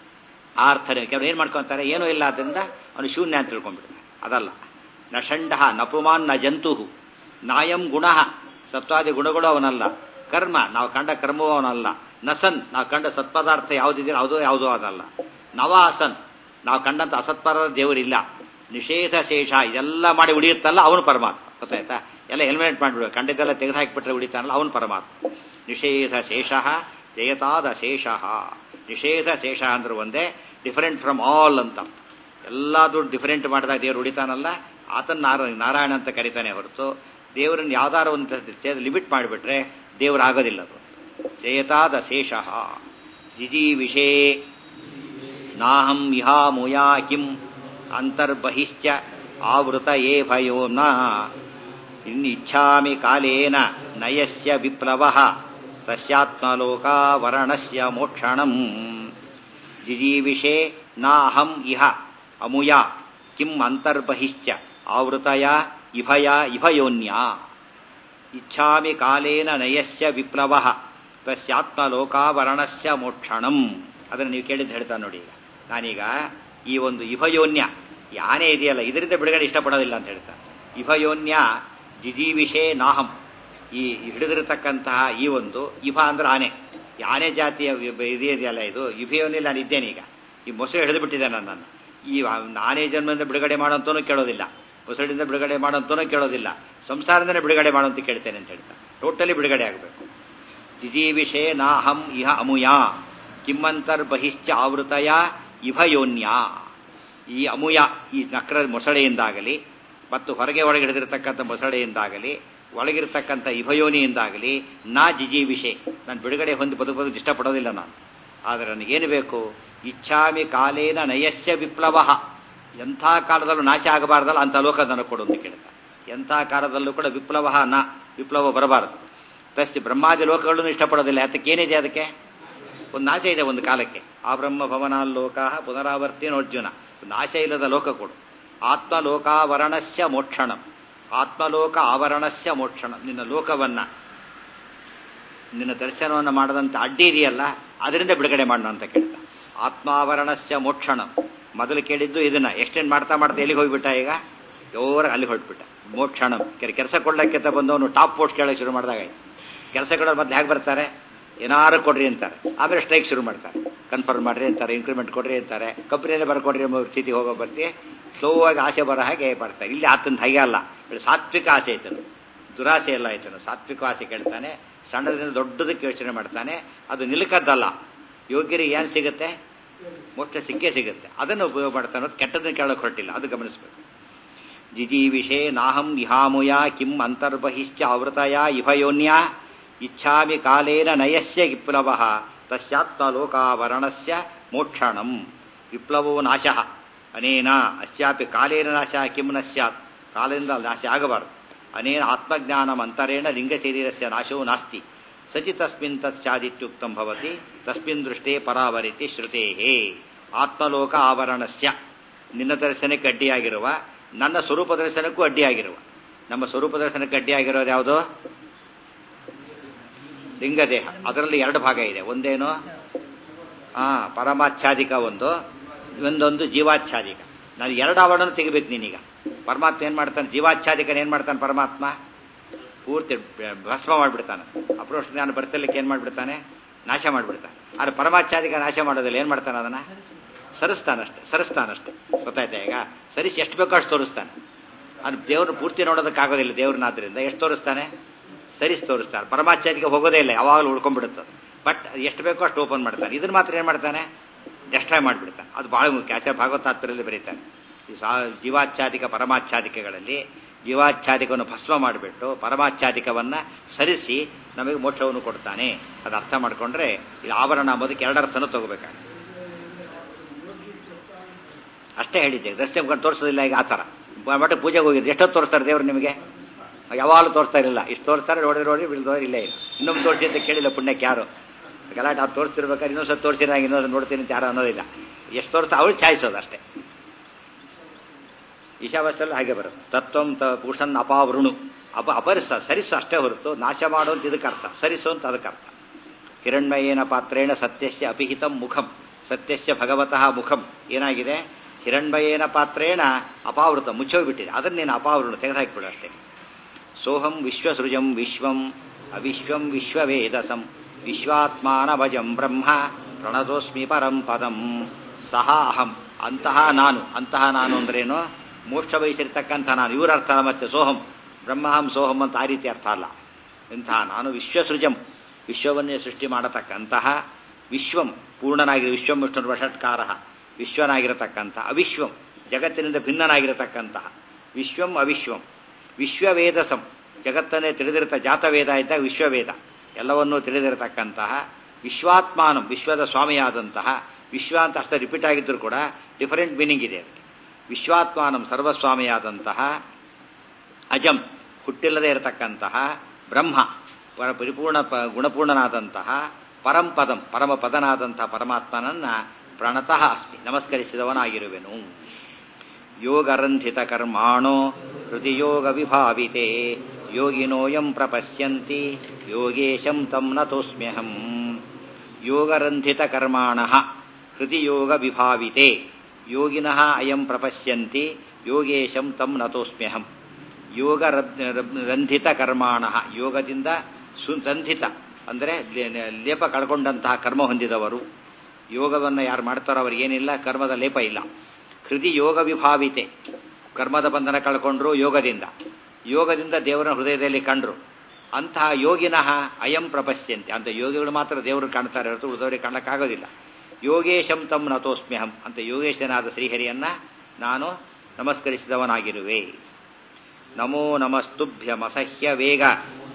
ಆ ಅರ್ಥನೇ ಕೆಲವರು ಏನ್ ಮಾಡ್ಕೊಂತಾರೆ ಏನೂ ಇಲ್ಲ ಆದ್ರಿಂದ ಅವನು ಶೂನ್ಯ ಅಂತ ತಿಳ್ಕೊಂಡ್ಬಿಡ್ತಾನೆ ಅದಲ್ಲ ನ ಷಂಡ ನಪುಮಾನ್ ನ ಜಂತು ನಾಯಂ ಗುಣ ಸತ್ವಾದಿ ಗುಣಗಳು ಅವನಲ್ಲ ಕರ್ಮ ನಾವು ಕಂಡ ಕರ್ಮವೂ ಅವನಲ್ಲ ನಸನ್ ನಾವು ಕಂಡ ಸತ್ಪದಾರ್ಥ ಯಾವುದಿದೆ ಯಾವುದೋ ಯಾವುದೋ ಅದಲ್ಲ ನವಾಸನ್ ನಾವು ಕಂಡಂತ ಅಸತ್ಪರದ ದೇವರಿಲ್ಲ ನಿಷೇಧ ಶೇಷ ಇದೆಲ್ಲ ಮಾಡಿ ಉಳಿಯುತ್ತಲ್ಲ ಅವನು ಪರಮಾತ್ಮ ಗೊತ್ತಾಯ್ತಾ ಎಲ್ಲ ಹೆಲ್ಮೆಟ್ ಮಾಡಿಬಿಡ್ಬೇಕು ಕಂಡಿದ್ದೆಲ್ಲ ತೆಗೆದು ಹಾಕಿಬಿಟ್ರೆ ಉಳಿತಾನಲ್ಲ ಅವನು ಪರಮಾತ್ಮ ನಿಷೇಧ ಶೇಷ ಜಯತಾದ ಶೇಷ ನಿಷೇಧ ಶೇಷ ಅಂದ್ರೆ ಒಂದೇ ಡಿಫರೆಂಟ್ ಫ್ರಮ್ ಆಲ್ ಅಂತ ಎಲ್ಲಾದ್ರೂ ಡಿಫರೆಂಟ್ ಮಾಡಿದಾಗ ದೇವರು ಉಳಿತಾನಲ್ಲ ಆತನ ನಾರಾಯಣ ನಾರಾಯಣ ಅಂತ ಕರಿತಾನೆ ಹೊರತು ದೇವರನ್ನ ಯಾವ್ದಾರ ಒಂದು ಲಿಮಿಟ್ ಮಾಡಿಬಿಟ್ರೆ ದೇವರಾಗೋದಿಲ್ಲ ಅದು ಜಯತಾದ ಶೇಷ ಜಿಜೀವಿಷೇ ನಾಹಂ ಇಹಾ ಮುಯಾ ಕಿಂ ಅಂತರ್ಬಹಿಶ್ಚ ಆವೃತ ಏ ಭಯೋ ನ ಇನ್ನಿಚ್ಛಾಮಿ ಕಾಲೇನ ನಯಸ್ಯ ವಿಪ್ಲವ ತಸ್ಯಾತ್ಮಲೋಕಾವರಣಸ್ಯ ಮೋಕ್ಷಣಂ ಜಿಜೀವಿಷೇ ನಾಹಂ ಇಹ ಅಮುಯ ಕಿಂ ಅಂತರ್ಬಹಿಶ್ಚ ಆವೃತಯ ಇಭಯ ಇಭಯೋನ್ಯ ಇಚ್ಛಾಮಿ ಕಾಲೇನ ನಯಸ್ಯ ವಿಪ್ಲವ ತಸ್ಯಾತ್ಮಲೋಕಾವರಣಸ್ಯ ಮೋಕ್ಷಣಂ ಅದನ್ನು ನೀವು ಕೇಳಿದ್ದು ಹೇಳ್ತಾ ನೋಡಿ ಈಗ ನಾನೀಗ ಈ ಒಂದು ಇಭಯೋನ್ಯ ಈ ಆನೆ ಇದೆಯಲ್ಲ ಇದರಿಂದ ಬಿಡುಗಡೆ ಇಷ್ಟಪಡೋದಿಲ್ಲ ಅಂತ ಹೇಳ್ತಾ ಇಭಯೋನ್ಯ ಜಿಜೀವಿಷೇ ನಾಹಂ ಈ ಹಿಡಿದಿರತಕ್ಕಂತಹ ಈ ಒಂದು ಇಭ ಅಂದ್ರೆ ಆನೆ ಈ ಆನೆ ಜಾತಿಯ ಇದೆಯಲ್ಲ ಇದು ಇಭಯೋನಿಯಲ್ಲಿ ನಾನು ಇದ್ದೇನೆ ಈಗ ಈ ಮೊಸರು ಹಿಡಿದು ಬಿಟ್ಟಿದೆ ನನ್ನನ್ನು ಈ ಆನೆ ಜನ್ಮದಿಂದ ಬಿಡುಗಡೆ ಮಾಡೋಂತನೂ ಕೇಳೋದಿಲ್ಲ ಮೊಸಳಿಂದ ಬಿಡುಗಡೆ ಮಾಡೋಂತನೂ ಕೇಳೋದಿಲ್ಲ ಸಂಸಾರದಿಂದನೇ ಬಿಡುಗಡೆ ಮಾಡೋಂತ ಕೇಳ್ತೇನೆ ಅಂತ ಹೇಳ್ತಾ ಟೋಟಲಿ ಬಿಡುಗಡೆ ಆಗಬೇಕು ಜಿಜೀವಿಷೇ ನಾಹಂ ಇಹ ಅಮುಯ ಕಿಮ್ಮಂತರ್ ಬಹಿಶ್ಚ ಆವೃತಯ ಇಭಯೋನ್ಯ ಈ ಅಮುಯ ಈ ನಕ್ರ ಮೊಸಳೆಯಿಂದಾಗಲಿ ಮತ್ತು ಹೊರಗೆ ಒಳಗೆ ಹಿಡಿದಿರತಕ್ಕಂಥ ಮೊಸಳೆಯಿಂದಾಗಲಿ ಒಳಗಿರ್ತಕ್ಕಂಥ ಇಭಯೋನಿಯಿಂದಾಗಲಿ ನಾ ಜಿಜೀವಿಷೆ ನಾನು ಬಿಡುಗಡೆ ಹೊಂದಿ ಬದುಕೋದಕ್ಕೆ ಇಷ್ಟಪಡೋದಿಲ್ಲ ನಾನು ಆದರೆ ನನಗೇನು ಬೇಕು ಇಚ್ಛಾಮಿ ಕಾಲೇನ ನಯಸ್ಯ ವಿಪ್ಲವ ಎಂಥ ಕಾಲದಲ್ಲೂ ನಾಶ ಆಗಬಾರ್ದಲ್ಲ ಅಂಥ ಲೋಕ ನನಗೆ ಕೊಡು ಅಂತ ಕೇಳ್ತಾರೆ ಎಂಥ ಕಾಲದಲ್ಲೂ ಕೂಡ ವಿಪ್ಲವ ನ ವಿಪ್ಲವ ಬರಬಾರದು ತಸ್ತಿ ಬ್ರಹ್ಮಾದಿ ಲೋಕಗಳನ್ನು ಇಷ್ಟಪಡೋದಿಲ್ಲ ಅದಕ್ಕೆ ಏನಿದೆ ಅದಕ್ಕೆ ಒಂದು ಆಸೆ ಇದೆ ಒಂದು ಕಾಲಕ್ಕೆ ಆ ಬ್ರಹ್ಮ ಭವನಾಲ್ಲೋಕ ಪುನರಾವರ್ತಿನೋರ್ಜುನ ಒಂದು ಆಸೆ ಇಲ್ಲದ ಲೋಕ ಕೊಡು ಆತ್ಮಲೋಕಾವರಣಸ್ಯ ಮೋಕ್ಷಣಂ ಆತ್ಮಲೋಕ ಆವರಣಸ್ಯ ಮೋಕ್ಷಣಂ ನಿನ್ನ ಲೋಕವನ್ನ ನಿನ್ನ ದರ್ಶನವನ್ನು ಮಾಡದಂತ ಅಡ್ಡಿ ಇದೆಯಲ್ಲ ಅದರಿಂದ ಬಿಡುಗಡೆ ಮಾಡೋಣ ಅಂತ ಕೇಳ್ದ ಆತ್ಮಾವರಣಸ್ಯ ಮೋಕ್ಷಣಂ ಮೊದಲು ಕೇಳಿದ್ದು ಇದನ್ನ ಎಕ್ಸ್ಟೆಂಡ್ ಮಾಡ್ತಾ ಮಾಡ್ತಾ ಎಲ್ಲಿಗೆ ಹೋಗ್ಬಿಟ್ಟ ಈಗ ಯೋರ ಅಲ್ಲಿ ಹೊರಟ್ಬಿಟ್ಟ ಮೋಕ್ಷಣಂ ಕೆಲಸ ಕೊಡ್ಲಕ್ಕೆ ಬಂದವನು ಟಾಪ್ ಪೋಸ್ಟ್ ಕೇಳಕ್ಕೆ ಶುರು ಮಾಡಿದಾಗ ಕೆಲಸ ಕೊಡೋರು ಮೊದಲು ಹೇಗೆ ಬರ್ತಾರೆ ಏನಾರು ಕೊಡ್ರಿ ಅಂತಾರೆ ಆಮೇಲೆ ಸ್ಟ್ರೈಕ್ ಶುರು ಮಾಡ್ತಾರೆ ಕನ್ಫರ್ಮ್ ಮಾಡ್ರಿ ಅಂತಾರೆ ಇನ್ಕ್ರಿಮೆಂಟ್ ಕೊಡ್ರಿ ಅಂತಾರೆ ಕಂಪ್ನಿಯಲ್ಲೇ ಬರ್ಕೊಡ್ರಿ ಎಂಬ ಸ್ಥಿತಿ ಹೋಗೋ ಬರ್ತಿ ಸ್ಲೋ ಆಗಿ ಆಸೆ ಬರೋ ಹಾಗೆ ಬರ್ತಾರೆ ಇಲ್ಲಿ ಆತನ ಹಾಗೆ ಅಲ್ಲ ಇಲ್ಲಿ ಸಾತ್ವಿಕ ಆಸೆ ಐತನು ದುರಾಸೆ ಎಲ್ಲ ಆಯ್ತನು ಸಾತ್ವಿಕ ಆಸೆ ಕೇಳ್ತಾನೆ ಸಣ್ಣದ್ರಿಂದ ದೊಡ್ಡದಕ್ಕೆ ಯೋಚನೆ ಮಾಡ್ತಾನೆ ಅದು ನಿಲುಕದ್ದಲ್ಲ ಯೋಗ್ಯರಿಗೆ ಏನು ಸಿಗುತ್ತೆ ಮೋಕ್ಷ ಸಿಕ್ಕೇ ಸಿಗುತ್ತೆ ಅದನ್ನು ಉಪಯೋಗ ಮಾಡ್ತಾನೆ ಅನ್ನೋದು ಕೆಟ್ಟದನ್ನು ಕೇಳೋಕೆ ಹೊರಟಿಲ್ಲ ಅದು ಗಮನಿಸಬೇಕು ಜಿಜೀವಿಷೇ ನಾಹಂ ಇಹಾಮುಯ ಕಿಂ ಅಂತರ್ಬಹಿಶ್ಚ ಆವೃತಯ ಇಭಯೋನ್ಯ ಇಚ್ಛಾಮಿ ಕಾಲೇನ ನಯಸ್ಯ ವಿಪ್ಲವ ತಸ್ಯಾತ್ಮಲೋಕಾವರಣಸ್ಯ ಮೋಕ್ಷಣಂ ವಿಪ್ಲವೋ ನಾಶ ಅನೇನ ಅಸ್ಯಾಪಿ ಕಾಲೇನ ನಾಶ ಕಿಂ ನ ಸ್ಯಾತ್ ಕಾಲದಿಂದ ನಾಶ ಆಗಬಾರದು ಅನೇನ ಆತ್ಮಜ್ಞಾನಂ ಅಂತರೇಣ ಲಿಂಗಶರೀರಸ್ಯ ನಾಶವೂ ನಾಸ್ತಿ ಸಚಿ ತಸ್ಮಿನ್ ತತ್ ಸ್ಯಾದಿತ್ಯುಕ್ತಂ ಭವತಿ ತಸ್ಮಿನ್ ದೃಷ್ಟೇ ಪರಾವರಿತಿ ಶ್ರುತೇ ಆತ್ಮಲೋಕ ಆವರಣಸ್ಯ ನಿನ್ನ ದರ್ಶನಕ್ಕೆ ಅಡ್ಡಿಯಾಗಿರುವ ನನ್ನ ಸ್ವರೂಪ ದರ್ಶನಕ್ಕೂ ಅಡ್ಡಿಯಾಗಿರುವ ನಮ್ಮ ಸ್ವರೂಪ ದರ್ಶನಕ್ಕೆ ಅಡ್ಡಿಯಾಗಿರೋದು ಯಾವುದು ಲಿಂಗದೇಹ ಅದರಲ್ಲಿ ಎರಡು ಭಾಗ ಇದೆ ಒಂದೇನು ಆ ಪರಮಾಚ್ಛಾದಿಕ ಒಂದು ಒಂದೊಂದು ಜೀವಾಚ್ಛಾದಿಕ ನಾನು ಎರಡು ಆವರಣ ತೆಗಿಬೇಕು ನೀನೀಗ ಪರಮಾತ್ಮ ಏನ್ ಮಾಡ್ತಾನೆ ಜೀವಾಚ್ಛಾದಿಕನ ಏನ್ ಮಾಡ್ತಾನೆ ಪರಮಾತ್ಮ ಪೂರ್ತಿ ಭಸ್ಮ ಮಾಡ್ಬಿಡ್ತಾನೆ ಅಪ್ರೋಷ್ ಜ್ಞಾನ ಬರ್ತಲಿಕ್ಕೆ ಏನ್ ಮಾಡ್ಬಿಡ್ತಾನೆ ನಾಶ ಮಾಡ್ಬಿಡ್ತಾನೆ ಆದ್ರೆ ಪರಮಾಚ್ಛಾದಿಕ ನಾಶ ಮಾಡೋದಿಲ್ಲ ಏನ್ ಮಾಡ್ತಾನೆ ಅದನ್ನ ಸರಿಸ್ತಾನಷ್ಟೆ ಸರಿಸ್ತಾನಷ್ಟೆ ಗೊತ್ತಾಯ್ತಾ ಈಗ ಸರಿಸಿ ಎಷ್ಟು ಬೇಕೋ ಅಷ್ಟು ತೋರಿಸ್ತಾನೆ ಅದು ದೇವ್ರನ್ನ ಪೂರ್ತಿ ನೋಡೋದಕ್ಕಾಗೋದಿಲ್ಲ ದೇವ್ರನ್ನಾದ್ರಿಂದ ಎಷ್ಟು ತೋರಿಸ್ತಾನೆ ಸರಿಸಿ ತೋರಿಸ್ತಾನೆ ಪರಮಾಚಾರ್ಯಗೆ ಹೋಗೋದೇ ಇಲ್ಲ ಯಾವಾಗಲೂ ಉಳ್ಕೊಂಡ್ಬಿಡುತ್ತೆ ಬಟ್ ಎಷ್ಟು ಬೇಕೋ ಅಷ್ಟು ಓಪನ್ ಮಾಡ್ತಾನೆ ಇದನ್ನ ಮಾತ್ರ ಏನ್ ಮಾಡ್ತಾನೆ ಡೆಸ್ಟ್ರಾಯ್ ಮಾಡಿಬಿಡ್ತಾನೆ ಅದು ಬಹಳ ಮುಖ್ಯ ಆಚಾರ್ಯ ಭಾಗವತಾತ್ರಲ್ಲಿ ಬರೀತಾನೆ ಈ ಸಾ ಜೀವಾಚ್ಛಾದಿಕ ಪರಮಾಚ್ಛಾದಿಕಗಳಲ್ಲಿ ಜೀವಾಚ್ಛಾದಿಕವನ್ನು ಭಸ್ಮ ಮಾಡಿಬಿಟ್ಟು ಪರಮಾಚ್ಛಾದಿಕವನ್ನ ಸರಿಸಿ ನಮಗೆ ಮೋಕ್ಷವನ್ನು ಕೊಡ್ತಾನೆ ಅದು ಅರ್ಥ ಮಾಡ್ಕೊಂಡ್ರೆ ಇದು ಆವರಣ ಅಂಬೋದಕ್ಕೆ ಎರಡರ್ಥನೂ ತಗೋಬೇಕಾಗುತ್ತೆ ಅಷ್ಟೇ ಹೇಳಿದ್ದೆ ದರ್ಶನ ಮುಖಂಡು ತೋರಿಸೋದಿಲ್ಲ ಈಗ ಆ ಥರ ಮಠ ಪೂಜೆಗೆ ಹೋಗಿದ್ದು ಎಷ್ಟೊತ್ತು ತೋರಿಸ್ತಾರೆ ದೇವ್ರು ನಿಮಗೆ ಯಾವಾಗಲೂ ತೋರಿಸ್ತಾ ಇರಲಿಲ್ಲ ಇಷ್ಟು ತೋರಿಸ್ತಾರೆ ನೋಡಿದ್ರೆ ನೋಡಿ ಬಿಲ್ದವ್ರು ಇಲ್ಲೇ ಇಲ್ಲ ಇನ್ನೊಮ್ಮೆ ತೋರಿಸಿ ಅಂತ ಕೇಳಿಲ್ಲ ಪುಣ್ಯಕ್ಕೆ ಯಾರು ಗಲಾಟೆ ಅದು ತೋರಿಸ್ತಿರ್ಬೇಕಾದ್ರೆ ಇನ್ನೊಂದ್ಸಲ ತೋರಿಸಿರ ಇನ್ನೊಂದು ನೋಡ್ತೀನಿ ಅಂತ ಯಾರು ಅನ್ನೋದಿಲ್ಲ ಎಷ್ಟು ತೋರಿಸ್ತಾ ಅವ್ರು ಛಾಯಿಸೋದು ಅಷ್ಟೇ ಈಶಾವಾಸ್ಯದಲ್ಲಿ ಹಾಗೆ ಬರುತ್ತೆ ತತ್ವಂ ತ ಪುಷನ್ ಅಪಾವೃಣು ಅಪ ಅಪರಿಸ ಸರಿಸು ಅಷ್ಟೇ ಹೊರತು ನಾಶ ಮಾಡು ಅಂತ ಇದಕ್ಕೆ ಅರ್ಥ ಸರಿಸು ಅಂತ ಅದಕ್ಕೆ ಅರ್ಥ ಹಿರಣ್ಮಯೇನ ಪಾತ್ರೇಣ ಸತ್ಯಸ್ಯ ಅಪಿಹಿತಂ ಮುಖಂ ಸತ್ಯಸ್ಯ ಭಗವತಃ ಮುಖಂ ಏನಾಗಿದೆ ಹಿರಣ್ಮಯೇನ ಪಾತ್ರೇಣ ಅಪಾವೃತ ಮುಚ್ಚೋಗ್ಬಿಟ್ಟಿದೆ ಅದನ್ನೇನು ಅಪಾವೃಣ ತೆಗೆದುಹಾಕಿಬಿಡು ಅಷ್ಟೇ ಸೋಹಂ ವಿಶ್ವಸೃಜಂ ವಿಶ್ವಂ ಅವಿಶ್ವಂ ವಿಶ್ವವೇದಸಂ ವಿಶ್ವಾತ್ಮಾನಭಜಂ ಬ್ರಹ್ಮ ಪ್ರಣತೋಸ್ಮಿ ಪರಂ ಪದಂ ಸಹ ಅಹಂ ಅಂತಹ ನಾನು ಅಂತಹ ನಾನು ಅಂದ್ರೇನು ಮೋಕ್ಷ ವಹಿಸಿರ್ತಕ್ಕಂಥ ನಾನು ಇವರ ಅರ್ಥ ಅಲ್ಲ ಮತ್ತೆ ಸೋಹಂ ಬ್ರಹ್ಮಹಂ ಸೋಹಂ ಅಂತ ಆ ರೀತಿ ಅರ್ಥ ಅಲ್ಲ ಇಂತಹ ನಾನು ವಿಶ್ವಸೃಜಂ ವಿಶ್ವವನ್ನೇ ಸೃಷ್ಟಿ ಮಾಡತಕ್ಕಂತಹ ವಿಶ್ವಂ ಪೂರ್ಣನಾಗಿ ವಿಶ್ವಂ ವಿಷ್ಣು ವಷಟ್ಕಾರ ವಿಶ್ವನಾಗಿರತಕ್ಕಂಥ ಅವಿಶ್ವಂ ಜಗತ್ತಿನಿಂದ ಭಿನ್ನನಾಗಿರತಕ್ಕಂತಹ ವಿಶ್ವಂ ಅವಿಶ್ವಂ ವಿಶ್ವವೇದಸಂ ಜಗತ್ತನ್ನೇ ತಿಳಿದಿರತ ಜಾತವೇದ ಇದ್ದಾಗ ವಿಶ್ವವೇದ ಎಲ್ಲವನ್ನೂ ತಿಳಿದಿರತಕ್ಕಂತಹ ವಿಶ್ವಾತ್ಮಾನಂ ವಿಶ್ವದ ಸ್ವಾಮಿಯಾದಂತಹ ವಿಶ್ವ ಅಂತ ಅಷ್ಟೇ ರಿಪೀಟ್ ಆಗಿದ್ದರೂ ಕೂಡ ಡಿಫರೆಂಟ್ ಮೀನಿಂಗ್ ಇದೆ ಅದಕ್ಕೆ ವಿಶ್ವಾತ್ಮಾನಂ ಸರ್ವಸ್ವಾಮಿಯಾದಂತಹ ಅಜಂ ಹುಟ್ಟಿಲ್ಲದೆ ಇರತಕ್ಕಂತಹ ಬ್ರಹ್ಮ ಪರ ಪರಿಪೂರ್ಣ ಪ ಗುಣಪೂರ್ಣನಾದಂತಹ ಪರಂಪದಂ ಪರಮಪದನಾದಂತಹ ಪರಮಾತ್ಮನನ್ನ ಪ್ರಣತಃ ಅಸ್ಮಿ ನಮಸ್ಕರಿಸಿದವನಾಗಿರುವೆನು ಯೋಗರಂಧಿತ ಕರ್ಮಾಣೋ ಹೃದಿಯೋಗ ವಿಭಾವಿತೆ ಯೋಗಿನೋಯಂ ಪ್ರಪಶ್ಯಂತಿ ಯೋಗೇಶಂ ತಂ ನತೋಸ್ಮ್ಯಹಂ ಯೋಗರಂಧಿತ ಕರ್ಮಾಣ ಹೃದಿ ಯೋಗ ವಿಭಾವಿತೆ ಯೋಗಿನಃ ಅಯಂ ಪ್ರಪಶ್ಯಂತಿ ಯೋಗೇಶಂ ತಂ ನತೋಸ್ಮ್ಯಹಂ ಯೋಗ ರಂಧಿತ ಕರ್ಮಾಣ ಯೋಗದಿಂದ ರಂಧಿತ ಅಂದರೆ ಲೇಪ ಕಳ್ಕೊಂಡಂತಹ ಕರ್ಮ ಹೊಂದಿದವರು ಯೋಗವನ್ನು ಯಾರು ಮಾಡ್ತಾರೋ ಅವ್ರಿಗೇನಿಲ್ಲ ಕರ್ಮದ ಲೇಪ ಇಲ್ಲ ಹೃದಿ ಯೋಗ ವಿಭಾವಿತೆ ಕರ್ಮದ ಬಂಧನ ಕಳ್ಕೊಂಡ್ರು ಯೋಗದಿಂದ ಯೋಗದಿಂದ ದೇವರ ಹೃದಯದಲ್ಲಿ ಕಂಡ್ರು ಅಂತಹ ಯೋಗಿನಃ ಅಯಂ ಪ್ರಪಶ್ಯಂತೆ ಅಂತ ಯೋಗಿಗಳು ಮಾತ್ರ ದೇವರು ಕಾಣ್ತಾರೆ ಹೊರತು ಉಳಿದವರಿಗೆ ಕಾಣಕ್ಕಾಗೋದಿಲ್ಲ ಯೋಗೇಶಂ ತಂ ನತೋಸ್ಮ್ಯಹಂ ಅಂತ ಯೋಗೇಶನಾದ ಶ್ರೀಹರಿಯನ್ನ ನಾನು ನಮಸ್ಕರಿಸಿದವನಾಗಿರುವೆ ನಮೋ ನಮಸ್ತುಭ್ಯಮಸಹ್ಯ ವೇಗ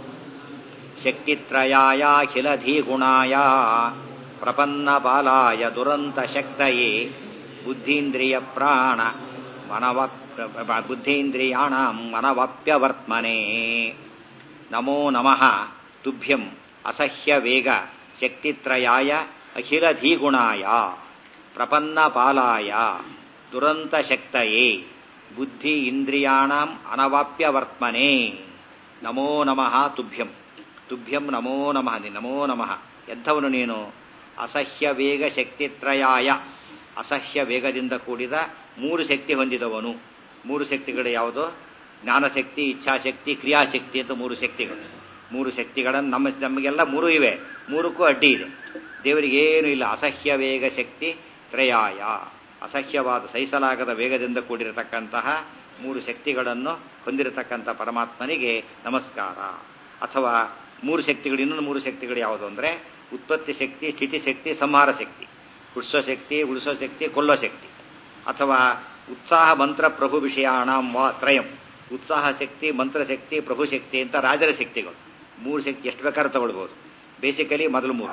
ಶಕ್ತಿತ್ರಯಾಯಾಖಿಲಧೀಗುಣಾಯ ಪ್ರಪನ್ನ ಬಾಲಾಯ ದುರಂತ ಶಕ್ತಯೇ ಬುದ್ಧೀಂದ್ರಿಯ ಪ್ರಾಣ ಮನವ ಬುದ್ಧೀಂದ್ರಿಯಾಣಾಂ ಅನವಾಪ್ಯವರ್ತ್ಮನೆ ನಮೋ ನಮಃ ತುಭ್ಯಂ ಅಸಹ್ಯ ವೇಗ ಶಕ್ತಿತ್ರಯಾಯ ಅಖಿಲಧೀಗುಣಾಯ ಪ್ರಪನ್ನಪಾಲಾಯ ದುರಂತಶಕ್ತಯೇ ಬುದ್ಧಿ ಇಂದ್ರಿಯಾಣಾಂ ಅನವಾಪ್ಯವರ್ತ್ಮನೆ ನಮೋ ನಮಃ ತುಭ್ಯಂ ತುಭ್ಯಂ ನಮೋ ನಮಃ ನಿ ನಮೋ ನಮಃ ಎಂಥವನು ನೀನು ಅಸಹ್ಯ ವೇಗ ಶಕ್ತಿತ್ರಯಾಯ ಅಸಹ್ಯ ವೇಗದಿಂದ ಕೂಡಿದ ಮೂರು ಶಕ್ತಿ ಹೊಂದಿದವನು ಮೂರು ಶಕ್ತಿಗಳು ಯಾವುದು ಜ್ಞಾನಶಕ್ತಿ ಇಚ್ಛಾಶಕ್ತಿ ಕ್ರಿಯಾಶಕ್ತಿ ಅಂತ ಮೂರು ಶಕ್ತಿಗಳು ಮೂರು ಶಕ್ತಿಗಳನ್ನು ನಮ್ಮ ನಮಗೆಲ್ಲ ಮೂರು ಇವೆ ಮೂರಕ್ಕೂ ಅಡ್ಡಿ ಇದೆ ದೇವರಿಗೆ ಏನು ಇಲ್ಲ ಅಸಹ್ಯ ವೇಗ ಶಕ್ತಿ ತ್ರಯಾಯ ಅಸಹ್ಯವಾದ ಸಹಿಸಲಾಗದ ವೇಗದಿಂದ ಕೂಡಿರತಕ್ಕಂತಹ ಮೂರು ಶಕ್ತಿಗಳನ್ನು ಹೊಂದಿರತಕ್ಕಂಥ ಪರಮಾತ್ಮನಿಗೆ ನಮಸ್ಕಾರ ಅಥವಾ ಮೂರು ಶಕ್ತಿಗಳು ಇನ್ನೊಂದು ಮೂರು ಶಕ್ತಿಗಳು ಯಾವುದು ಅಂದರೆ ಉತ್ಪತ್ತಿ ಶಕ್ತಿ ಸ್ಥಿತಿ ಶಕ್ತಿ ಸಂಹಾರ ಶಕ್ತಿ ಹುಡ್ಸೋ ಶಕ್ತಿ ಉಳಿಸೋ ಶಕ್ತಿ ಕೊಲ್ಲೋ ಶಕ್ತಿ ಅಥವಾ ಉತ್ಸಾಹ ಮಂತ್ರ ಪ್ರಭು ವಿಷಯಾಣಾಂ ವಾ ತ್ರಯಂ ಉತ್ಸಾಹ ಶಕ್ತಿ ಮಂತ್ರಶಕ್ತಿ ಪ್ರಭು ಶಕ್ತಿ ಅಂತ ರಾಜರ ಶಕ್ತಿಗಳು ಮೂರು ಶಕ್ತಿ ಎಷ್ಟು ಬೇಕಾದ್ರೂ ತಗೊಳ್ಬೋದು ಬೇಸಿಕಲಿ ಮೊದಲು ಮೂರು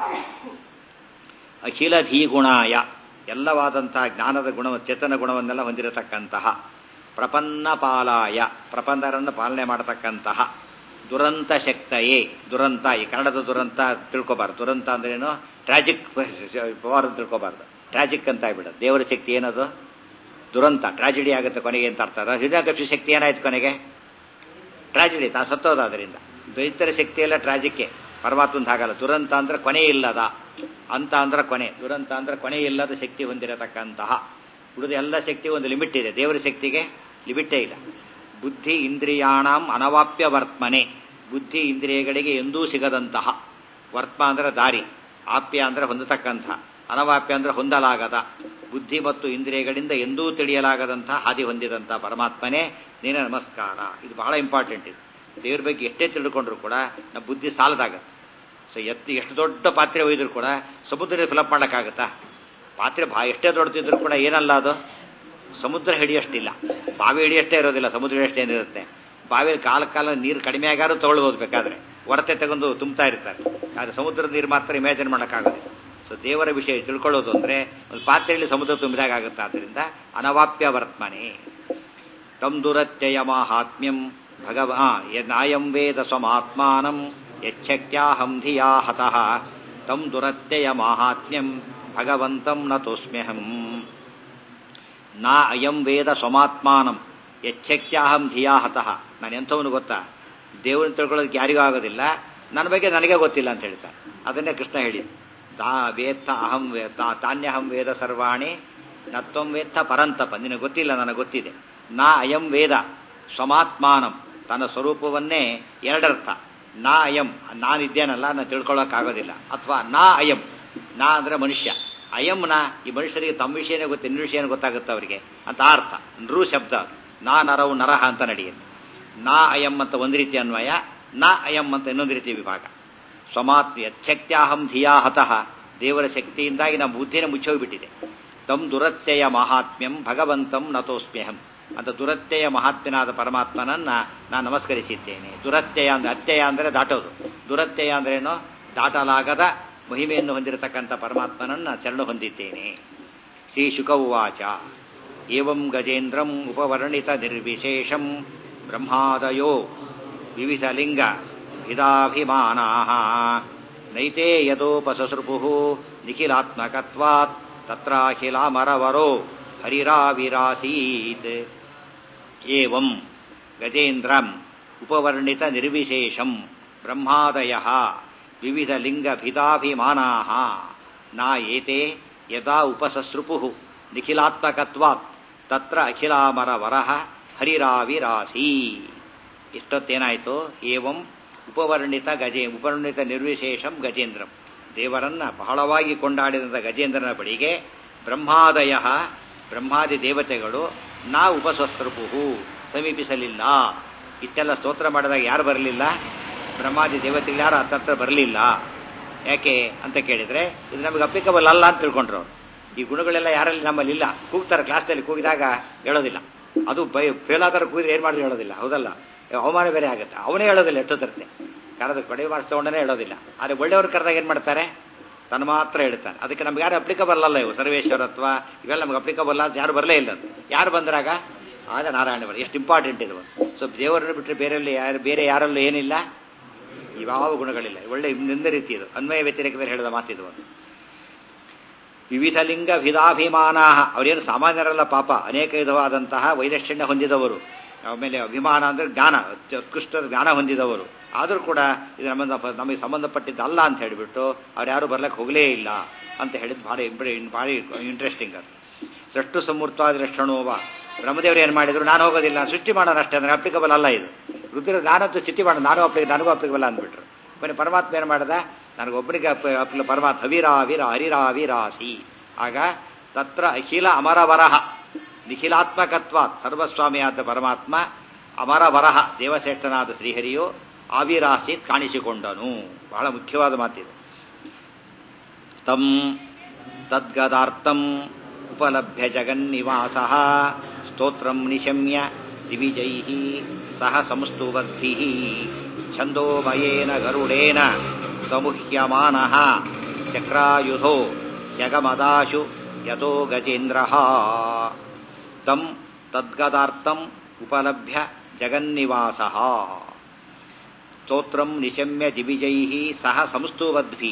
ಅಖಿಲ ಧೀಗುಣಾಯ ಎಲ್ಲವಾದಂತಹ ಜ್ಞಾನದ ಗುಣ ಚೇತನ ಗುಣವನ್ನೆಲ್ಲ ಹೊಂದಿರತಕ್ಕಂತಹ ಪ್ರಪನ್ನ ಪಾಲಾಯ ಪ್ರಪಂದರನ್ನು ಪಾಲನೆ ಮಾಡತಕ್ಕಂತಹ ದುರಂತ ಶಕ್ತಯೇ ದುರಂತ ಈ ಕನ್ನಡದ ದುರಂತ ತಿಳ್ಕೊಬಾರ್ದು ದುರಂತ ಅಂದ್ರೇನು ಟ್ರಾಜಿಕ್ ಪವರ್ ಅಂತ ತಿಳ್ಕೊಬಾರ್ದು ಟ್ರಾಜಿಕ್ ಅಂತ ಆಗ್ಬಿಡೋದು ದೇವರ ಶಕ್ತಿ ಏನದು ದುರಂತ ಟ್ರಾಜಿಡಿ ಆಗುತ್ತೆ ಕೊನೆಗೆ ಅಂತ ಅರ್ಥ ಹಿರಣ್ಯಕಶಿ ಶಕ್ತಿ ಏನಾಯ್ತು ಕೊನೆಗೆ ಟ್ರಾಜಿಡಿ ತಾ ಸತ್ತೋದ ಅದರಿಂದ ದೈತ್ಯರ ಶಕ್ತಿ ಎಲ್ಲ ಟ್ರಾಜಿಕ್ಕೆ ಪರಮಾತ್ಮಂತ ಹಾಗಲ್ಲ ದುರಂತ ಅಂದ್ರೆ ಕೊನೆ ಇಲ್ಲದ ಅಂತ ಅಂದ್ರೆ ಕೊನೆ ದುರಂತ ಅಂದ್ರೆ ಕೊನೆ ಇಲ್ಲದ ಶಕ್ತಿ ಹೊಂದಿರತಕ್ಕಂತಹ ಉಳಿದ ಎಲ್ಲ ಶಕ್ತಿ ಒಂದು ಲಿಮಿಟ್ ಇದೆ ದೇವರ ಶಕ್ತಿಗೆ ಲಿಮಿಟೇ ಇಲ್ಲ ಬುದ್ಧಿ ಇಂದ್ರಿಯಾಣಾಂ ಅನವಾಪ್ಯ ವರ್ತಮನೆ ಬುದ್ಧಿ ಇಂದ್ರಿಯಗಳಿಗೆ ಎಂದೂ ಸಿಗದಂತಹ ವರ್ತ್ಮ ಅಂದ್ರೆ ದಾರಿ ಆಪ್ಯ ಅಂದ್ರೆ ಹೊಂದತಕ್ಕಂತಹ ಅನವಾಪ್ಯ ಅಂದ್ರೆ ಹೊಂದಲಾಗದ ಬುದ್ಧಿ ಮತ್ತು ಇಂದ್ರಿಯಗಳಿಂದ ಎಂದೂ ತಿಳಿಯಲಾಗದಂತಹ ಹಾದಿ ಹೊಂದಿದಂತಹ ಪರಮಾತ್ಮನೇ ನೀನ ನಮಸ್ಕಾರ ಇದು ಬಹಳ ಇಂಪಾರ್ಟೆಂಟ್ ಇದು ದೇವ್ರ ಬಗ್ಗೆ ಎಷ್ಟೇ ತಿಳ್ಕೊಂಡ್ರು ಕೂಡ ನಮ್ಮ ಬುದ್ಧಿ ಸಾಲದಾಗತ್ತೆ ಸೊ ಎತ್ತಿ ಎಷ್ಟು ದೊಡ್ಡ ಪಾತ್ರೆ ಒಯ್ದ್ರು ಕೂಡ ಸಮುದ್ರ ಫಿಲಪ್ ಮಾಡೋಕ್ಕಾಗತ್ತಾ ಪಾತ್ರೆ ಬಾ ಎಷ್ಟೇ ದೊಡ್ಡದಿದ್ರು ಕೂಡ ಏನಲ್ಲ ಅದು ಸಮುದ್ರ ಹಿಡಿಯಷ್ಟಿಲ್ಲ ಬಾವಿ ಹಿಡಿಯಷ್ಟೇ ಇರೋದಿಲ್ಲ ಸಮುದ್ರ ಹಿಡಿಯಷ್ಟೇ ಏನಿರುತ್ತೆ ಬಾವಿಯಲ್ಲಿ ಕಾಲ ಕಾಲ ನೀರು ಕಡಿಮೆ ಆಗಾರು ತಗೊಳ್ಬೋದು ಬೇಕಾದ್ರೆ ಹೊರತೆ ತಗೊಂಡು ತುಂಬ್ತಾ ಇರ್ತಾರೆ ಆದರೆ ಸಮುದ್ರದ ನೀರು ಮಾತ್ರ ಇಮ್ಯಾಜಿನ್ ಮಾಡೋಕ್ಕಾಗೋದಿಲ್ಲ ಸೊ ದೇವರ ವಿಷಯ ತಿಳ್ಕೊಳ್ಳೋದು ಅಂದ್ರೆ ಒಂದು ಪಾತ್ರೆಯಲ್ಲಿ ಸಮುದ್ರ ತುಂಬಿದಾಗ ಆಗುತ್ತೆ ಆದ್ದರಿಂದ ಅನವಾಪ್ಯ ವರ್ತಮನೆ ತಂ ದುರತ್ಯಯ ಮಾಹಾತ್ಮ್ಯಂ ಭಗವ ನಾಯಂ ವೇದ ಸ್ವಮಾತ್ಮಾನಂ ಯಚ್ಛಕ್ಯಾಹಂ ಧಿಯಾ ಹತಃ ತಂ ದುರತ್ಯಯ ಮಾಹಾತ್ಮ್ಯಂ ಭಗವಂತಂ ನತೋಸ್ಮ್ಯಹಂ ನಾ ಅಯಂ ವೇದ ಸ್ವಮಾತ್ಮಾನಂ ಯಚ್ಛಕ್ಯಾಹಂ ಧಿಯಾ ಹತಃ ನಾನು ಎಂಥವನು ಗೊತ್ತಾ ದೇವರನ್ನ ತಿಳ್ಕೊಳ್ಳೋದಕ್ಕೆ ಯಾರಿಗೂ ಆಗೋದಿಲ್ಲ ನನ್ನ ಬಗ್ಗೆ ನನಗೆ ಗೊತ್ತಿಲ್ಲ ಅಂತ ಹೇಳ್ತಾರೆ ಅದನ್ನೇ ಕೃಷ್ಣ ಹೇಳಿದ್ದು ತಾ ವೇತ್ತ ಅಹಂ ವೇತ್ತ ತಾನ್ಯಹಂ ವೇದ ಸರ್ವಾಣಿ ನತ್ವಂ ವೇತ್ತ ಪರಂತಪ ನಿನಗೆ ಗೊತ್ತಿಲ್ಲ ನನಗೆ ಗೊತ್ತಿದೆ ನಾ ಅಯಂ ವೇದ ಸ್ವಮಾತ್ಮಾನಂ ತನ್ನ ಸ್ವರೂಪವನ್ನೇ ಎರಡರ್ಥ ನಾ ಅಯಂ ನಾನಿದ್ದೇನಲ್ಲ ನಾನು ತಿಳ್ಕೊಳ್ಳೋಕ್ಕಾಗೋದಿಲ್ಲ ಅಥವಾ ನಾ ಅಯಂ ನಾ ಅಂದ್ರೆ ಮನುಷ್ಯ ಅಯಂ ನಾ ಈ ಮನುಷ್ಯರಿಗೆ ತಮ್ಮ ವಿಷಯನೇ ಗೊತ್ತು ನಿನ್ನ ವಿಷಯನೇ ಗೊತ್ತಾಗುತ್ತೆ ಅವರಿಗೆ ಅಂತ ಅರ್ಥ ನೃ ಶಬ್ದ ನಾ ನರವು ನರಹ ಅಂತ ನಡೆಯುತ್ತೆ ನಾ ಅಯಂ ಅಂತ ಒಂದು ರೀತಿ ಅನ್ವಯ ನಾ ಅಯಂ ಅಂತ ಇನ್ನೊಂದು ರೀತಿ ವಿಭಾಗ ಸ್ವಮಾತ್ಮ ಯಚ್ಛಕ್ತ್ಯಾಹಂ ಧಿಯಾ ಹತಃ ದೇವರ ಶಕ್ತಿಯಿಂದಾಗಿ ನಮ್ಮ ಬುದ್ಧಿನೇ ಮುಚ್ಚೋಗ್ಬಿಟ್ಟಿದೆ ತಂ ದುರತ್ಯಯ ಮಹಾತ್ಮ್ಯಂ ಭಗವಂತಂ ನತೋಸ್ಮ್ಯಹಂ ಅಂತ ದುರತ್ಯಯ ಮಹಾತ್ಮ್ಯನಾದ ಪರಮಾತ್ಮನನ್ನ ನಾನು ನಮಸ್ಕರಿಸಿದ್ದೇನೆ ದುರತ್ಯಯ ಅಂದ್ರೆ ಅತ್ಯಯ ಅಂದ್ರೆ ದಾಟೋದು ದುರತ್ಯಯ ಅಂದ್ರೇನು ದಾಟಲಾಗದ ಮಹಿಮೆಯನ್ನು ಹೊಂದಿರತಕ್ಕಂಥ ಪರಮಾತ್ಮನನ್ನ ಚರಣ ಹೊಂದಿದ್ದೇನೆ ಶ್ರೀ ಶುಕ ಉವಾಚ ಏವಂ ಗಜೇಂದ್ರಂ ಉಪವರ್ಣಿತ ನಿರ್ವಿಶೇಷಂ ಬ್ರಹ್ಮಾದಯೋ ವಿವಿಧ ಲಿಂಗ ಭಿದಾಭಿಮಾನಾ ನೈತೆ ಯದೋಪಸಸೃಪು ನಿಖಿಲಾತ್ಮಕತ್ವಾತ್ ತತ್ರಾಖಿಲಾಮರವರೋ ಹರಿರಾವಿರಾಸೀತ್ ಏವಂ ಗಜೇಂದ್ರಂ ಉಪವರ್ಣಿತ ನಿರ್ವಿಶೇಷಂ ಬ್ರಹ್ಮಾದಯ ವಿವಿಧ ಲಿಂಗ ಭಿದಾಭಿಮಾನಾ ನಾ ಏತೆ ಯದಾ ಉಪಸಸೃಪು ನಿಖಿಲಾತ್ಮಕತ್ವಾತ್ ತತ್ರ ಅಖಿಲಾಮರ ವರಹ ಹರಿರಾವಿರಾಸಿ ಇಷ್ಟೊತ್ತೇನಾಯಿತು ಏವಂ ಉಪವರ್ಣಿತ ಗಜೇ ಉಪವರ್ಣಿತ ನಿರ್ವಿಶೇಷಂ ಗಜೇಂದ್ರಂ ದೇವರನ್ನ ಬಹಳವಾಗಿ ಕೊಂಡಾಡಿದಂಥ ಗಜೇಂದ್ರನ ಬಳಿಗೆ ಬ್ರಹ್ಮಾದಯ ಬ್ರಹ್ಮಾದಿ ದೇವತೆಗಳು ನಾ ಉಪಸ್ವಸ್ರಪು ಸಮೀಪಿಸಲಿಲ್ಲ ಇಷ್ಟೆಲ್ಲ ಸ್ತೋತ್ರ ಮಾಡಿದಾಗ ಯಾರು ಬರಲಿಲ್ಲ ಬ್ರಹ್ಮಾದಿ ದೇವತೆಗಳು ಯಾರು ಹತ್ತತ್ರ ಬರಲಿಲ್ಲ ಯಾಕೆ ಅಂತ ಕೇಳಿದ್ರೆ ಇದು ನಮಗೆ ಅಪ್ಲಿಕಬಲ್ ಅಲ್ಲ ಅಂತ ತಿಳ್ಕೊಂಡ್ರು ಅವರು ಈ ಗುಣಗಳೆಲ್ಲ ಯಾರಲ್ಲಿ ನಮ್ಮಲ್ಲಿ ಇಲ್ಲ ಕೂಗ್ತಾರೆ ಕ್ಲಾಸ್ನಲ್ಲಿ ಕೂಗಿದಾಗ ಹೇಳೋದಿಲ್ಲ ಅದು ಬೈ ಫೇಲ್ ಆದ್ರೆ ಕೂಗಿದ್ರೆ ಏನು ಮಾಡಿದ್ರೆ ಹೇಳೋದಿಲ್ಲ ಹೌದಲ್ಲ ಅವಮಾನ ಬೇರೆ ಆಗುತ್ತೆ ಅವನೇ ಹೇಳೋದಿಲ್ಲ ಎಷ್ಟೊತ್ತರತೆ ಕರೆದ ಕಡೆ ಮಾರ್ಕ್ಸ್ ತಗೊಂಡೇ ಹೇಳೋದಿಲ್ಲ ಆದರೆ ಒಳ್ಳೆಯವ್ರು ಕರೆದಾಗ ಏನು ಮಾಡ್ತಾರೆ ತನ್ನ ಮಾತ್ರ ಹೇಳ್ತಾನೆ ಅದಕ್ಕೆ ನಮ್ಗೆ ಯಾರು ಅಪ್ಲಿಕಬಲ್ ಅಲ್ಲ ಇವು ಸರ್ವೇಶ್ವರತ್ವ ಇವೆಲ್ಲ ನಮ್ಗೆ ಅಪ್ಲಿಕಬಲ್ ಅಂತ ಯಾರು ಬರಲೇ ಇಲ್ಲ ಯಾರು ಬಂದ್ರಾಗ ಆಗ ನಾರಾಯಣ ಬರ ಎಷ್ಟು ಇಂಪಾರ್ಟೆಂಟ್ ಇದು ಸೊ ದೇವರನ್ನು ಬಿಟ್ಟರೆ ಬೇರೆಲ್ಲ ಯಾರು ಬೇರೆ ಯಾರಲ್ಲೂ ಏನಿಲ್ಲ ಯಾವ ಗುಣಗಳಿಲ್ಲ ಒಳ್ಳೆ ನಿಂದ ರೀತಿ ಇದು ಅನ್ವಯ ವ್ಯತಿರೇಕದಲ್ಲಿ ಹೇಳಿದ ಮಾತಿದು ಒಂದು ವಿವಿಧ ಲಿಂಗ ವಿಧಾಭಿಮಾನ ಅವರೇನು ಸಾಮಾನ್ಯರಲ್ಲ ಪಾಪ ಅನೇಕ ವಿಧವಾದಂತಹ ವೈಲಕ್ಷಣ್ಯ ಹೊಂದಿದವರು ಆಮೇಲೆ ಅಭಿಮಾನ ಅಂದ್ರೆ ಜ್ಞಾನ ಅತ್ಯುತ್ಕೃಷ್ಟ ಜ್ಞಾನ ಹೊಂದಿದವರು ಆದರೂ ಕೂಡ ಇದು ನಮ್ಮ ನಮಗೆ ಸಂಬಂಧಪಟ್ಟಿದ್ದಲ್ಲ ಅಂತ ಹೇಳಿಬಿಟ್ಟು ಅವ್ರು ಯಾರು ಬರ್ಲಕ್ಕೆ ಹೋಗಲೇ ಇಲ್ಲ ಅಂತ ಹೇಳಿದ್ ಭಾರಿ ಭಾರಿ ಇಂಟ್ರೆಸ್ಟಿಂಗ್ ಅದು ಸೃಷ್ಟು ಸಮೂರ್ತವಾದ ಲಕ್ಷಣೋವ ಬ್ರಹ್ಮದೇವರು ಏನು ಮಾಡಿದ್ರು ನಾನು ಹೋಗೋದಿಲ್ಲ ಸೃಷ್ಟಿ ಮಾಡೋಣ ಅಷ್ಟೇ ಅಂದ್ರೆ ಅಪ್ಲಿಕಬಲ್ ಅಲ್ಲ ಇದು ರುದ್ರ ನಾನಂತೂ ಸ್ಥಿತಿ ಮಾಡೋಣ ನಾನು ಅಪ್ಲಿಕ ನನಗೂ ಅಪ್ಲಿಕಬಲ್ ಅಂದ್ಬಿಟ್ರು ಬನ್ನಿ ಪರಮಾತ್ಮ ಏನು ಮಾಡ್ದ ನನಗೊಬ್ಬನಿಗೆ ಅಪ್ಲ ಪರಮಾತ್ಮ ಹವಿರಾ ವೀರ ಹರಿರಾ ವೀರಾಸಿ ಆಗ ತತ್ರ ಅಖಿಲ ಅಮರವರಹ ನಿಖಿಲಾತ್ಮಕತ್ವ ಸರ್ವಸ್ವಾಮಿಯಾದ ಪರಮಾತ್ಮ ಅಮರವರಹ ದೇವಶ್ರೇಷ್ಠನಾದ ಶ್ರೀಹರಿಯು ಆವಿರಾಸಿ ಕಾಣಿಸಿಕೊಂಡನು ಬಹಳ ಮುಖ್ಯವಾದ ಮಾತಿದೆ ತಂ ತದ್ಗದಾರ್ಥಂ ಉಪಲಭ್ಯ ಜಗನ್ನಿವಾಸ ಸ್ತೋತ್ರಂ ನಿಶಮ್ಯ ದಿವಿಜೈ ಸಹ ಸಂಸ್ತುವದ್ಭಿ ಛಂದೋಮಯೇನ ಗರುಡೇನ ಸಮುಹ್ಯಮಾನ ಚಕ್ರಾಯುಧೋ ಯಗಮದಾಶು ಯಥೋ ಗಜೇಂದ್ರ ತಂ ತದ್ಗದಾರ್ಥಂ ಉಪಲಭ್ಯ ಜಗನ್ನಿವಾಸ ಸ್ತೋತ್ರಂ ನಿಶಮ್ಯ ದಿವಿಜೈ ಸಹ ಸಂಸ್ತುವದ್ಭಿ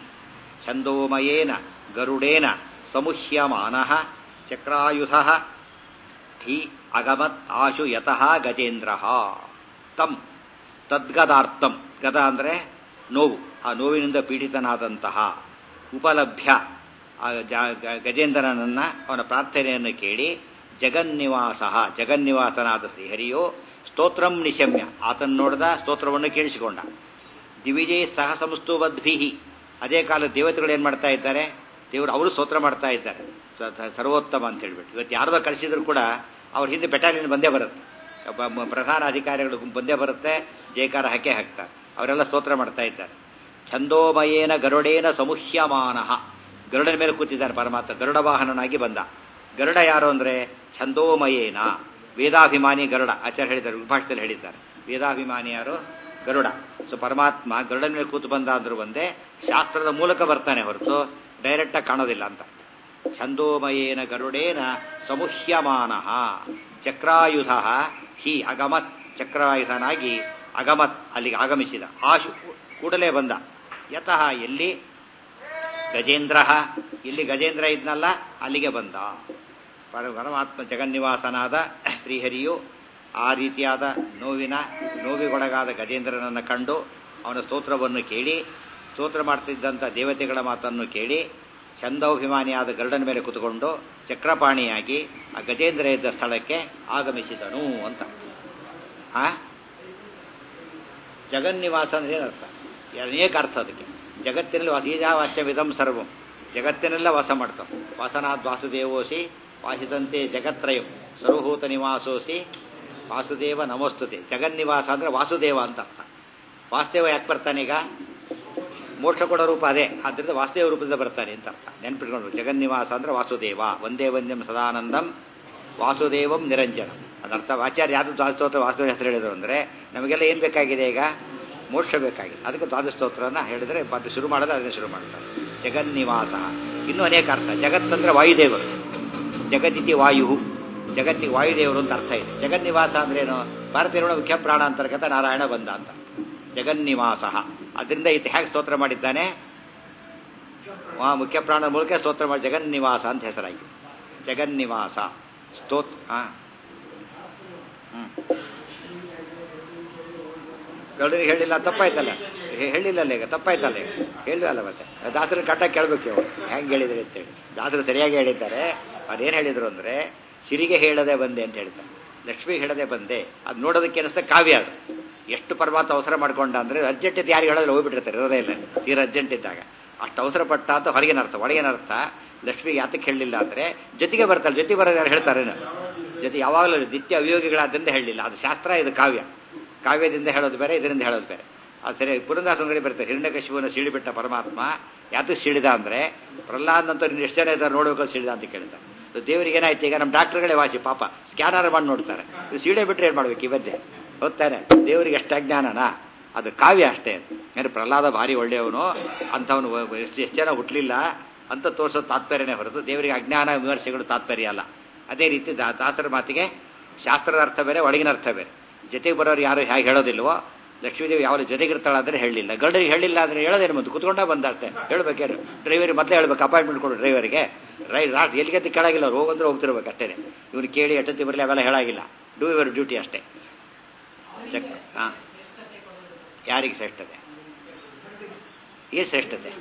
ಛಂದೋಮಯೇನ ಗರುಡೇನ ಸಮುಹ್ಯಮಾನ ಚಕ್ರಾಯುಧ ಹಿ ಅಗಮತ್ ಆಶು ಯತಃ ಗಜೇಂದ್ರ ತಂ ತದ್ಗದಾರ್ಥಂ ಗದ ಅಂದರೆ ನೋವು ಆ ನೋವಿನಿಂದ ಪೀಡಿತನಾದಂತಹ ಉಪಲಭ್ಯ ಆ ಗಜೇಂದ್ರನನ್ನ ಅವನ ಪ್ರಾರ್ಥನೆಯನ್ನು ಕೇಳಿ ಜಗನ್ನಿವಾಸ ಜಗನ್ನಿವಾಸನಾದ ಶ್ರೀಹರಿಯೋ ಸ್ತೋತ್ರಂ ನಿಶಮ್ಯ ಆತನ ನೋಡಿದ ಸ್ತೋತ್ರವನ್ನು ಕೇಳಿಸಿಕೊಂಡ ದಿವಿಜಯ ಸಹ ಸಂಸ್ತುವದ್ಭಿಹಿ ಅದೇ ಕಾಲ ದೇವತೆಗಳು ಏನು ಮಾಡ್ತಾ ಇದ್ದಾರೆ ದೇವರು ಅವರು ಸ್ತೋತ್ರ ಮಾಡ್ತಾ ಇದ್ದಾರೆ ಸರ್ವೋತ್ತಮ ಅಂತ ಹೇಳ್ಬಿಟ್ಟು ಇವತ್ತು ಯಾರ್ದೋ ಕಳಿಸಿದ್ರು ಕೂಡ ಅವ್ರ ಹಿಂದೆ ಬೆಟಾಲಿಯನ್ ಬಂದೇ ಬರುತ್ತೆ ಪ್ರಧಾನ ಅಧಿಕಾರಿಗಳು ಬಂದೇ ಬರುತ್ತೆ ಜಯಕಾರ ಹಾಕೇ ಹಾಕ್ತಾರೆ ಅವರೆಲ್ಲ ಸ್ತೋತ್ರ ಮಾಡ್ತಾ ಇದ್ದಾರೆ ಛಂದೋಮಯೇನ ಗರುಡೇನ ಸಮುಹ್ಯಮಾನ ಗರುಡನ ಮೇಲೆ ಕೂತಿದ್ದಾನೆ ಪರಮಾತ್ಮ ಗರುಡ ವಾಹನನಾಗಿ ಬಂದ ಗರುಡ ಯಾರು ಅಂದ್ರೆ ಛಂದೋಮಯೇನ ವೇದಾಭಿಮಾನಿ ಗರುಡ ಆಚಾರ್ಯ ಹೇಳಿದ್ದಾರೆ ವಿಭಾಷದಲ್ಲಿ ಹೇಳಿದ್ದಾರೆ ವೇದಾಭಿಮಾನಿ ಯಾರು ಗರುಡ ಸೊ ಪರಮಾತ್ಮ ಗರುಡನ ಮೇಲೆ ಕೂತು ಬಂದ ಅಂದ್ರೂ ಒಂದೇ ಶಾಸ್ತ್ರದ ಮೂಲಕ ಬರ್ತಾನೆ ಹೊರತು ಡೈರೆಕ್ಟ್ ಆಗಿ ಕಾಣೋದಿಲ್ಲ ಅಂತ ಛಂದೋಮಯೇನ ಗರುಡೇನ ಸಮುಹ್ಯಮಾನ ಚಕ್ರಾಯುಧ ಹಿ ಅಗಮತ್ ಚಕ್ರಾಯುಧನಾಗಿ ಅಗಮತ್ ಅಲ್ಲಿಗೆ ಆಗಮಿಸಿದ ಆಶು ಕೂಡಲೇ ಬಂದ ಯತಃ ಎಲ್ಲಿ ಗಜೇಂದ್ರ ಇಲ್ಲಿ ಗಜೇಂದ್ರ ಇದ್ನಲ್ಲ ಅಲ್ಲಿಗೆ ಬಂದ ಪರಮಾತ್ಮ ಜಗನ್ನಿವಾಸನಾದ ಶ್ರೀಹರಿಯು ಆ ರೀತಿಯಾದ ನೋವಿನ ನೋವಿಗೊಳಗಾದ ಗಜೇಂದ್ರನನ್ನು ಕಂಡು ಅವನ ಸ್ತೋತ್ರವನ್ನು ಕೇಳಿ ಸ್ತೋತ್ರ ಮಾಡ್ತಿದ್ದಂಥ ದೇವತೆಗಳ ಮಾತನ್ನು ಕೇಳಿ ಛಂದೋಭಿಮಾನಿಯಾದ ಗರುಡನ ಮೇಲೆ ಕುತ್ಕೊಂಡು ಚಕ್ರಪಾಣಿಯಾಗಿ ಆ ಗಜೇಂದ್ರ ಇದ್ದ ಸ್ಥಳಕ್ಕೆ ಆಗಮಿಸಿದನು ಅಂತ ಆ ಜಗನ್ನಿವಾಸ ಅಂದ್ರೆ ಏನರ್ಥ ಅನೇಕ ಅರ್ಥ ಅದಕ್ಕೆ ಜಗತ್ತಿನಲ್ಲಿ ವಸೀಜಾವಾಸ್ಯವಿದಂ ಸರ್ವಂ ಜಗತ್ತಿನೆಲ್ಲ ವಾಸ ಮಾಡ್ತಾವ ವಾಸನಾದ್ ವಾಸುದೇವೋಸಿ ವಾಸಿದಂತೆ ಜಗತ್ರಯಂ ಸರ್ವಭೂತ ನಿವಾಸೋಸಿ ವಾಸುದೇವ ನಮೋಸ್ತುತೆ ಜಗನ್ನಿವಾಸ ಅಂದ್ರೆ ವಾಸುದೇವ ಅಂತ ಅರ್ಥ ವಾಸುದೇವ ಯಾಕೆ ಬರ್ತಾನೀಗ ಮೋಕ್ಷ ಕೊಡೋ ರೂಪ ಅದೇ ಆದ್ರಿಂದ ವಾಸುದೇವ ರೂಪದಿಂದ ಬರ್ತಾನೆ ಅಂತ ಅರ್ಥ ನೆನ್ಪಿಟ್ಕೊಂಡು ಜಗನ್ನಿವಾಸ ಅಂದ್ರೆ ವಾಸುದೇವ ಒಂದೇ ಒಂದ್ಯಂ ಸದಾನಂದಂ ವಾಸುದೇವಂ ನಿರಂಜನ ಅದರ್ಥ ಆಚಾರ್ಯ ಯಾರು ದ್ವಾದಸ್ತೋತ್ರ ವಾಸುದೇವ ಹೆಸರು ಹೇಳಿದ್ರು ಅಂದ್ರೆ ನಮಗೆಲ್ಲ ಏನ್ ಬೇಕಾಗಿದೆ ಈಗ ಮೋಕ್ಷ ಬೇಕಾಗಿದೆ ಅದಕ್ಕೆ ದ್ವಾದಸ್ತೋತ್ರನ ಹೇಳಿದ್ರೆ ಮತ್ತೆ ಶುರು ಮಾಡೋದು ಅದನ್ನೇ ಶುರು ಮಾಡ್ತಾರೆ ಜಗನ್ನಿವಾಸ ಇನ್ನೂ ಅನೇಕ ಅರ್ಥ ಜಗತ್ತಂದ್ರೆ ವಾಯುದೇವರು ಜಗತ್ತಿತಿ ವಾಯು ಜಗತ್ತಿಗೆ ವಾಯುದೇವರು ಅಂತ ಅರ್ಥ ಇದೆ ಜಗನ್ನಿವಾಸ ಅಂದ್ರೇನು ಭಾರತೀಯ ಮುಖ್ಯ ಪ್ರಾಣ ಅಂತರ್ಗತ ನಾರಾಯಣ ಬಂದ ಅಂತ ಜಗನ್ನಿವಾಸ ಅದರಿಂದ ಈತ ಹೇಗೆ ಸ್ತೋತ್ರ ಮಾಡಿದ್ದಾನೆ ಆ ಮುಖ್ಯ ಪ್ರಾಣ ಮೂಲಕ ಸ್ತೋತ್ರ ಮಾಡಿ ಜಗನ್ನಿವಾಸ ಅಂತ ಹೆಸರಾಗಿದೆ ಜಗನ್ನಿವಾಸ ಸ್ತೋತ್ ಹ್ಮ್ ಗರುಡನಿಗೆ ಹೇಳಿಲ್ಲ ತಪ್ಪಾಯ್ತಲ್ಲ ಹೇಳಿಲ್ಲಲ್ಲ ಈಗ ತಪ್ಪಾಯ್ತಲ್ಲ ಈಗ ಹೇಳಿಲ್ಲ ಮತ್ತೆ ದಾಸರ ಕಟ್ಟ ಕೇಳ್ಬೇಕು ಇವರು ಹೆಂಗೆ ಹೇಳಿದ್ರಿ ಅಂತೇಳಿ ದಾಸರು ಸರಿಯಾಗಿ ಹೇಳಿದ್ದಾರೆ ಅವ್ರೇನು ಹೇಳಿದ್ರು ಅಂದ್ರೆ ಸಿರಿಗೆ ಹೇಳದೆ ಬಂದೆ ಅಂತ ಹೇಳ್ತಾರೆ ಲಕ್ಷ್ಮಿ ಹೇಳದೆ ಬಂದೆ ಅದು ನೋಡೋದಕ್ಕೆ ಅನಿಸ್ತಾ ಕಾವ್ಯ ಅದು ಎಷ್ಟು ಪರಮಾತ್ಮ ಅವಸರ ಮಾಡ್ಕೊಂಡ ಅಂದ್ರೆ ಅರ್ಜೆಂಟ್ ಇದ್ದು ಯಾರು ಹೇಳೋದ್ರೆ ಹೋಗ್ಬಿಟ್ಟಿರ್ತಾರೆ ಇರೋದೇ ಇಲ್ಲ ತೀರ ಅರ್ಜೆಂಟ್ ಇದ್ದಾಗ ಅಷ್ಟು ಅವಸರ ಪಟ್ಟ ಅಂತ ಹೊರಗಿನ ಅರ್ಥ ಒಳಗಿನ ಅರ್ಥ ಲಕ್ಷ್ಮಿ ಯಾತಕ್ಕೆ ಹೇಳಲಿಲ್ಲ ಅಂದ್ರೆ ಜೊತೆಗೆ ಬರ್ತಾರೆ ಜೊತೆಗೆ ಬರೋದು ಯಾರು ಹೇಳ್ತಾರೇನು ಜೊತೆ ಯಾವಾಗಲೂ ನಿತ್ಯ ಅವಿಯೋಗಿಗಳಾದ್ರಿಂದ ಹೇಳಲಿಲ್ಲ ಅದು ಶಾಸ್ತ್ರ ಇದು ಕಾವ್ಯ ಕಾವ್ಯದಿಂದ ಹೇಳೋದು ಬೇರೆ ಇದರಿಂದ ಹೇಳೋದು ಬೇರೆ ಅದು ಸರಿ ಪುರಂದಾಸಂಗಡಿ ಬರ್ತಾರೆ ಹಿರಣ್ಯಕಶಿವನ ಸೀಳಿಬಿಟ್ಟ ಪರಮಾತ್ಮ ಯಾತಕ್ಕೆ ಸೀಳಿದ ಅಂದ್ರೆ ಪ್ರಹ್ಲಾದ್ ಅಂತ ಇನ್ನು ಎಷ್ಟು ಜನ ಇದ್ದಾರೆ ನೋಡ್ಬೇಕು ಸೀಳಿದ ಅಂತ ಕೇಳ್ತಾರೆ ದೇವರಿಗೆ ಏನಾಯ್ತು ಈಗ ನಮ್ಮ ಡಾಕ್ಟರ್ಗಳೇ ವಾಸಿ ಪಾಪ ಸ್ಕ್ಯಾನರ್ ಮಾಡಿ ನೋಡ್ತಾರೆ ಸೀಳೆ ಬಿಟ್ರೆ ಏನ್ ಮಾಡ್ಬೇಕು ಇವತ್ತೇ ಹೋಗ್ತಾನೆ ದೇವರಿಗೆ ಎಷ್ಟು ಅಜ್ಞಾನನಾ ಅದು ಕಾವ್ಯ ಅಷ್ಟೇ ಅಂದ್ರೆ ಪ್ರಹ್ಲಾದ ಭಾರಿ ಒಳ್ಳೆಯವನು ಅಂಥವನು ಎಷ್ಟು ಎಷ್ಟು ಜನ ಹುಟ್ಟಲಿಲ್ಲ ಅಂತ ತೋರಿಸೋ ತಾತ್ಪರ್ಯನೇ ಹೊರತು ದೇವರಿಗೆ ಅಜ್ಞಾನ ವಿಮರ್ಶೆಗಳು ತಾತ್ಪರ್ಯ ಅಲ್ಲ ಅದೇ ರೀತಿ ದಾಸರ ಮಾತಿಗೆ ಶಾಸ್ತ್ರದ ಅರ್ಥ ಬೇರೆ ಒಳಗಿನ ಅರ್ಥ ಬೇರೆ ಜೊತೆಗೆ ಬರೋರು ಯಾರು ಹೇಗೆ ಹೇಳೋದಿಲ್ವೋ ಲಕ್ಷ್ಮೀದೇವಿ ಯಾವ ಜೊತೆಗಿರ್ತಾಳೆ ಅಂದರೆ ಹೇಳಲಿಲ್ಲ ಗಂಡರಿಗೆ ಹೇಳಿಲ್ಲ ಅಂದರೆ ಹೇಳೋದೇನು ಬಂತು ಕುತ್ಕೊಂಡ ಬಂದಾಡ್ತೆ ಹೇಳ್ಬೇಕೇನು ಡ್ರೈವರಿಗೆ ಮೊದಲೇ ಹೇಳ್ಬೇಕು ಅಪಾಯಿಂಟ್ಮೆಂಟ್ ಕೊಡು ಡ್ರೈವರಿಗೆ ರೈ ರಾಟ್ ಎಲ್ಲಿಗೆ ಕೆಳಗಿಲ್ಲ ಅವ್ರು ಹೋಗಂದ್ರೆ ಹೋಗ್ತಿರ್ಬೇಕು ಅಷ್ಟೇ ಇವ್ನು ಕೇಳಿ ಎಷ್ಟೊತ್ತಿ ಬರಲಿ ಅವೆಲ್ಲ ಹೇಳಾಗಿಲ್ಲ ಡೂ ಯುವರ್ ಡ್ಯೂಟಿ ಅಷ್ಟೇ ಚೆಕ್ ಹಾಂ ಯಾರಿಗೆ ಶ್ರೇಷ್ಠತೆ ಏನು ಶ್ರೇಷ್ಠತೆ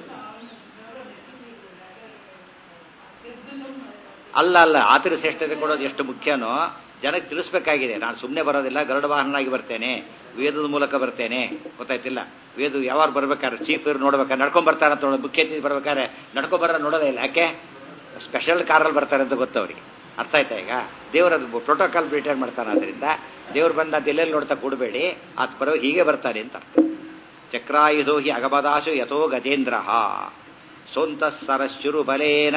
ಅಲ್ಲ ಅಲ್ಲ ಆತರ ಶ್ರೇಷ್ಠತೆ ಕೊಡೋದು ಎಷ್ಟು ಮುಖ್ಯನೋ ಜನಕ್ಕೆ ತಿಳಿಸ್ಬೇಕಾಗಿದೆ ನಾನು ಸುಮ್ಮನೆ ಬರೋದಿಲ್ಲ ಗರುಡ ವಾಹನನಾಗಿ ಬರ್ತೇನೆ ವೇದದ ಮೂಲಕ ಬರ್ತೇನೆ ಗೊತ್ತಾಯ್ತಿಲ್ಲ ವೇದ ಯಾವಾಗ ಬರ್ಬೇಕಾದ್ರೆ ಚೀಫ್ ಇವ್ರು ನೋಡ್ಬೇಕಾದ್ರೆ ನಡ್ಕೊಂಡ್ ಬರ್ತಾರೆ ಅಂತ ನೋಡೋದು ಮುಖ್ಯ ಅತಿಥಿ ಬರ್ಬೇಕಾದ್ರೆ ನಡ್ಕೊಂಡ್ ಬರೋ ನೋಡೋದೇ ಇಲ್ಲ ಯಾಕೆ ಸ್ಪೆಷಲ್ ಕಾರಲ್ಲಿ ಬರ್ತಾರೆ ಅಂತ ಗೊತ್ತು ಅವ್ರಿಗೆ ಅರ್ಥ ಆಯ್ತಾ ಈಗ ದೇವರ ಪ್ರೋಟೋಕಾಲ್ ರಿಟೈರ್ ಮಾಡ್ತಾನೆ ಅದರಿಂದ ದೇವ್ರು ಬಂದ ಅಂತ ಎಲ್ಲೆಲ್ಲಿ ನೋಡ್ತಾ ಕೊಡಬೇಡಿ ಆತ ಬರೋ ಹೀಗೆ ಬರ್ತಾರೆ ಅಂತ ಅರ್ಥ ಚಕ್ರಾಯುಧೋ ಹಿ ಅಗಮದಾಶು ಯಥೋ ಗಜೇಂದ್ರ ಸೋಂತ ಸರಶುರು ಬಲೇನ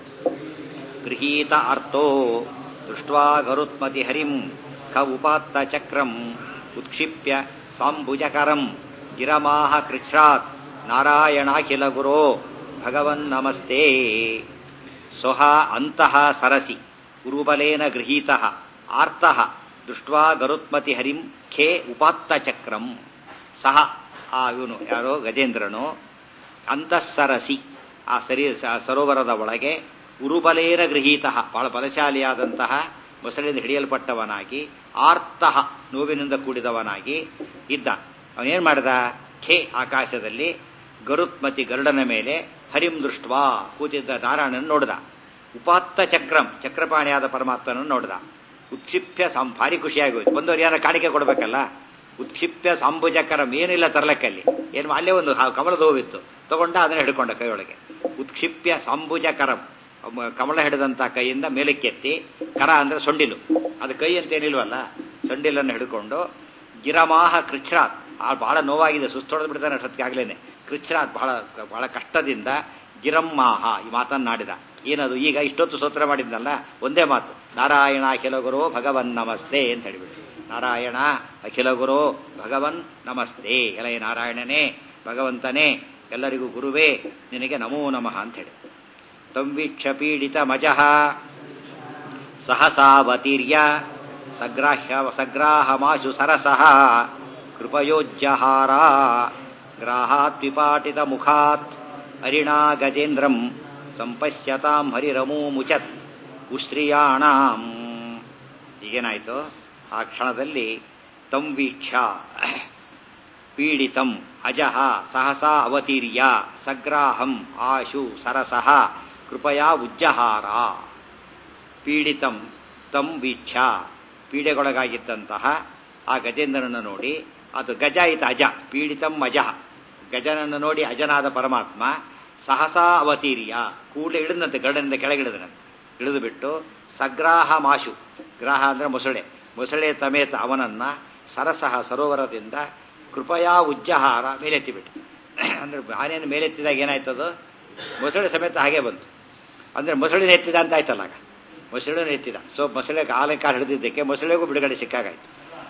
ಗೃಹೀತ ಅರ್ಥೋ ದೃಷ್ಟ್ವಾ ಗರುತ್ಮತಿ ಹರಿಂ ಕ ಉಪಾತ್ತ ಚಕ್ರಂ ಉತ್ಕ್ಷಿಪ್ಯ ಸಾಂಬುಜಕರಂ ಗಿರಮಾಹ ಕೃಚ್ಛ್ರಾತ್ ನಾರಾಯಣಾಖಿಲ ಗುರೋ ಭಗವನ್ ನಮಸ್ತೆ ಸ್ವಹ ಅಂತಃ ಸರಸಿ ಗುರುಬಲೇನ ಗೃಹೀತ ಆರ್ತಃ ದೃಷ್ಟ್ವಾ ಗರುತ್ಮತಿ ಹರಿಂ ಖೇ ಉಪಾತ್ತ ಚಕ್ರಂ ಸಹ ಆ ಇವನು ಯಾರೋ ಗಜೇಂದ್ರನು ಅಂತಃಸರಸಿ ಆ ಸರಿ ಸರೋವರದ ಒಳಗೆ ಉರುಬಲೇನ ಗೃಹೀತ ಬಹಳ ಬಲಶಾಲಿಯಾದಂತಹ ಮೊಸಳಿಂದ ಹಿಡಿಯಲ್ಪಟ್ಟವನಾಗಿ ಆರ್ತಃ ನೋವಿನಿಂದ ಕೂಡಿದವನಾಗಿ ಇದ್ದ ಅವನೇನ್ ಮಾಡಿದ ಖೇ ಆಕಾಶದಲ್ಲಿ ಗರುತ್ಮತಿ ಗರುಡನ ಮೇಲೆ ಹರಿಂ ದೃಷ್ಟ್ವಾ ಕೂತಿದ್ದ ನಾರಾಯಣನ ನೋಡಿದ ಉಪಾತ್ತ ಚಕ್ರಂ ಚಕ್ರಪಾಣಿಯಾದ ಪರಮಾತ್ಮನನ್ನು ನೋಡಿದ ಉತ್ಕ್ಷಿಪ್ಯ ಸಂ ಭಾರಿ ಖುಷಿಯಾಗೋಯ್ತು ಬಂದವ್ರು ಯಾರ ಕಾಣಿಕೆ ಕೊಡ್ಬೇಕಲ್ಲ ಉತ್ಕ್ಷಿಪ್ಯ ಸಾಂಬುಜಕರಂ ಏನಿಲ್ಲ ತರಲಕ್ಕಲ್ಲಿ ಏನು ಅಲ್ಲೇ ಒಂದು ಕಮಲದ ಹೂವಿತ್ತು ತಗೊಂಡ ಅದನ್ನ ಹಿಡ್ಕೊಂಡ ಕೈಯೊಳಗೆ ಉತ್ಕ್ಷಿಪ್ಯ ಸಾಂಬುಜಕರಂ ಕಮಲ ಹಿಡಿದಂತ ಕೈಯಿಂದ ಮೇಲಕ್ಕೆತ್ತಿ ಕರ ಅಂದ್ರೆ ಸೊಂಡಿಲು ಅದು ಕೈ ಅಂತ ಏನಿಲ್ವಲ್ಲ ಸೊಂಡಿಲನ್ನು ಹಿಡ್ಕೊಂಡು ಗಿರಮಾಹ ಕೃಚ್ಛ್ರಾತ್ ಆ ಬಹಳ ನೋವಾಗಿದೆ ಸುಸ್ತೊಡೆದು ಬಿಡ್ತಾನೆ ಅಷ್ಟೊತ್ತಿಗೆ ಆಗ್ಲೇನೆ ಕೃಚ್ಛ್ರಾತ್ ಬಹಳ ಬಹಳ ಕಷ್ಟದಿಂದ ಗಿರಮ್ಮಾಹ ಈ ಮಾತನ್ನಾಡಿದ ಏನದು ಈಗ ಇಷ್ಟೊತ್ತು ಸ್ತೋತ್ರ ಮಾಡಿದ್ನಲ್ಲ ಒಂದೇ ಮಾತು ನಾರಾಯಣ ಅಖಿಲ ಗುರು ಭಗವನ್ ನಮಸ್ತೆ ಅಂತ ಹೇಳಿಬಿಟ್ಟು ನಾರಾಯಣ ಅಖಿಲ ಗುರು ಭಗವನ್ ನಮಸ್ತೆ ಎಲೈ ನಾರಾಯಣನೇ ಭಗವಂತನೇ ಎಲ್ಲರಿಗೂ ಗುರುವೇ ನಿನಗೆ ನಮೋ ನಮಃ ಅಂತ ಹೇಳಿ ತಂವೀಕ್ಷ ಪೀಡಿತ ಮಜಃ ಸಹಸಾವತೀರ್ಯ ಸಗ್ರಾಹ್ಯ ಸಗ್ರಾಹಮಾಶು ಸರಸಃ ಕೃಪಯೋಜ್ಯಹಾರ ಗ್ರಾಹಾತ್ ವಿಪಾಟಿತ ಮುಖಾತ್ ಹರಿಣಾ ಗಜೇಂದ್ರಂ ಸಂಪಶ್ಯತಾಂ ಹರಿರಮೂ ಮುಚತ್ ಉಶ್ರಿಯಾಣಾಂ ಈಗೇನಾಯಿತು ಆ ಕ್ಷಣದಲ್ಲಿ ತಂವೀಕ್ಷ ಪೀಡಿತಂ ಅಜಃ ಸಹಸಾ ಅವತೀರ್ಯ ಸಗ್ರಾಹಂ ಆಶು ಸರಸಃ ಕೃಪಯಾ ಉಜ್ಜಹಾರ ಪೀಡಿತಂ ತಂ ವೀಕ್ಷ ಪೀಡೆಗೊಳಗಾಗಿದ್ದಂತಹ ಆ ಗಜೇಂದ್ರನನ್ನು ನೋಡಿ ಅದು ಗಜ ಇತ ಅಜ ಪೀಡಿತಂ ಅಜಃ ಗಜನನ್ನು ನೋಡಿ ಅಜನಾದ ಪರಮಾತ್ಮ ಸಹಸಾ ಅವತೀರ್ಯ ಕೂಡಲೇ ಇಳಿದಂತೆ ಗರುಡನಿಂದ ಕೆಳಗಿಳಿದನಂತೆ ಇಳಿದು ಬಿಟ್ಟು ಸಗ್ರಾಹ ಮಾಶು ಗ್ರಾಹ ಅಂದ್ರೆ ಮೊಸಳೆ ಮೊಸಳೆ ಸಮೇತ ಅವನನ್ನ ಸರಸಹ ಸರೋವರದಿಂದ ಕೃಪಯಾ ಉಜ್ಜಹಾರ ಮೇಲೆತ್ತಿಬಿಟ್ಟು ಅಂದ್ರೆ ಆನೆಯನ್ನು ಮೇಲೆತ್ತಿದಾಗ ಏನಾಯ್ತದು ಮೊಸಳೆ ಸಮೇತ ಹಾಗೆ ಬಂತು ಅಂದ್ರೆ ಮೊಸಳೆನ ಎತ್ತಿದ ಅಂತ ಆಯ್ತಲ್ಲ ಆಗ ಮೊಸಳೆನ ಎತ್ತಿದ ಸೊ ಮೊಸಳೆ ಕಾಲ ಕಾಲು ಹಿಡಿದಿದ್ದಕ್ಕೆ ಮೊಸಳೆಗೂ ಬಿಡುಗಡೆ ಸಿಕ್ಕಾಗಾಯ್ತು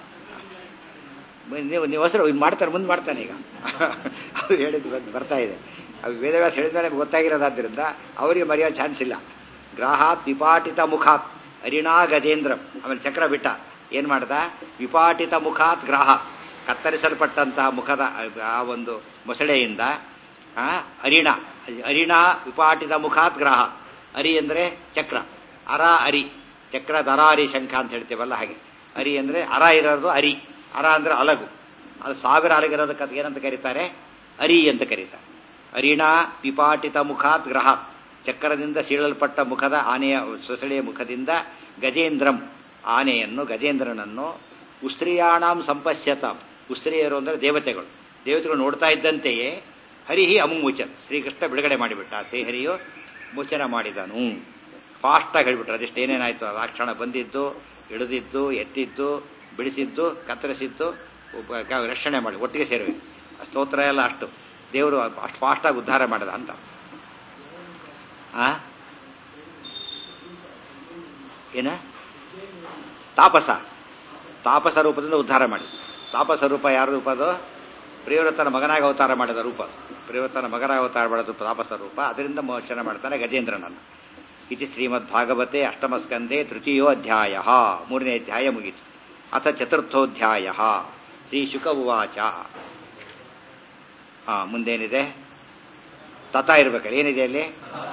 ನೀವು ನೀವು ಹೆಸರು ಇದು ಮಾಡ್ತಾರೆ ಮುಂದೆ ಮಾಡ್ತಾನೆ ಈಗ ಅವ್ರು ಹೇಳಿದ್ದು ಬಂದು ಬರ್ತಾ ಇದೆ ಅದು ವೇದವ್ಯಾಸ ಹೇಳಿದ ಮೇಲೆ ಗೊತ್ತಾಗಿರೋದಾದ್ರಿಂದ ಅವರಿಗೆ ಮರೆಯೋ ಚಾನ್ಸ್ ಇಲ್ಲ ಗ್ರಾಹಾತ್ ವಿಪಾಟಿತ ಮುಖಾತ್ ಹರಿಣಾ ಗಜೇಂದ್ರಂ ಆಮೇಲೆ ಚಕ್ರ ಬಿಟ್ಟ ಏನ್ ಮಾಡ್ದ ವಿಪಾಟಿತ ಮುಖಾತ್ ಗ್ರಾಹ ಕತ್ತರಿಸಲ್ಪಟ್ಟಂತಹ ಮುಖದ ಆ ಒಂದು ಮೊಸಳೆಯಿಂದ ಆ ಅರಿಣ ಅರಿಣ ವಿಪಾಟಿತ ಮುಖಾತ್ ಗ್ರಾಹ ಅರಿ ಅಂದ್ರೆ ಚಕ್ರ ಅರ ಅರಿ ಚಕ್ರ ದರಾರಿ ಶಂಖ ಅಂತ ಹೇಳ್ತೇವಲ್ಲ ಹಾಗೆ ಅರಿ ಅಂದ್ರೆ ಅರ ಇರೋದು ಅರಿ ಅರ ಅಂದ್ರೆ ಅಲಗು ಅದು ಸಾವಿರ ಅಲಗಿರೋದಕ್ಕೆ ಏನಂತ ಕರೀತಾರೆ ಅರಿ ಅಂತ ಕರೀತಾರೆ ಅರಿಣ ವಿಪಾಟಿತ ಮುಖಾತ್ ಗ್ರಹ ಚಕ್ರದಿಂದ ಸೀಳಲ್ಪಟ್ಟ ಮುಖದ ಆನೆಯ ಸೊಸಳೆಯ ಮುಖದಿಂದ ಗಜೇಂದ್ರಂ ಆನೆಯನ್ನು ಗಜೇಂದ್ರನನ್ನು ಉಸ್ತ್ರಿಯಾಣಾಂ ಸಂಪಶ್ಯತಾಂ ಉಸ್ತ್ರೀಯರು ಅಂದರೆ ದೇವತೆಗಳು ದೇವತೆಗಳು ನೋಡ್ತಾ ಇದ್ದಂತೆಯೇ ಹರಿಹಿ ಅಮುಮುಚನ್ ಶ್ರೀಕೃಷ್ಣ ಬಿಡುಗಡೆ ಮಾಡಿಬಿಟ್ಟ ಶ್ರೀಹರಿಯು ಮೋಚನ ಮಾಡಿದನು ಫಾಸ್ಟಾಗಿ ಹೇಳ್ಬಿಟ್ರು ಅದೆಷ್ಟು ಏನೇನಾಯ್ತು ಆ ಕ್ಷಣ ಬಂದಿದ್ದು ಇಳಿದಿದ್ದು ಎತ್ತಿದ್ದು ಬಿಡಿಸಿದ್ದು ಕತ್ತರಿಸಿದ್ದು ರಕ್ಷಣೆ ಮಾಡಿ ಒಟ್ಟಿಗೆ ಸೇರಿವೆ ಸ್ತೋತ್ರ ಎಲ್ಲ ಅಷ್ಟು ದೇವರು ಅಷ್ಟು ಫಾಸ್ಟಾಗಿ ಉದ್ಧಾರ ಮಾಡಿದ ಅಂತ ಆ ಏನ ತಾಪಸ ತಾಪಸ ರೂಪದಿಂದ ಉದ್ಧಾರ ಮಾಡಿ ತಾಪಸ ರೂಪ ಯಾರ ರೂಪ ಅದು ಪ್ರಿಯವ್ರತನ ಮಗನಾಗಿ ಅವತಾರ ಮಾಡಿದ ರೂಪ ಪ್ರಿಯವ್ರತನ ಮಗನಾಗಿ ಅವತಾರ ಮಾಡಿದ ತಾಪಸ ರೂಪ ಅದರಿಂದ ಮೋಚನ ಮಾಡ್ತಾನೆ ಗಜೇಂದ್ರನನ್ನು ಇತಿ ಶ್ರೀಮದ್ಭಾಗವತೆ ಅಷ್ಟಮಸ್ಕಂದೆ ತೃತೀಯೋ ಅಧ್ಯಾಯ ಮೂರನೇ ಅಧ್ಯಾಯ ಮುಗಿತು ಅಥ ಚತುರ್ಥೋಧ್ಯಾಯ ಶ್ರೀ ಶುಕ ಉವಾಚ ಹಾ ಮುಂದೇನಿದೆ ತತ ಇರ್ಬೇಕಲ್ಲ ಏನಿದೆ ಅಲ್ಲಿ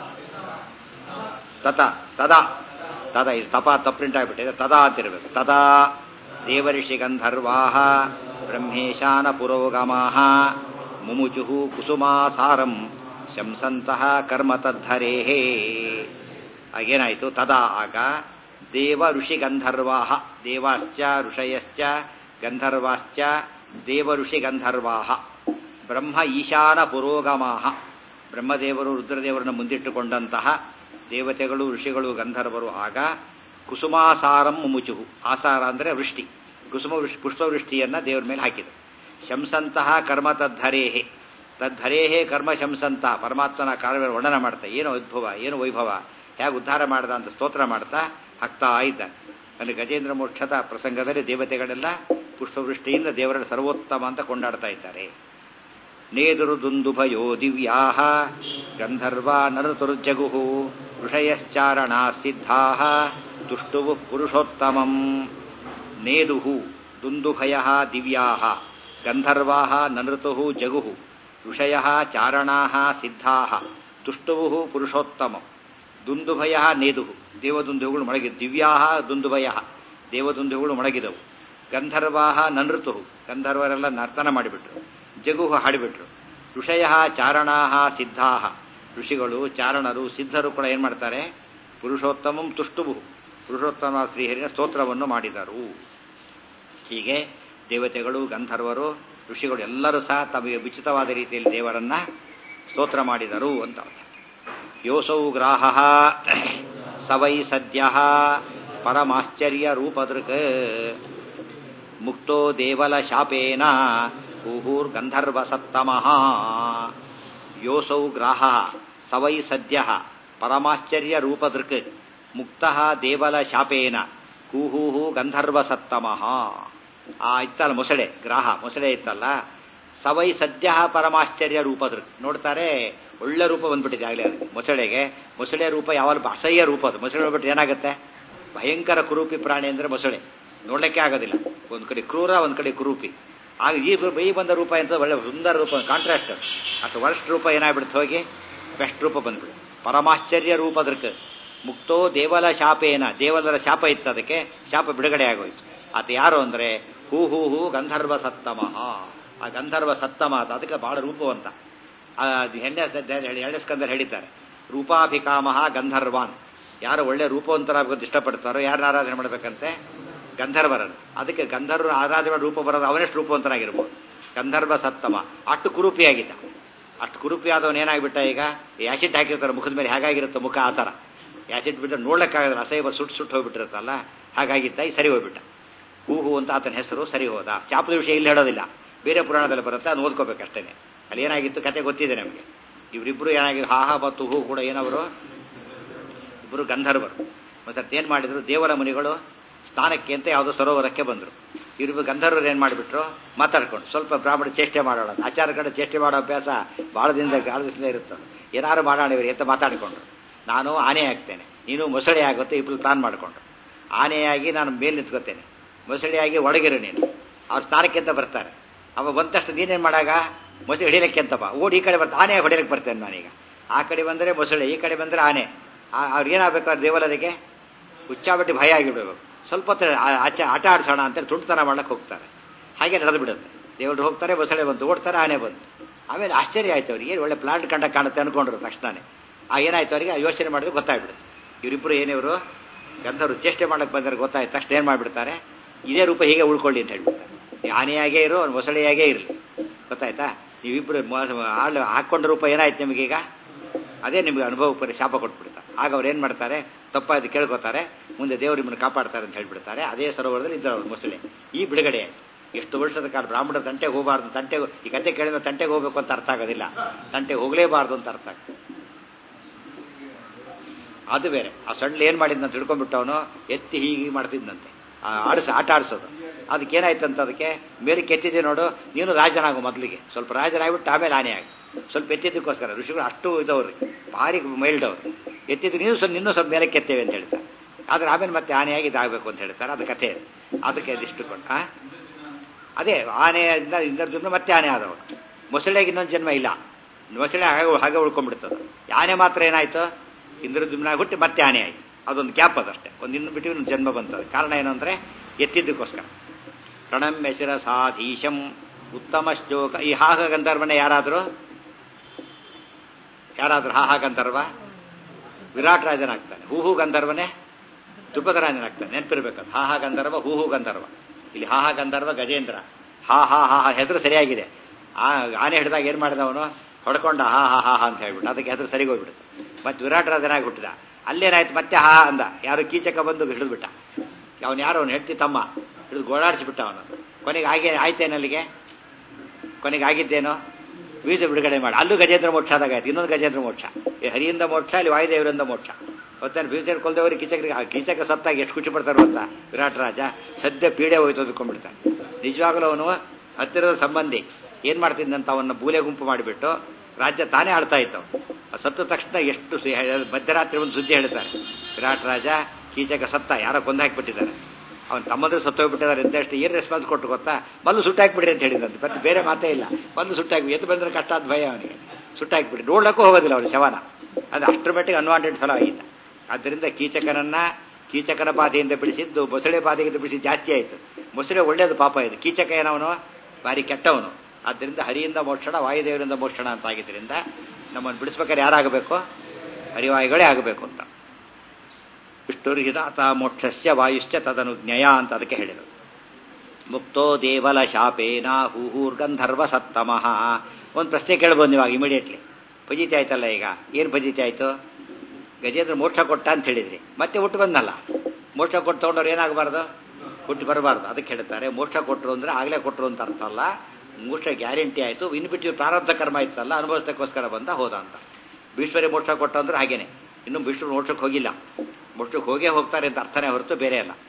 ತತ ತದಾ ತದ ಇದು ತಪ ತಪ್ರಿಂಟ್ ಆಗಿಬಿಟ್ಟಿದೆ ತದಾ ಅಂತಿರ್ಬೇಕು ತದಾ ದೇವಋಷಿ ಗಂಧರ್ವಾಹ ಬ್ರಹ್ಮೇಶಾನ ಪುರೋಗಮಾಹ ಮುಮುಚು ಕುಸುಮಾಸಾರಂ ಶಂಸಂತಹ ಕರ್ಮ ತದ್ಧರೇಹೇ ಆಗೇನಾಯಿತು ತದಾ ಆಗ ದೇವ ಋಷಿ ಗಂಧರ್ವಾಹ ದೇವಾಶ್ಚ ಋಷಯಶ್ಚ ಗಂಧರ್ವಾಶ್ಚ ದೇವ ಋಷಿ ಗಂಧರ್ವಾಹ ಬ್ರಹ್ಮ ಈಶಾನ ಪುರೋಗಮಾಹ ಬ್ರಹ್ಮದೇವರು ರುದ್ರದೇವರನ್ನು ಮುಂದಿಟ್ಟುಕೊಂಡಂತಹ ದೇವತೆಗಳು ಋಷಿಗಳು ಗಂಧರ್ವರು ಆಗ ಕುಸುಮಾಸಾರಂ ಮುಚುಹು ಆಸಾರ ಅಂದರೆ ವೃಷ್ಟಿ ಕುಸುಮ ವೃಷ್ಟಿ ಪುಷ್ಪವೃಷ್ಟಿಯನ್ನು ದೇವರ ಮೇಲೆ ಹಾಕಿದರು ಶಂಸಂತಹ ಕರ್ಮ ತದ್ಧರೇಹೆ ತದ್ಧರೇಹೇ ಕರ್ಮ ಶಂಸಂತಹ ಪರಮಾತ್ಮನ ಕಾರ್ಯ ವರ್ಣನ ಮಾಡ್ತಾ ಏನು ಉದ್ಭವ ಏನು ವೈಭವ ಹೇಗೆ ಉದ್ಧಾರ ಮಾಡ್ದ ಅಂತ ಸ್ತೋತ್ರ ಮಾಡ್ತಾ ಹಾಕ್ತಾ ಇದ್ದ ಅಲ್ಲಿ ಗಜೇಂದ್ರ ಮೋಕ್ಷದ ಪ್ರಸಂಗದಲ್ಲಿ ದೇವತೆಗಳೆಲ್ಲ ಪುಷ್ಪವೃಷ್ಟಿಯಿಂದ ದೇವರ ಸರ್ವೋತ್ತಮ ಅಂತ ಕೊಂಡಾಡ್ತಾ ಇದ್ದಾರೆ ನೇದುರು ದುಂದುಭಯೋ ದಿವ್ಯಾ ಗಂಧರ್ವ ನರುತುರ್ಜಗು ಋಷಯಶ್ಚಾರಣಾ ಸಿದ್ಧಾ ತುಷ್ಟುವು ಪುರುಷೋತ್ತಮಂ ನೇದು ದುಂದುಭಯ ದಿವ್ಯಾ ಗಂಧರ್ವಾ ನನೃತು ಜಗು ಋಷಯ ಚಾರಣಾ ಸಿದ್ಧಾ ತುಷ್ಟುವು ಪುರುಷೋತ್ತಮಂ ದುಂದುಭಯ ನೇದು ದೇವದುಂದುಗಳು ಮೊಳಗಿದ್ದು ದಿವ್ಯಾ ದುಂದುಭಯ ದೇವದುಂದುಗಳು ಮೊಳಗಿದವು ಗಂಧರ್ವಾ ನನೃತು ಗಂಧರ್ವರೆಲ್ಲ ನರ್ತನ ಮಾಡಿಬಿಟ್ರು ಜಗುಹ ಹಾಡಿಬಿಟ್ರು ಋಷಯ ಚಾರಣಾ ಸಿದ್ಧಾ ಋಷಿಗಳು ಚಾರಣರು ಸಿದ್ಧರು ಕೂಡ ಏನು ಮಾಡ್ತಾರೆ ಪುರುಷೋತ್ತಮಂ ತುಷ್ಟುಬು ಪುರುಷೋತ್ತಮ ಶ್ರೀಹರಿನ ಸ್ತೋತ್ರವನ್ನು ಮಾಡಿದರು ಹೀಗೆ ದೇವತೆಗಳು ಗಂಧರ್ವರು ಋಷಿಗಳು ಎಲ್ಲರೂ ಸಹ ತಮಗೆ ವಿಚಿತವಾದ ರೀತಿಯಲ್ಲಿ ದೇವರನ್ನ ಸ್ತೋತ್ರ ಮಾಡಿದರು ಅಂತ ಅರ್ಥ ಯೋಸೌ ಗ್ರಾಹ ಸವೈ ಸದ್ಯ ಪರಮಾಶ್ಚರ್ಯ ರೂಪದೃಕ್ ಮುಕ್ತೋ ದೇವಲ ಶಾಪೇನ ಕೂಹೂರ್ ಗಂಧರ್ವ ಸತ್ತಮಃ ಯೋಸೌ ಗ್ರಾಹ ಸವೈ ಸದ್ಯ ಪರಮಾಶ್ಚರ್ಯ ರೂಪದೃಕ್ ಮುಕ್ತ ದೇವಲ ಶಾಪೇನ ಕೂಹೂಹು ಗಂಧರ್ವ ಸತ್ತಮಃ ಆ ಇತ್ತಲ್ಲ ಮೊಸಳೆ ಗ್ರಾಹ ಮೊಸಳೆ ಇತ್ತಲ್ಲ ಸವೈ ಸದ್ಯ ಪರಮಾಶ್ಚರ್ಯ ರೂಪದೃಕ್ ನೋಡ್ತಾರೆ ಒಳ್ಳೆ ರೂಪ ಬಂದ್ಬಿಟ್ಟಿದೆ ಆಗಲೇ ಅದಕ್ಕೆ ಮೊಸಳೆಗೆ ಮೊಸಳೆ ರೂಪ ಯಾವಾಗ ಅಸಹ್ಯ ರೂಪ ಅದು ಮೊಸಳೆ ನೋಡ್ಬಿಟ್ಟು ಏನಾಗುತ್ತೆ ಭಯಂಕರ ಕುರೂಪಿ ಪ್ರಾಣಿ ಅಂದರೆ ಮೊಸಳೆ ನೋಡಲಿಕ್ಕೆ ಆಗೋದಿಲ್ಲ ಒಂದು ಕಡೆ ಕ್ರೂರ ಒಂದು ಕಡೆ ಕುರೂಪಿ ಆಗ ಈ ಈ ಬಂದ ರೂಪ ಅಂತ ಒಳ್ಳೆ ಸುಂದರ ರೂಪ ಕಾಂಟ್ರಾಸ್ಟ್ ಅಥವಾ ವರ್ಸ್ಟ್ ರೂಪ ಏನಾಗ್ಬಿಡುತ್ತೆ ಹೋಗಿ ಬೆಸ್ಟ್ ರೂಪ ಬಂದ್ಬಿಡು ಪರಮಾಶ್ಚರ್ಯ ರೂಪದೃಕ್ ಮುಕ್ತೋ ದೇವಲ ಶಾಪೇನ ದೇವಲರ ಶಾಪ ಇತ್ತು ಅದಕ್ಕೆ ಶಾಪ ಬಿಡುಗಡೆ ಆಗೋಯ್ತು ಆತ ಯಾರು ಅಂದರೆ ಹೂ ಹೂ ಹೂ ಗಂಧರ್ವ ಸತ್ತಮಃ ಆ ಗಂಧರ್ವ ಸತ್ತಮ ಅಂತ ಅದಕ್ಕೆ ಬಹಳ ರೂಪವಂತ ಹೆಣ್ಣೆ ಎರಡನೇ ಸ್ಕಂದರ್ ಹೇಳಿದ್ದಾರೆ ರೂಪಾಭಿಕಾಮ ಗಂಧರ್ವಾನ್ ಯಾರು ಒಳ್ಳೆ ರೂಪವಂತರಾಗೋದು ಇಷ್ಟಪಡ್ತಾರೋ ಯಾರು ಆರಾಧನೆ ಮಾಡಬೇಕಂತೆ ಗಂಧರ್ವರನ್ನು ಅದಕ್ಕೆ ಗಂಧರ್ವ ಆರಾಧನೆ ರೂಪ ಬರೋದು ಅವನೆಷ್ಟು ರೂಪವಂತನಾಗಿರ್ಬೋದು ಗಂಧರ್ವ ಸತ್ತಮ ಅಷ್ಟು ಕುರೂಪಿಯಾಗಿದ್ದ ಅಷ್ಟು ಕುರೂಪಿ ಆದವನು ಏನಾಗ್ಬಿಟ್ಟ ಈಗ ಆಸಿಡ್ ಹಾಕಿರ್ತಾರೆ ಮುಖದ ಮೇಲೆ ಹೇಗಾಗಿರುತ್ತೆ ಮುಖ ಆ ಥರ ಆಸಿಡ್ ಬಿಟ್ಟರೆ ನೋಡ್ಲಿಕ್ಕಾಗಲ್ಲ ಅಸಹ್ಯ ಸುಟ್ಟು ಸುಟ್ಟು ಹೋಗ್ಬಿಟ್ಟಿರುತ್ತಲ್ಲ ಹಾಗಾಗಿದ್ದ ಈ ಸರಿ ಹೋಗ್ಬಿಟ್ಟ ಹೂಹು ಅಂತ ಆತನ ಹೆಸರು ಸರಿ ಹೋದ ಚಾಪದ ವಿಷಯ ಇಲ್ಲಿ ಹೇಳೋದಿಲ್ಲ ಬೇರೆ ಪುರಾಣದಲ್ಲಿ ಬರುತ್ತೆ ಅದು ಓದ್ಕೋಬೇಕಷ್ಟೇ ಅಲ್ಲಿ ಏನಾಗಿತ್ತು ಕತೆ ಗೊತ್ತಿದೆ ನಮಗೆ ಇವರಿಬ್ಬರು ಏನಾಗಿದೆ ಹಾ ಹಾ ಮತ್ತು ಹೂ ಕೂಡ ಏನವರು ಇಬ್ಬರು ಗಂಧರ್ವರು ಮತ್ತೆ ಏನು ಮಾಡಿದ್ರು ದೇವರ ಮುನಿಗಳು ಸ್ನಾನಕ್ಕೆ ಅಂತ ಯಾವುದೋ ಸರೋವರಕ್ಕೆ ಬಂದರು ಇವ್ರಿಬ್ಬರು ಗಂಧರ್ವರು ಏನು ಮಾಡಿಬಿಟ್ರು ಮಾತಾಡ್ಕೊಂಡು ಸ್ವಲ್ಪ ಬ್ರಾಹ್ಮಣ ಚೇಷ್ಟೆ ಮಾಡೋಣ ಆಚಾರ ಕಡೆ ಚೇಷ್ಟೆ ಮಾಡೋ ಅಭ್ಯಾಸ ಭಾಳ ದಿನದ ಕಾಲ ದಿವಸನೇ ಇರುತ್ತೆ ಏನಾರು ಮಾಡೋಣ ಇವರು ಅಂತ ಮಾತಾಡಿಕೊಂಡ್ರು ನಾನು ಆನೆ ಆಗ್ತೇನೆ ನೀನು ಮೊಸಳೆ ಆಗುತ್ತೆ ಇಬ್ಬರು ಪ್ಲಾನ್ ಮಾಡಿಕೊಂಡ್ರು ಆನೆಯಾಗಿ ನಾನು ಮೇಲೆ ನಿಂತ್ಕೋತೇನೆ ಮೊಸಳೆಯಾಗಿ ಒಳಗಿರು ನೀನು ಅವ್ರು ಸ್ನಾನಕ್ಕೆ ಅಂತ ಬರ್ತಾರೆ ಅವ ಬಂದ ತಕ್ಷಣ ನೀನೇನು ಮಾಡಾಗ ಮೊಸಳೆ ಹಿಡಿಯಲಿಕ್ಕೆ ಅಂತ ಬಾ ಓಡಿ ಈ ಕಡೆ ಬರ್ತಾ ಆನೆ ಹೊಡಿಯಲಿಕ್ಕೆ ಬರ್ತೇನೆ ನಾನೀಗ ಆ ಕಡೆ ಬಂದರೆ ಮೊಸಳೆ ಈ ಕಡೆ ಬಂದರೆ ಆನೆ ಅವ್ರು ಏನಾಗಬೇಕು ಅವ್ರ ದೇವಲರಿಗೆ ಹುಚ್ಚಾಬಟ್ಟಿ ಭಯ ಆಗಿಬಿಡಬೇಕು ಸ್ವಲ್ಪ ಹೊತ್ತು ಆಚೆ ಆಟ ಆಡಿಸೋಣ ಅಂತೇಳಿ ತುಂಟತನ ಮಾಡಕ್ಕೆ ಹೋಗ್ತಾರೆ ಹಾಗೆ ನಡೆದು ಬಿಡುತ್ತೆ ದೇವರು ಹೋಗ್ತಾರೆ ಮೊಸಳೆ ಬಂತು ಓಡ್ತಾರೆ ಆನೆ ಬಂತು ಆಮೇಲೆ ಆಶ್ಚರ್ಯ ಆಯ್ತು ಅವ್ರಿಗೆ ಏನು ಒಳ್ಳೆ ಪ್ಲಾಂಟ್ ಕಂಡ ಕಾಣುತ್ತೆ ಅನ್ಕೊಂಡ್ರು ತಕ್ಷಣನೇ ಆ ಏನಾಯ್ತು ಅವರಿಗೆ ಯೋಚನೆ ಮಾಡಿದ್ರೆ ಗೊತ್ತಾಗ್ಬಿಡುತ್ತೆ ಇವರಿಬ್ಬರು ಏನಿವರು ಗಂಧರು ಚೇಷ್ಟೆ ಮಾಡಕ್ಕೆ ಬಂದರೆ ಗೊತ್ತಾಯ್ತು ತಕ್ಷಣ ಏನು ಮಾಡಿಬಿಡ್ತಾರೆ ಇದೇ ರೂಪ ಹೀಗೆ ಉಳ್ಕೊಳ್ಳಿ ಅಂತ ಹೇಳ್ಬಿಡ್ತಾರೆ ಆನೆಯಾಗೇ ಇರು ಮೊಸಳೆಯಾಗೇ ಇರಲಿ ಗೊತ್ತಾಯ್ತಾ ನೀವಿಬ್ಬರು ಹಾಳು ಹಾಕ್ಕೊಂಡ ರೂಪ ಏನಾಯ್ತು ನಿಮಗೀಗ ಅದೇ ನಿಮಗೆ ಅನುಭವ ಪರಿ ಶಾಪ ಕೊಟ್ಬಿಡ್ತಾರೆ ಆಗ ಅವ್ರು ಏನು ಮಾಡ್ತಾರೆ ತಪ್ಪಾಯ್ತು ಕೇಳ್ಕೊತಾರೆ ಮುಂದೆ ದೇವರು ನಿಮ್ಮನ್ನು ಕಾಪಾಡ್ತಾರೆ ಅಂತ ಹೇಳ್ಬಿಡ್ತಾರೆ ಅದೇ ಸರೋವರದಲ್ಲಿ ಇದ್ದಾರೆ ಅವ್ರು ಮೊಸಳೆ ಈ ಬಿಡುಗಡೆ ಎಷ್ಟು ವರ್ಷದ ಕಾಲ ಬ್ರಾಹ್ಮಣರ ತಂಟೆಗೆ ಹೋಗಬಾರ್ದು ತಂಟೆಗೆ ಈ ಕತೆ ಕೇಳಿದ್ರೆ ತಂಟೆಗೆ ಹೋಗ್ಬೇಕು ಅಂತ ಅರ್ಥ ಆಗೋದಿಲ್ಲ ತಂಟೆಗೆ ಹೋಗಲೇಬಾರ್ದು ಅಂತ ಅರ್ಥ ಆಗ್ತದೆ ಅದು ಬೇರೆ ಆ ಸಣ್ಣ ಏನು ಮಾಡಿದ್ನಂತ ತಿಳ್ಕೊಂಡ್ಬಿಟ್ಟು ಅವನು ಎತ್ತಿ ಹೀಗೆ ಮಾಡ್ತಿದ್ನಂತೆ ಆಡಿಸ ಆಟ ಆಡಿಸೋದು ಅದಕ್ಕೆ ಏನಾಯ್ತಂತ ಅದಕ್ಕೆ ಮೇಲೆ ಕೆತ್ತಿದೆ ನೋಡು ನೀನು ರಾಜನಾಗು ಮೊದಲಿಗೆ ಸ್ವಲ್ಪ ರಾಜನಾಗ್ಬಿಟ್ಟು ಆಮೇಲೆ ಆನೆ ಆಗಿ ಸ್ವಲ್ಪ ಎತ್ತಿದ್ದಕ್ಕೋಸ್ಕರ ಋಷಿಗಳು ಅಷ್ಟು ಇದ್ದವ್ರು ಭಾರಿ ಮೈಲ್ಡ್ ಅವರು ಎತ್ತಿದ್ದು ನೀನು ಸ್ವಲ್ಪ ಇನ್ನೂ ಸ್ವಲ್ಪ ಮೇಲೆ ಕೆತ್ತೇವೆ ಅಂತ ಹೇಳ್ತಾರೆ ಆದ್ರೆ ಆಮೇಲೆ ಮತ್ತೆ ಆನೆಯಾಗಿ ಇದಾಗಬೇಕು ಅಂತ ಹೇಳ್ತಾರೆ ಅದು ಕಥೆ ಅದಕ್ಕೆ ಇದಿಷ್ಟು ಕೊಟ್ಟು ಆ? ಅದೇ ಆನೆಯಿಂದ ಇಂದ್ರಜುಮ್ನ ಮತ್ತೆ ಆನೆ ಆದವರು ಮೊಸಳೆಗೆ ಇನ್ನೊಂದು ಜನ್ಮ ಇಲ್ಲ ಮೊಸಳೆ ಹಾಗೆ ಹಾಗೆ ಉಳ್ಕೊಂಡ್ಬಿಡ್ತದೆ ಆನೆ ಮಾತ್ರ ಏನಾಯ್ತು ಇಂದ್ರಜುಮ್ನ ಹುಟ್ಟಿ ಮತ್ತೆ ಆನೆ ಆಯ್ತು ಅದೊಂದು ಗ್ಯಾಪ್ ಅದಷ್ಟೇ ಒಂದು ಇನ್ನು ಬಿಟ್ಟು ಇನ್ನೊಂದು ಜನ್ಮ ಬಂತದೆ ಕಾರಣ ಏನು ಅಂದ್ರೆ ಎತ್ತಿದ್ದಕ್ಕೋಸ್ಕರ ಪ್ರಣಮ್ಯ ಶಿರಸಾಧೀಶಂ ಉತ್ತಮ ಶ್ಲೋಕ ಈ ಹಾಹ ಗಂಧರ್ವನೇ ಯಾರಾದರೂ ಯಾರಾದರೂ ಹಾಹ ಗಂಧರ್ವ ವಿರಾಟ್ ರಾಜನಾಗ್ತಾನೆ ಹೂಹು ಗಂಧರ್ವನೇ ದ್ರುಪದ ರಾಜನಾಗ್ತಾನೆ ನೆನಪಿರ್ಬೇಕದು ಹಾಹ ಗಂಧರ್ವ ಹೂಹು ಗಂಧರ್ವ ಇಲ್ಲಿ ಹಾಹ ಗಂಧರ್ವ ಗಜೇಂದ್ರ ಹಾ ಹಾ ಹಾ ಹಾ ಹೆಸರು ಸರಿಯಾಗಿದೆ ಆ ಆನೆ ಹಿಡಿದಾಗ ಏನ್ ಮಾಡಿದ ಅವನು ಹೊಡ್ಕೊಂಡ ಹಾ ಹಾ ಹಾ ಹಾ ಅಂತ ಹೇಳ್ಬಿಟ್ಟು ಅದಕ್ಕೆ ಹೆಸರು ಸರಿಗೆ ಹೋಗ್ಬಿಡುತ್ತೆ ಮತ್ತೆ ವಿರಾಟ್ ರಾಜನಾಗಿ ಹುಟ್ಟಿದ ಅಲ್ಲೇನಾಯ್ತು ಮತ್ತೆ ಹಾ ಅಂದ ಯಾರು ಕೀಚಕ ಬಂದು ಹಿಡಿದ್ಬಿಟ್ಟ ಅವನು ಯಾರು ಅವನು ಹೆಂಡತಿ ತಮ್ಮ ಹಿಡಿದು ಗೋಳಾಡಿಸಿಬಿಟ್ಟ ಅವನು ಕೊನೆಗೆ ಹಾಗೆ ಆಯ್ತೇನಲ್ಲಿಗೆ ಕೊನೆಗೆ ಆಗಿದ್ದೇನೋ ಬೀಜ ಬಿಡುಗಡೆ ಮಾಡಿ ಅಲ್ಲೂ ಗಜೇಂದ್ರ ಮೋಕ್ಷ ಆದಾಗ ಆಯ್ತು ಇನ್ನೊಂದು ಗಜೇಂದ್ರ ಮೋಕ್ಷ ಈ ಹರಿಯಿಂದ ಮೋಕ್ಷ ಅಲ್ಲಿ ವಾಯುದೇವರಿಂದ ಮೋಕ್ಷ ಗೊತ್ತೇನು ಬೀಜ ಕೊಲ್ದವರಿಗೆ ಕೀಚಕರಿಗೆ ಆ ಕೀಚಕ ಸತ್ತಾಗಿ ಎಷ್ಟು ಖುಷಿ ಪಡ್ತಾರೆ ಗೊತ್ತಾ ವಿರಾಟ್ ರಾಜ ಸದ್ಯ ಪೀಡೆ ಹೋಯ್ತು ಅಂದ್ಕೊಂಡ್ಬಿಡ್ತಾನೆ ನಿಜವಾಗ್ಲೂ ಅವನು ಹತ್ತಿರದ ಸಂಬಂಧಿ ಏನ್ ಮಾಡ್ತಿದ್ದಂತ ಅವನ್ನ ಬೂಲೆ ಗುಂಪು ಮಾಡಿಬಿಟ್ಟು ರಾಜ್ಯ ತಾನೇ ಆಳ್ತಾ ಇತ್ತು ಆ ಸತ್ತ ತಕ್ಷಣ ಎಷ್ಟು ಸು- ಮಧ್ಯರಾತ್ರಿ ಒಂದು ಸುದ್ದಿ ಹೇಳ್ತಾರೆ ವಿರಾಟ್ ರಾಜ ಕೀಚಕ ಸತ್ತ ಯಾರೋ ಕೊಂದು ಹಾಕಿಬಿಟ್ಟಿದ್ದಾರೆ ಅವನ ತಮ್ಮಂದ್ರೆ ಸತ್ತೋಗ್ಬಿಟ್ಟಿದ್ದಾರೆ ಅಂತ ಅಷ್ಟು ಏನು ರೆಸ್ಪಾನ್ಸ್ ಕೊಟ್ಟು ಗೊತ್ತಾ ಮಲ್ಲು ಸುಟ್ಟಾಕ್ಬಿಡ್ರಿ ಅಂತ ಹೇಳಿದಂತೆ ಮತ್ತೆ ಬೇರೆ ಮಾತೇ ಇಲ್ಲ ಮಲ್ಲು ಸುಟ್ಟಾಕಿ ಎದ್ದು ಬಂದ್ರೆ ಕಷ್ಟ ಆದ ಭಯ ಅವನಿಗೆ ಸುಟ್ಟಾಕ್ಬಿಡಿ ನೋಡ್ಲಕ್ಕೂ ಹೋಗೋದಿಲ್ಲ ಅವನು ಶವನ ಅದು ಅಷ್ಟರ ಮಟ್ಟಿಗೆ ಅನ್ವಾಂಟೆಡ್ ಫಲ ಆಗಿದ್ದ ಆದ್ದರಿಂದ ಕೀಚಕನನ್ನ ಕೀಚಕನ ಬಾಧೆಯಿಂದ ಬಿಡಿಸಿದ್ದು ಮೊಸಳೆ ಬಾಧೆಯಿಂದ ಬಿಡಿಸಿ ಜಾಸ್ತಿ ಆಯಿತು ಮೊಸಳೆ ಒಳ್ಳೇದು ಪಾಪ ಇದು ಕೀಚಕ ಏನವನು ಭಾರಿ ಕೆಟ್ಟವನು ಆದ್ದರಿಂದ ಹರಿಯಿಂದ ಮೋಕ್ಷಣ ವಾಯುದೇವರಿಂದ ಮೋಕ್ಷಣ ಅಂತ ಆಗಿದ್ದರಿಂದ ನಮ್ಮನ್ನು ಬಿಡಿಸ್ಬೇಕಾದ್ರೆ ಯಾರಾಗಬೇಕು ಹರಿವಾಯುಗಳೇ ಆಗಬೇಕು ಅಂತ ವಿಷ್ಣುರ್ಹಿತಾತ ಮೋಕ್ಷಸ್ಯ ವಾಯುಶ್ಚ ತದನು ಜ್ಞಯ ಅಂತ ಅದಕ್ಕೆ ಹೇಳಿದರು ಮುಕ್ತೋ ದೇವಲ ಶಾಪೇನ ಹೂಹೂರ್ಗಂಧರ್ವ ಸತ್ತಮಃ ಒಂದು ಪ್ರಶ್ನೆ ಕೇಳ್ಬೋದು ಇವಾಗ ಇಮಿಡಿಯೇಟ್ಲಿ ಫಜೀತಿ ಆಯ್ತಲ್ಲ ಈಗ ಏನು ಫಜೀತಿ ಆಯ್ತು ಗಜೇಂದ್ರ ಮೋಕ್ಷ ಕೊಟ್ಟ ಅಂತ ಹೇಳಿದ್ರಿ ಮತ್ತೆ ಹುಟ್ಟು ಬಂದಲ್ಲ ಮೋಕ್ಷ ಕೊಟ್ಟು ತಗೊಂಡವ್ರು ಏನಾಗಬಾರ್ದು ಹುಟ್ಟು ಬರಬಾರ್ದು ಅದಕ್ಕೆ ಹೇಳ್ತಾರೆ ಮೋಕ್ಷ ಕೊಟ್ಟರು ಅಂದ್ರೆ ಆಗಲೇ ಕೊಟ್ಟರು ಅಂತ ಅರ್ಥ ಅಲ್ಲ ಮೋಕ್ಷ ಗ್ಯಾರಂಟಿ ಆಯಿತು ಇನ್ನು ಬಿಟ್ಟು ಪ್ರಾರಬ್ಧ ಕರ್ಮ ಇತ್ತಲ್ಲ ಅನುಭವಿಸೋಕ್ಕೋಸ್ಕರ ಬಂದ ಹೋದ ಅಂತ ಭೀಷ್ಮರಿ ಮೋಕ್ಷ ಕೊಟ್ಟ ಅಂದ್ರೆ ಹಾಗೇನೆ ಇನ್ನು ಭೀಷ್ಮರು ಮೋಕ್ಷಕ್ಕೆ ಹೋಗಿಲ್ಲ ಮೋಕ್ಷಕ್ಕೆ ಹೋಗೇ ಹೋಗ್ತಾರೆ ಅಂತ ಅರ್ಥನೇ ಹೊರತು ಬೇರೆ ಅಲ್ಲ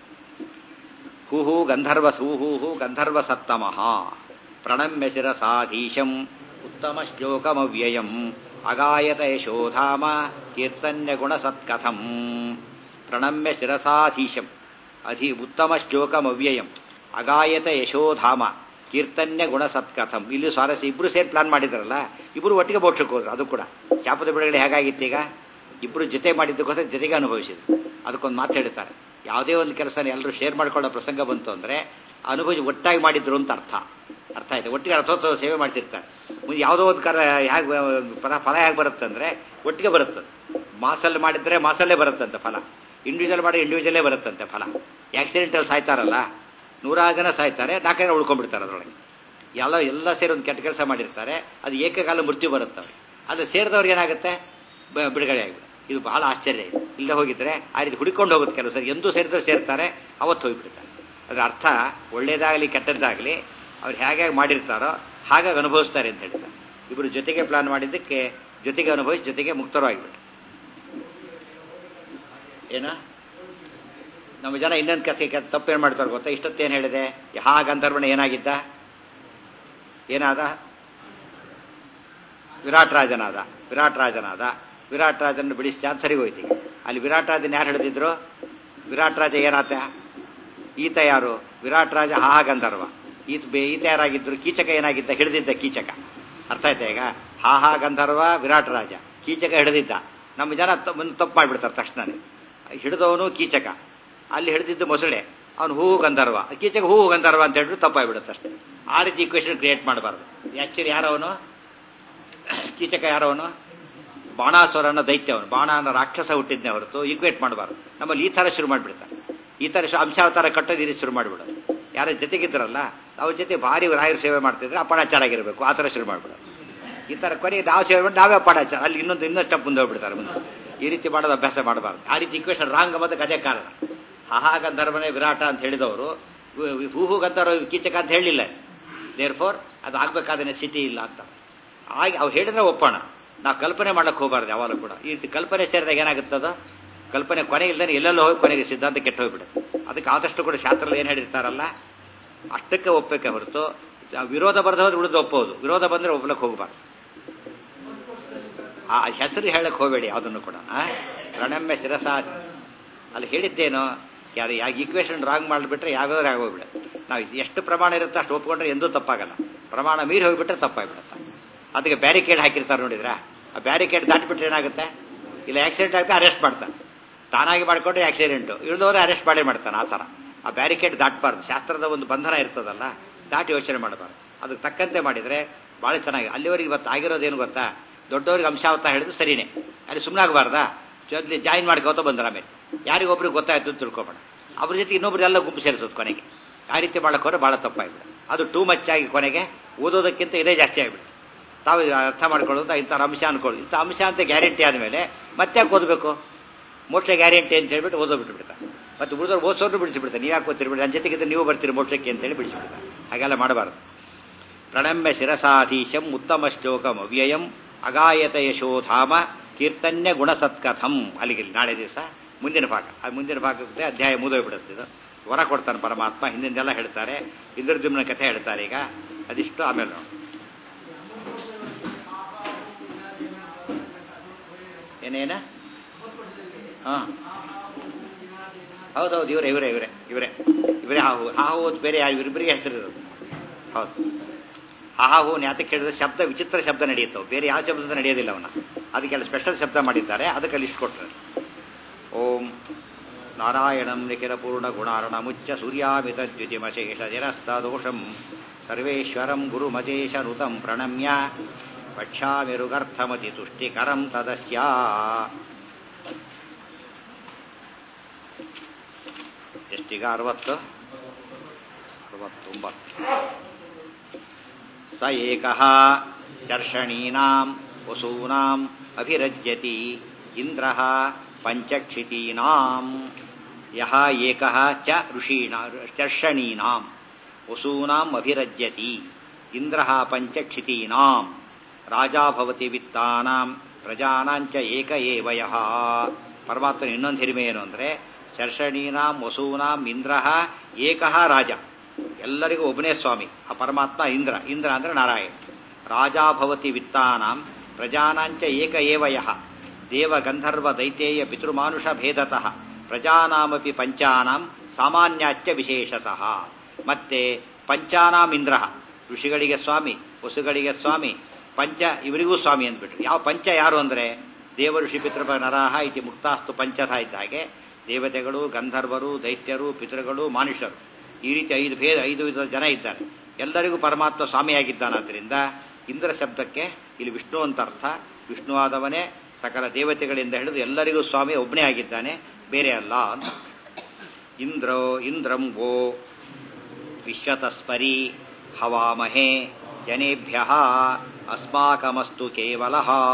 ಹೂಹು ಗಂಧರ್ವ ಹೂಹೂಹು ಗಂಧರ್ವ ಸತ್ತಮಃ ಪ್ರಣಮ್ಯ ಶಿರಸಾಧೀಶಂ ಉತ್ತಮ ಶ್ಲೋಕಮವ್ಯಯಂ ಅಗಾಯತ ಯಶೋಧಾಮ ಕೀರ್ತನ್ಯ ಗುಣ ಸತ್ಕಥಂ ಪ್ರಣಮ್ಯ ಶಿರಸಾಧೀಶಂ ಅಧಿ ಉತ್ತಮ ಶ್ಲೋಕಮವ್ಯಯಂ ಅಗಾಯತ ಯಶೋಧಾಮ ಕೀರ್ತನ್ಯ ಗುಣ ಸತ್ಕಥಂ ಇಲ್ಲಿ ಸ್ವಾರಸ್ಯ ಇಬ್ರು ಸೇರಿ ಪ್ಲಾನ್ ಮಾಡಿದ್ರಲ್ಲ ಇಬ್ರು ಒಟ್ಟಿಗೆ ಮೋಕ್ಷಕ್ಕೆ ಹೋದ್ರು ಅದು ಕೂಡ ಶಾಪದ ಬಿಡುಗಡೆ ಹೇಗಾಗಿತ್ತು ಈಗ ಇಬ್ರು ಜೊತೆ ಮಾಡಿದ್ದಕ್ಕೋಸ್ಕರ ಜೊತೆಗೆ ಅನುಭವಿಸಿದ್ರು ಅದಕ್ಕೊಂದು ಮಾತು ಹೇಳ್ತಾರೆ ಯಾವುದೇ ಒಂದು ಕೆಲಸನ ಎಲ್ಲರೂ ಶೇರ್ ಮಾಡ್ಕೊಳ್ಳೋ ಪ್ರಸಂಗ ಬಂತು ಅಂದ್ರೆ ಅನುಭವಿಸಿ ಒಟ್ಟಾಗಿ ಮಾಡಿದ್ರು ಅಂತ ಅರ್ಥ ಅರ್ಥ ಆಯ್ತು ಒಟ್ಟಿಗೆ ಅರ್ಥೋತ್ಸವ ಸೇವೆ ಮಾಡಿಸಿರ್ತಾರೆ ಮುಂದೆ ಯಾವುದೋ ಒಂದು ಕರ ಹೇಗೆ ಫಲ ಫಲ ಹೇಗೆ ಬರುತ್ತೆ ಅಂದ್ರೆ ಒಟ್ಟಿಗೆ ಬರುತ್ತೆ ಮಾಸಲ್ಲಿ ಮಾಡಿದ್ರೆ ಮಾಸಲ್ಲೇ ಬರುತ್ತಂತೆ ಫಲ ಇಂಡಿವಿಜುವಲ್ ಮಾಡಿ ಇಂಡಿವಿಜುವಲ್ಲೇ ಬರುತ್ತಂತೆ ಫಲ ಆಕ್ಸಿಡೆಂಟಲ್ಲಿ ಸಾಯ್ತಾರಲ್ಲ ನೂರಾರು ಜನ ಸಾಯ್ತಾರೆ ನಾಲ್ಕು ಜನ ಉಳ್ಕೊಂಡ್ಬಿಡ್ತಾರೆ ಅದರೊಳಗೆ ಎಲ್ಲ ಎಲ್ಲ ಸೇರಿ ಒಂದು ಕೆಟ್ಟ ಕೆಲಸ ಮಾಡಿರ್ತಾರೆ ಅದು ಏಕಕಾಲ ಮೃತ್ಯು ಬರುತ್ತೆ ಅವ್ರಿಗೆ ಅದು ಸೇರಿದವ್ರಿಗೆ ಏನಾಗುತ್ತೆ ಬ- ಬಿಡುಗಡೆ ಆಗಿಬಿಡುತ್ತೆ ಇದು ಬಹಳ ಆಶ್ಚರ್ಯ ಇದೆ ಇಲ್ಲದೆ ಹೋಗಿದ್ರೆ ಆ ರೀತಿ ಹುಡುಕೊಂಡು ಹೋಗುತ್ತೆ ಕೆಲವು ಸರಿ ಎಂದೂ ಸೇರಿದ್ರೆ ಸೇರ್ತಾರೆ ಅವತ್ತು ಹೋಗ್ಬಿಡ್ತಾರೆ ಅದರ ಅರ್ಥ ಒಳ್ಳೇದಾಗಲಿ ಕೆಟ್ಟದ್ದಾಗಲಿ ಅವ್ರು ಹೇಗೆ ಮಾಡಿರ್ತಾರೋ ಹಾಗಾಗಿ ಅನುಭವಿಸ್ತಾರೆ ಅಂತ ಹೇಳ್ತಾರೆ ಇಬ್ಬರು ಜೊತೆಗೆ ಪ್ಲಾನ್ ಮಾಡಿದ್ದಕ್ಕೆ ಜೊತೆಗೆ ಅನುಭವಿಸಿ ಜೊತೆಗೆ ಮುಕ್ತರು ಆಗಿಬಿಟ್ರು ಏನ ನಮ್ಮ ಜನ ಇನ್ನೊಂದು ಕಥೆ ತಪ್ಪೇನು ಮಾಡ್ತಾರೆ ಗೊತ್ತಾ ಇಷ್ಟೊತ್ತೇನು ಹೇಳಿದೆ ಹಾ ಗಂಧರ್ವಣ ಏನಾಗಿದ್ದ ಏನಾದ ವಿರಾಟ್ ರಾಜನಾದ ವಿರಾಟ್ ರಾಜನಾದ ವಿರಾಟ್ ರಾಜನ ಬಿಡಿಸಿದ ಅಂತ ಸರಿ ಹೋಯ್ತು ಈಗ ಅಲ್ಲಿ ವಿರಾಟ್ ರಾಜನ ಯಾರು ಹಿಡಿದಿದ್ರು ವಿರಾಟ್ ರಾಜ ಏನಾತ ಈತ ಯಾರು ವಿರಾಟ್ ರಾಜ ಹಾ ಗಂಧರ್ವ ಈತ ಬೆ- ಈತ ಯಾರಾಗಿದ್ರು ಕೀಚಕ ಏನಾಗಿದ್ದ ಹಿಡಿದಿದ್ದ ಕೀಚಕ ಅರ್ಥ ಆಯ್ತಾ ಈಗ ಹಾ ಹಾ ಗಂಧರ್ವ ವಿರಾಟ್ ರಾಜ ಕೀಚಕ ಹಿಡಿದಿದ್ದ ನಮ್ಮ ಜನ ತ- ಮುಂದೆ ತಪ್ಪು ಮಾಡಿಬಿಡ್ತಾರೆ ತಕ್ಷಣನೇ ಹಿಡಿದವನು ಕೀಚಕ ಅಲ್ಲಿ ಹಿಡಿದಿದ್ದು ಮೊಸಳೆ ಅವನು ಹೂವು ಗಂಧರ್ವ ಕೀಚಕ ಹೂವು ಗಂಧರ್ವ ಅಂತ ಹೇಳಿದ್ರು ತಪ್ಪಾಗ್ಬಿಡುತ್ತೆ ಅಷ್ಟೇ ಆ ರೀತಿ ಇಕ್ವೇಶನ್ ಕ್ರಿಯೇಟ್ ಮಾಡಬಾರ್ದು ಆಕ್ಚುಲಿ ಯಾರವನು ಕೀಚಕ ಯಾರವನು ಬಾಣಾಸುರನ ದೈತ್ಯವನು ಬಾಣ ಅನ್ನೋ ರಾಕ್ಷಸ ಹುಟ್ಟಿದ್ನೇ ಹೊರತು ಈಕ್ವೇಟ್ ಮಾಡಬಾರ್ದು ನಮ್ಮಲ್ಲಿ ಈ ಥರ ಶುರು ಮಾಡಿಬಿಡ್ತಾರೆ ಈ ಥರ ಶು- ಅಂಶಾವತಾರ ಕಟ್ಟೋದು ಈ ರೀತಿ ಶುರು ಮಾಡಿಬಿಡೋದು ಯಾರ ಜೊತೆಗಿದ್ರಲ್ಲ ಅವ್ರ ಜೊತೆ ಭಾರಿ ರಾಯರ ಸೇವೆ ಮಾಡ್ತಿದ್ರೆ ಅಪಣಾಚಾರ ಆಗಿರಬೇಕು ಆ ಥರ ಶುರು ಮಾಡಿಬಿಡೋದು ಈ ಥರ ಕೊನೆಗೆ ನಾವು ಸೇವೆ ಮಾಡಿ ನಾವೇ ಅಪಣಾಚಾರ ಅಲ್ಲಿ ಇನ್ನೊಂದು ಇನ್ನೊಂದು ಸ್ಟೆಪ್ ಮುಂದೆ ಹೋಗ್ಬಿಡ್ತಾರೆ ಮುಂದೆ ಈ ರೀತಿ ಮಾಡೋದು ಅಭ್ಯಾಸ ಮಾಡಬಾರ್ದು ಆ ರೀತಿ ಇಕ್ವೇಶನ್ ರಾಂಗ್ ಮತ್ತೆ ಅದೇ ಕಾರಣ ಹಹಾ ಗಂಧರ್ವನೇ ವಿರಾಟ ಅಂತ ಹೇಳಿದವರು ಹೂಹು ಗಂಧರ್ವ ಕೀಚಕ ಅಂತ ಹೇಳಿಲ್ಲ ದೇರ್ ಫೋರ್ ಅದು ಆಗ್ಬೇಕಾದ ಸಿಟಿ ಇಲ್ಲ ಅಂತ ಆಗಿ ಅವ್ರು ಹೇಳಿದ್ರೆ ಒಪ್ಪೋಣ ನಾವು ಕಲ್ಪನೆ ಮಾಡಕ್ಕೆ ಹೋಗಬಾರ್ದು ಯಾವಾಗಲೂ ಕೂಡ ಈ ರೀತಿ ಕಲ್ಪನೆ ಸೇರಿದಾಗ ಏನಾಗುತ್ತದ ಕಲ್ಪನೆ ಕೊನೆ ಇಲ್ದೇ ಎಲ್ಲೆಲ್ಲೋ ಹೋಗಿ ಕೊನೆಗೆ ಸಿದ್ಧಾಂತ ಕೆಟ್ಟು ಹೋಗ್ಬಿಡುತ್ತೆ ಅದಕ್ಕೆ ಆದಷ್ಟು ಕೂಡ ಶಾಸ್ತ್ರದಲ್ಲಿ ಏನು ಹೇಳಿರ್ತಾರಲ್ಲ ಅಷ್ಟಕ್ಕೆ ಒಪ್ಪಕ್ಕೆ ಹೊರತು ಆ ವಿರೋಧ ಬರೆದ ಹೋದ್ರೆ ಉಳಿದು ಒಪ್ಪೋದು ವಿರೋಧ ಬಂದ್ರೆ ಒಪ್ಪಲಕ್ಕೆ ಹೋಗಬಾರ್ದು ಆ ಹೆಸರು ಹೇಳಕ್ ಹೋಗಬೇಡಿ ಯಾವುದನ್ನು ಕೂಡ ಆ? ಪ್ರಣಮ್ಯ ಶಿರಸ ಅಲ್ಲಿ ಹೇಳಿದ್ದೇನೋ ಯಾರು ಯಾವ ಈಕ್ವೇಶನ್ ರಾಂಗ್ ಮಾಡಿಬಿಟ್ರೆ ಯಾವ್ಯಾವ್ದು ಆಗೋಗ್ಬಿಡ ನಾವು ಎಷ್ಟು ಪ್ರಮಾಣ ಇರುತ್ತೆ ಅಷ್ಟು ಒಪ್ಕೊಂಡ್ರೆ ಎಂದೂ ತಪ್ಪಾಗಲ್ಲ ಪ್ರಮಾಣ ಮೀರಿ ಹೋಗ್ಬಿಟ್ರೆ ತಪ್ಪಾಗ್ಬಿಡುತ್ತೆ ಅದಕ್ಕೆ ಬ್ಯಾರಿಕೇಡ್ ಹಾಕಿರ್ತಾರೆ ನೋಡಿದ್ರ ಆ ಬ್ಯಾರಿಕೇಡ್ ದಾಟಿಬಿಟ್ರೆ ಏನಾಗುತ್ತೆ ಇಲ್ಲ ಆಕ್ಸಿಡೆಂಟ್ ಆಗುತ್ತೆ ಅರೆಸ್ಟ್ ಮಾಡ್ತಾನೆ ತಾನಾಗಿ ಮಾಡಿಕೊಂಡ್ರೆ ಆಕ್ಸಿಡೆಂಟು ಇಳಿದವ್ರೆ ಅರೆಸ್ಟ್ ಮಾಡೇ ಮಾಡ್ತಾನೆ ಆ ಥರ ಆ ಬ್ಯಾರಿಕೇಡ್ ದಾಟಬಾರ್ದು ಶಾಸ್ತ್ರದ ಒಂದು ಬಂಧನ ಇರ್ತದಲ್ಲ ದಾಟಿ ಯೋಚನೆ ಮಾಡಬಾರ್ದು ಅದಕ್ಕೆ ತಕ್ಕಂತೆ ಮಾಡಿದರೆ ಭಾಳ ಚೆನ್ನಾಗಿ ಅಲ್ಲಿವರೆಗೆ ಇವತ್ತು ಆಗಿರೋದೇನು ಗೊತ್ತಾ ದೊಡ್ಡವ್ರಿಗೆ ಅಂಶಾವತ ಹೇಳಿದ್ರು ಸರಿನೇ ಅಲ್ಲಿ ಸುಮ್ಮನೆ ಆಗಬಾರ್ದಾ ಜೊತೆ ಜಾಯಿನ್ ಮಾಡ್ಕೋತ ಬಂದ್ರ ಆಮೇಲೆ ಯಾರಿಗೊಬ್ರಿಗೆ ಗೊತ್ತಾಯ್ತು ಅಂತ ತಿಳ್ಕೊಬೇಡ ಅವ್ರ ಜೊತೆ ಇನ್ನೊಬ್ರು ಎಲ್ಲ ಗುಂಪು ಸೇರಿಸೋದು ಕೊನೆಗೆ ಆ ರೀತಿ ಮಾಡಕ್ಕೆ ಹೋದ್ರೆ ಭಾಳ ತಪ್ಪಾಗ್ಬಿಡ ಅದು ಟೂ ಮಚ್ ಆಗಿ ಕೊನೆಗೆ ಓದೋದಕ್ಕಿಂತ ಇದೇ ಜಾಸ್ತಿ ಆಗ್ಬಿಡುತ್ತೆ ತಾವು ಅರ್ಥ ಮಾಡ್ಕೊಳ್ಳೋದು ಇಂಥ ಅಂಶ ಅನ್ಕೊಳ್ಳಿ ಇಂಥ ಅಂಶ ಅಂತ ಗ್ಯಾರಂಟಿ ಆದಮೇಲೆ ಮತ್ತೆ ಯಾಕೆ ಓದಬೇಕು ಮೋಕ್ಷ ಗ್ಯಾರಂಟಿ ಅಂತ ಹೇಳ್ಬಿಟ್ಟು ಓದೋ ಬಿಟ್ಬಿಡ್ತಾರೆ ಮತ್ತೆ ಉಳಿದವ್ರು ಓದಿಸೋರು ಬಿಡಿಸಿಬಿಡ್ತಾರೆ ನೀವು ಯಾಕೆ ಓದ್ತಿರ್ಬಿಡಿ ನನ್ನ ಜೊತೆಗಿದ್ರೆ ನೀವು ಬರ್ತೀರಿ ಮೋಕ್ಷಕ್ಕೆ ಅಂತೇಳಿ ಬಿಡಿಸಿಬಿಡ್ತಾರೆ ಹಾಗೆಲ್ಲ ಮಾಡಬಾರ್ದು ಪ್ರಣಮ್ಯ ಶಿರಸಾಧೀಶಂ ಉತ್ತಮ ಶ್ಲೋಕಂ ಅವ್ಯಯಂ ಅಗಾಯತ ಯಶೋಧಾಮ ಕೀರ್ತನ್ಯ ಗುಣಸತ್ಕಥಂ ಅಲ್ಲಿಗೆ ನಾಳೆ ದಿವಸ ಮುಂದಿನ ಭಾಗ ಆ ಮುಂದಿನ ಭಾಗಕ್ಕೆ ಅಧ್ಯಾಯ ಮುಗಿದೋಗ್ಬಿಡುತ್ತೆ ಇದು ವರ ಕೊಡ್ತಾನೆ ಪರಮಾತ್ಮ ಹಿಂದಿಂದೆಲ್ಲ ಹೇಳ್ತಾರೆ ಇಂದ್ರದ್ಯುಮ್ನ ಕಥೆ ಹೇಳ್ತಾರೆ ಈಗ ಅದಿಷ್ಟು ಆಮೇಲೆ ನೋಡಿ ಏನೇನ ಹಾ ಹೌದೌದು ಇವರೇ ಇವರೇ ಇವರೇ ಇವರೇ ಇವರೇ ಹಾಹು ಹಾಹು ಅಂತ ಬೇರೆ ಯಾರು ಇವರಿಬ್ಬರಿಗೆ ಹೆಸರಿರೋದು ಹೌದು ಹಾಹು ನ್ಯಾತಕ್ಕೆ ಹೇಳಿದ್ರೆ ಶಬ್ದ ವಿಚಿತ್ರ ಶಬ್ದ ನಡೆಯುತ್ತವೆ ಬೇರೆ ಯಾವ ಶಬ್ದ ನಡೆಯೋದಿಲ್ಲ ಅವನ ಅದಕ್ಕೆಲ್ಲ ಸ್ಪೆಷಲ್ ಶಬ್ದ ಮಾಡಿದ್ದಾರೆ ಅದಕ್ಕೆ ಲಿಸ್ಟ್ ಕೊಟ್ಟರು ಓಂ ನಾರಾಯಣಂ ನಿಖಿಲ ಪೂರ್ಣ ಗುಣಾರ್ಣ ಮುಚ್ಚ ಸೂರ್ಯಾಮಿತ ದ್ಯುತಿಮಶೇಷ ಜರಸ್ತದೋಷಂ ಸರ್ವೇಶ್ವರಂ ಗುರುಮಜೇಶನುತಂ ಪ್ರಣಮ್ಯ ಪಕ್ಷಾಮಿರುಗರ್ಥಮತಿ ತುಷ್ಟಿಕರಂ ತದಸ್ಯ ಎಷ್ಟೀಗ ಅರವತ್ತು ಅರವತ್ತೊಂಬತ್ತು ಸ ಏಕಃ ಚರ್ಷಣೀನಾಂ ವಸೂನಾಂ ಅಭಿರಜ್ಯತಿ ಇಂದ್ರಃ ಪಂಚಕ್ಷಿತೀನಾಂ ಯಹ ಏಕಃ ಚ ಋಷೀಣಾ ಚರ್ಷಣೀನಾಂ ವಸೂನಾಂ ಅಭಿರಜ್ಯತಿ ಇಂದ್ರಃ ಪಂಚಕ್ಷಿತೀನಾಂ ರಾಜಾ ಭವತಿ ವಿತ್ತಾನಾಂ ಪ್ರಜಾನಾಂಚ ಏಕ ಏವ ಯಃ ಪರಮಾತ್ಮನ ಇನ್ನೊಂದು ಹಿರಿಮೆ ಏನು ಅಂದರೆ ಚರ್ಷಣೀನಾಂ ವಸೂನಾಂ ಇಂದ್ರಃ ಏಕಃ ರಾಜ ಎಲ್ಲರಿಗೂ ಒಬ್ಬನೇ ಸ್ವಾಮಿ ಆ ಪರಮಾತ್ಮ ಇಂದ್ರ ಇಂದ್ರ ಅಂದ್ರೆ ನಾರಾಯಣ ರಾಜಾ ಭವತಿ ವಿತ್ತಾನಾಂ ಪ್ರಜಾನಾಂಚ ಏಕ ಏವ ಯಃ ದೇವ ಗಂಧರ್ವ ದೈತೇಯ ಪಿತೃಮಾನುಷ ಭೇದತಃ ಪ್ರಜಾನಾಮಪಿ ಪಂಚಾನಾಂ ಸಾಮಾನ್ಯಾಚ್ಚ ವಿಶೇಷತಃ ಮತ್ತೆ ಪಂಚಾನಾಂ ಇಂದ್ರ ಋಷಿಗಳಿಗೆ ಸ್ವಾಮಿ ವಸುಗಳಿಗೆ ಸ್ವಾಮಿ ಪಂಚ ಇವರಿಗೂ ಸ್ವಾಮಿ ಅಂದ್ಬಿಟ್ರು ಯಾವ ಪಂಚ ಯಾರು ಅಂದ್ರೆ ದೇವ ಋಷಿ ಪಿತೃಪ ನರಾಹ ಇತಿ ಮುಕ್ತಾಸ್ತು ಪಂಚಥ ಇದ್ದ ಹಾಗೆ ದೇವತೆಗಳು ಗಂಧರ್ವರು ದೈತ್ಯರು ಪಿತೃಗಳು ಮಾನುಷರು ಈ ರೀತಿ ಐದು ಭೇದ ಐದು ವಿಧದ ಜನ ಇದ್ದಾರೆ ಎಲ್ಲರಿಗೂ ಪರಮಾತ್ಮ ಸ್ವಾಮಿಯಾಗಿದ್ದಾನಾದ್ರಿಂದ ಇಂದ್ರ ಶಬ್ದಕ್ಕೆ ಇಲ್ಲಿ ವಿಷ್ಣು ಅಂತ ಅರ್ಥ ವಿಷ್ಣುವಾದವನೇ ಸಕಲ ದೇವತೆಗಳಿಂದ ಹಿಡಿದು ಎಲ್ಲರಿಗೂ ಸ್ವಾಮಿ ಒಬ್ಬನೇ ಆಗಿದ್ದಾನೆ ಬೇರೆ ಅಲ್ಲ ಅಂತ ಇಂದ್ರೋ ಇಂದ್ರಂ ವೋ ವಿಶ್ವತಸ್ಪರಿ ಹವಾಮಹೇ ಜನೇಭ್ಯ ಅಸ್ಮಾಕಮಸ್ತು ಕೇವಲ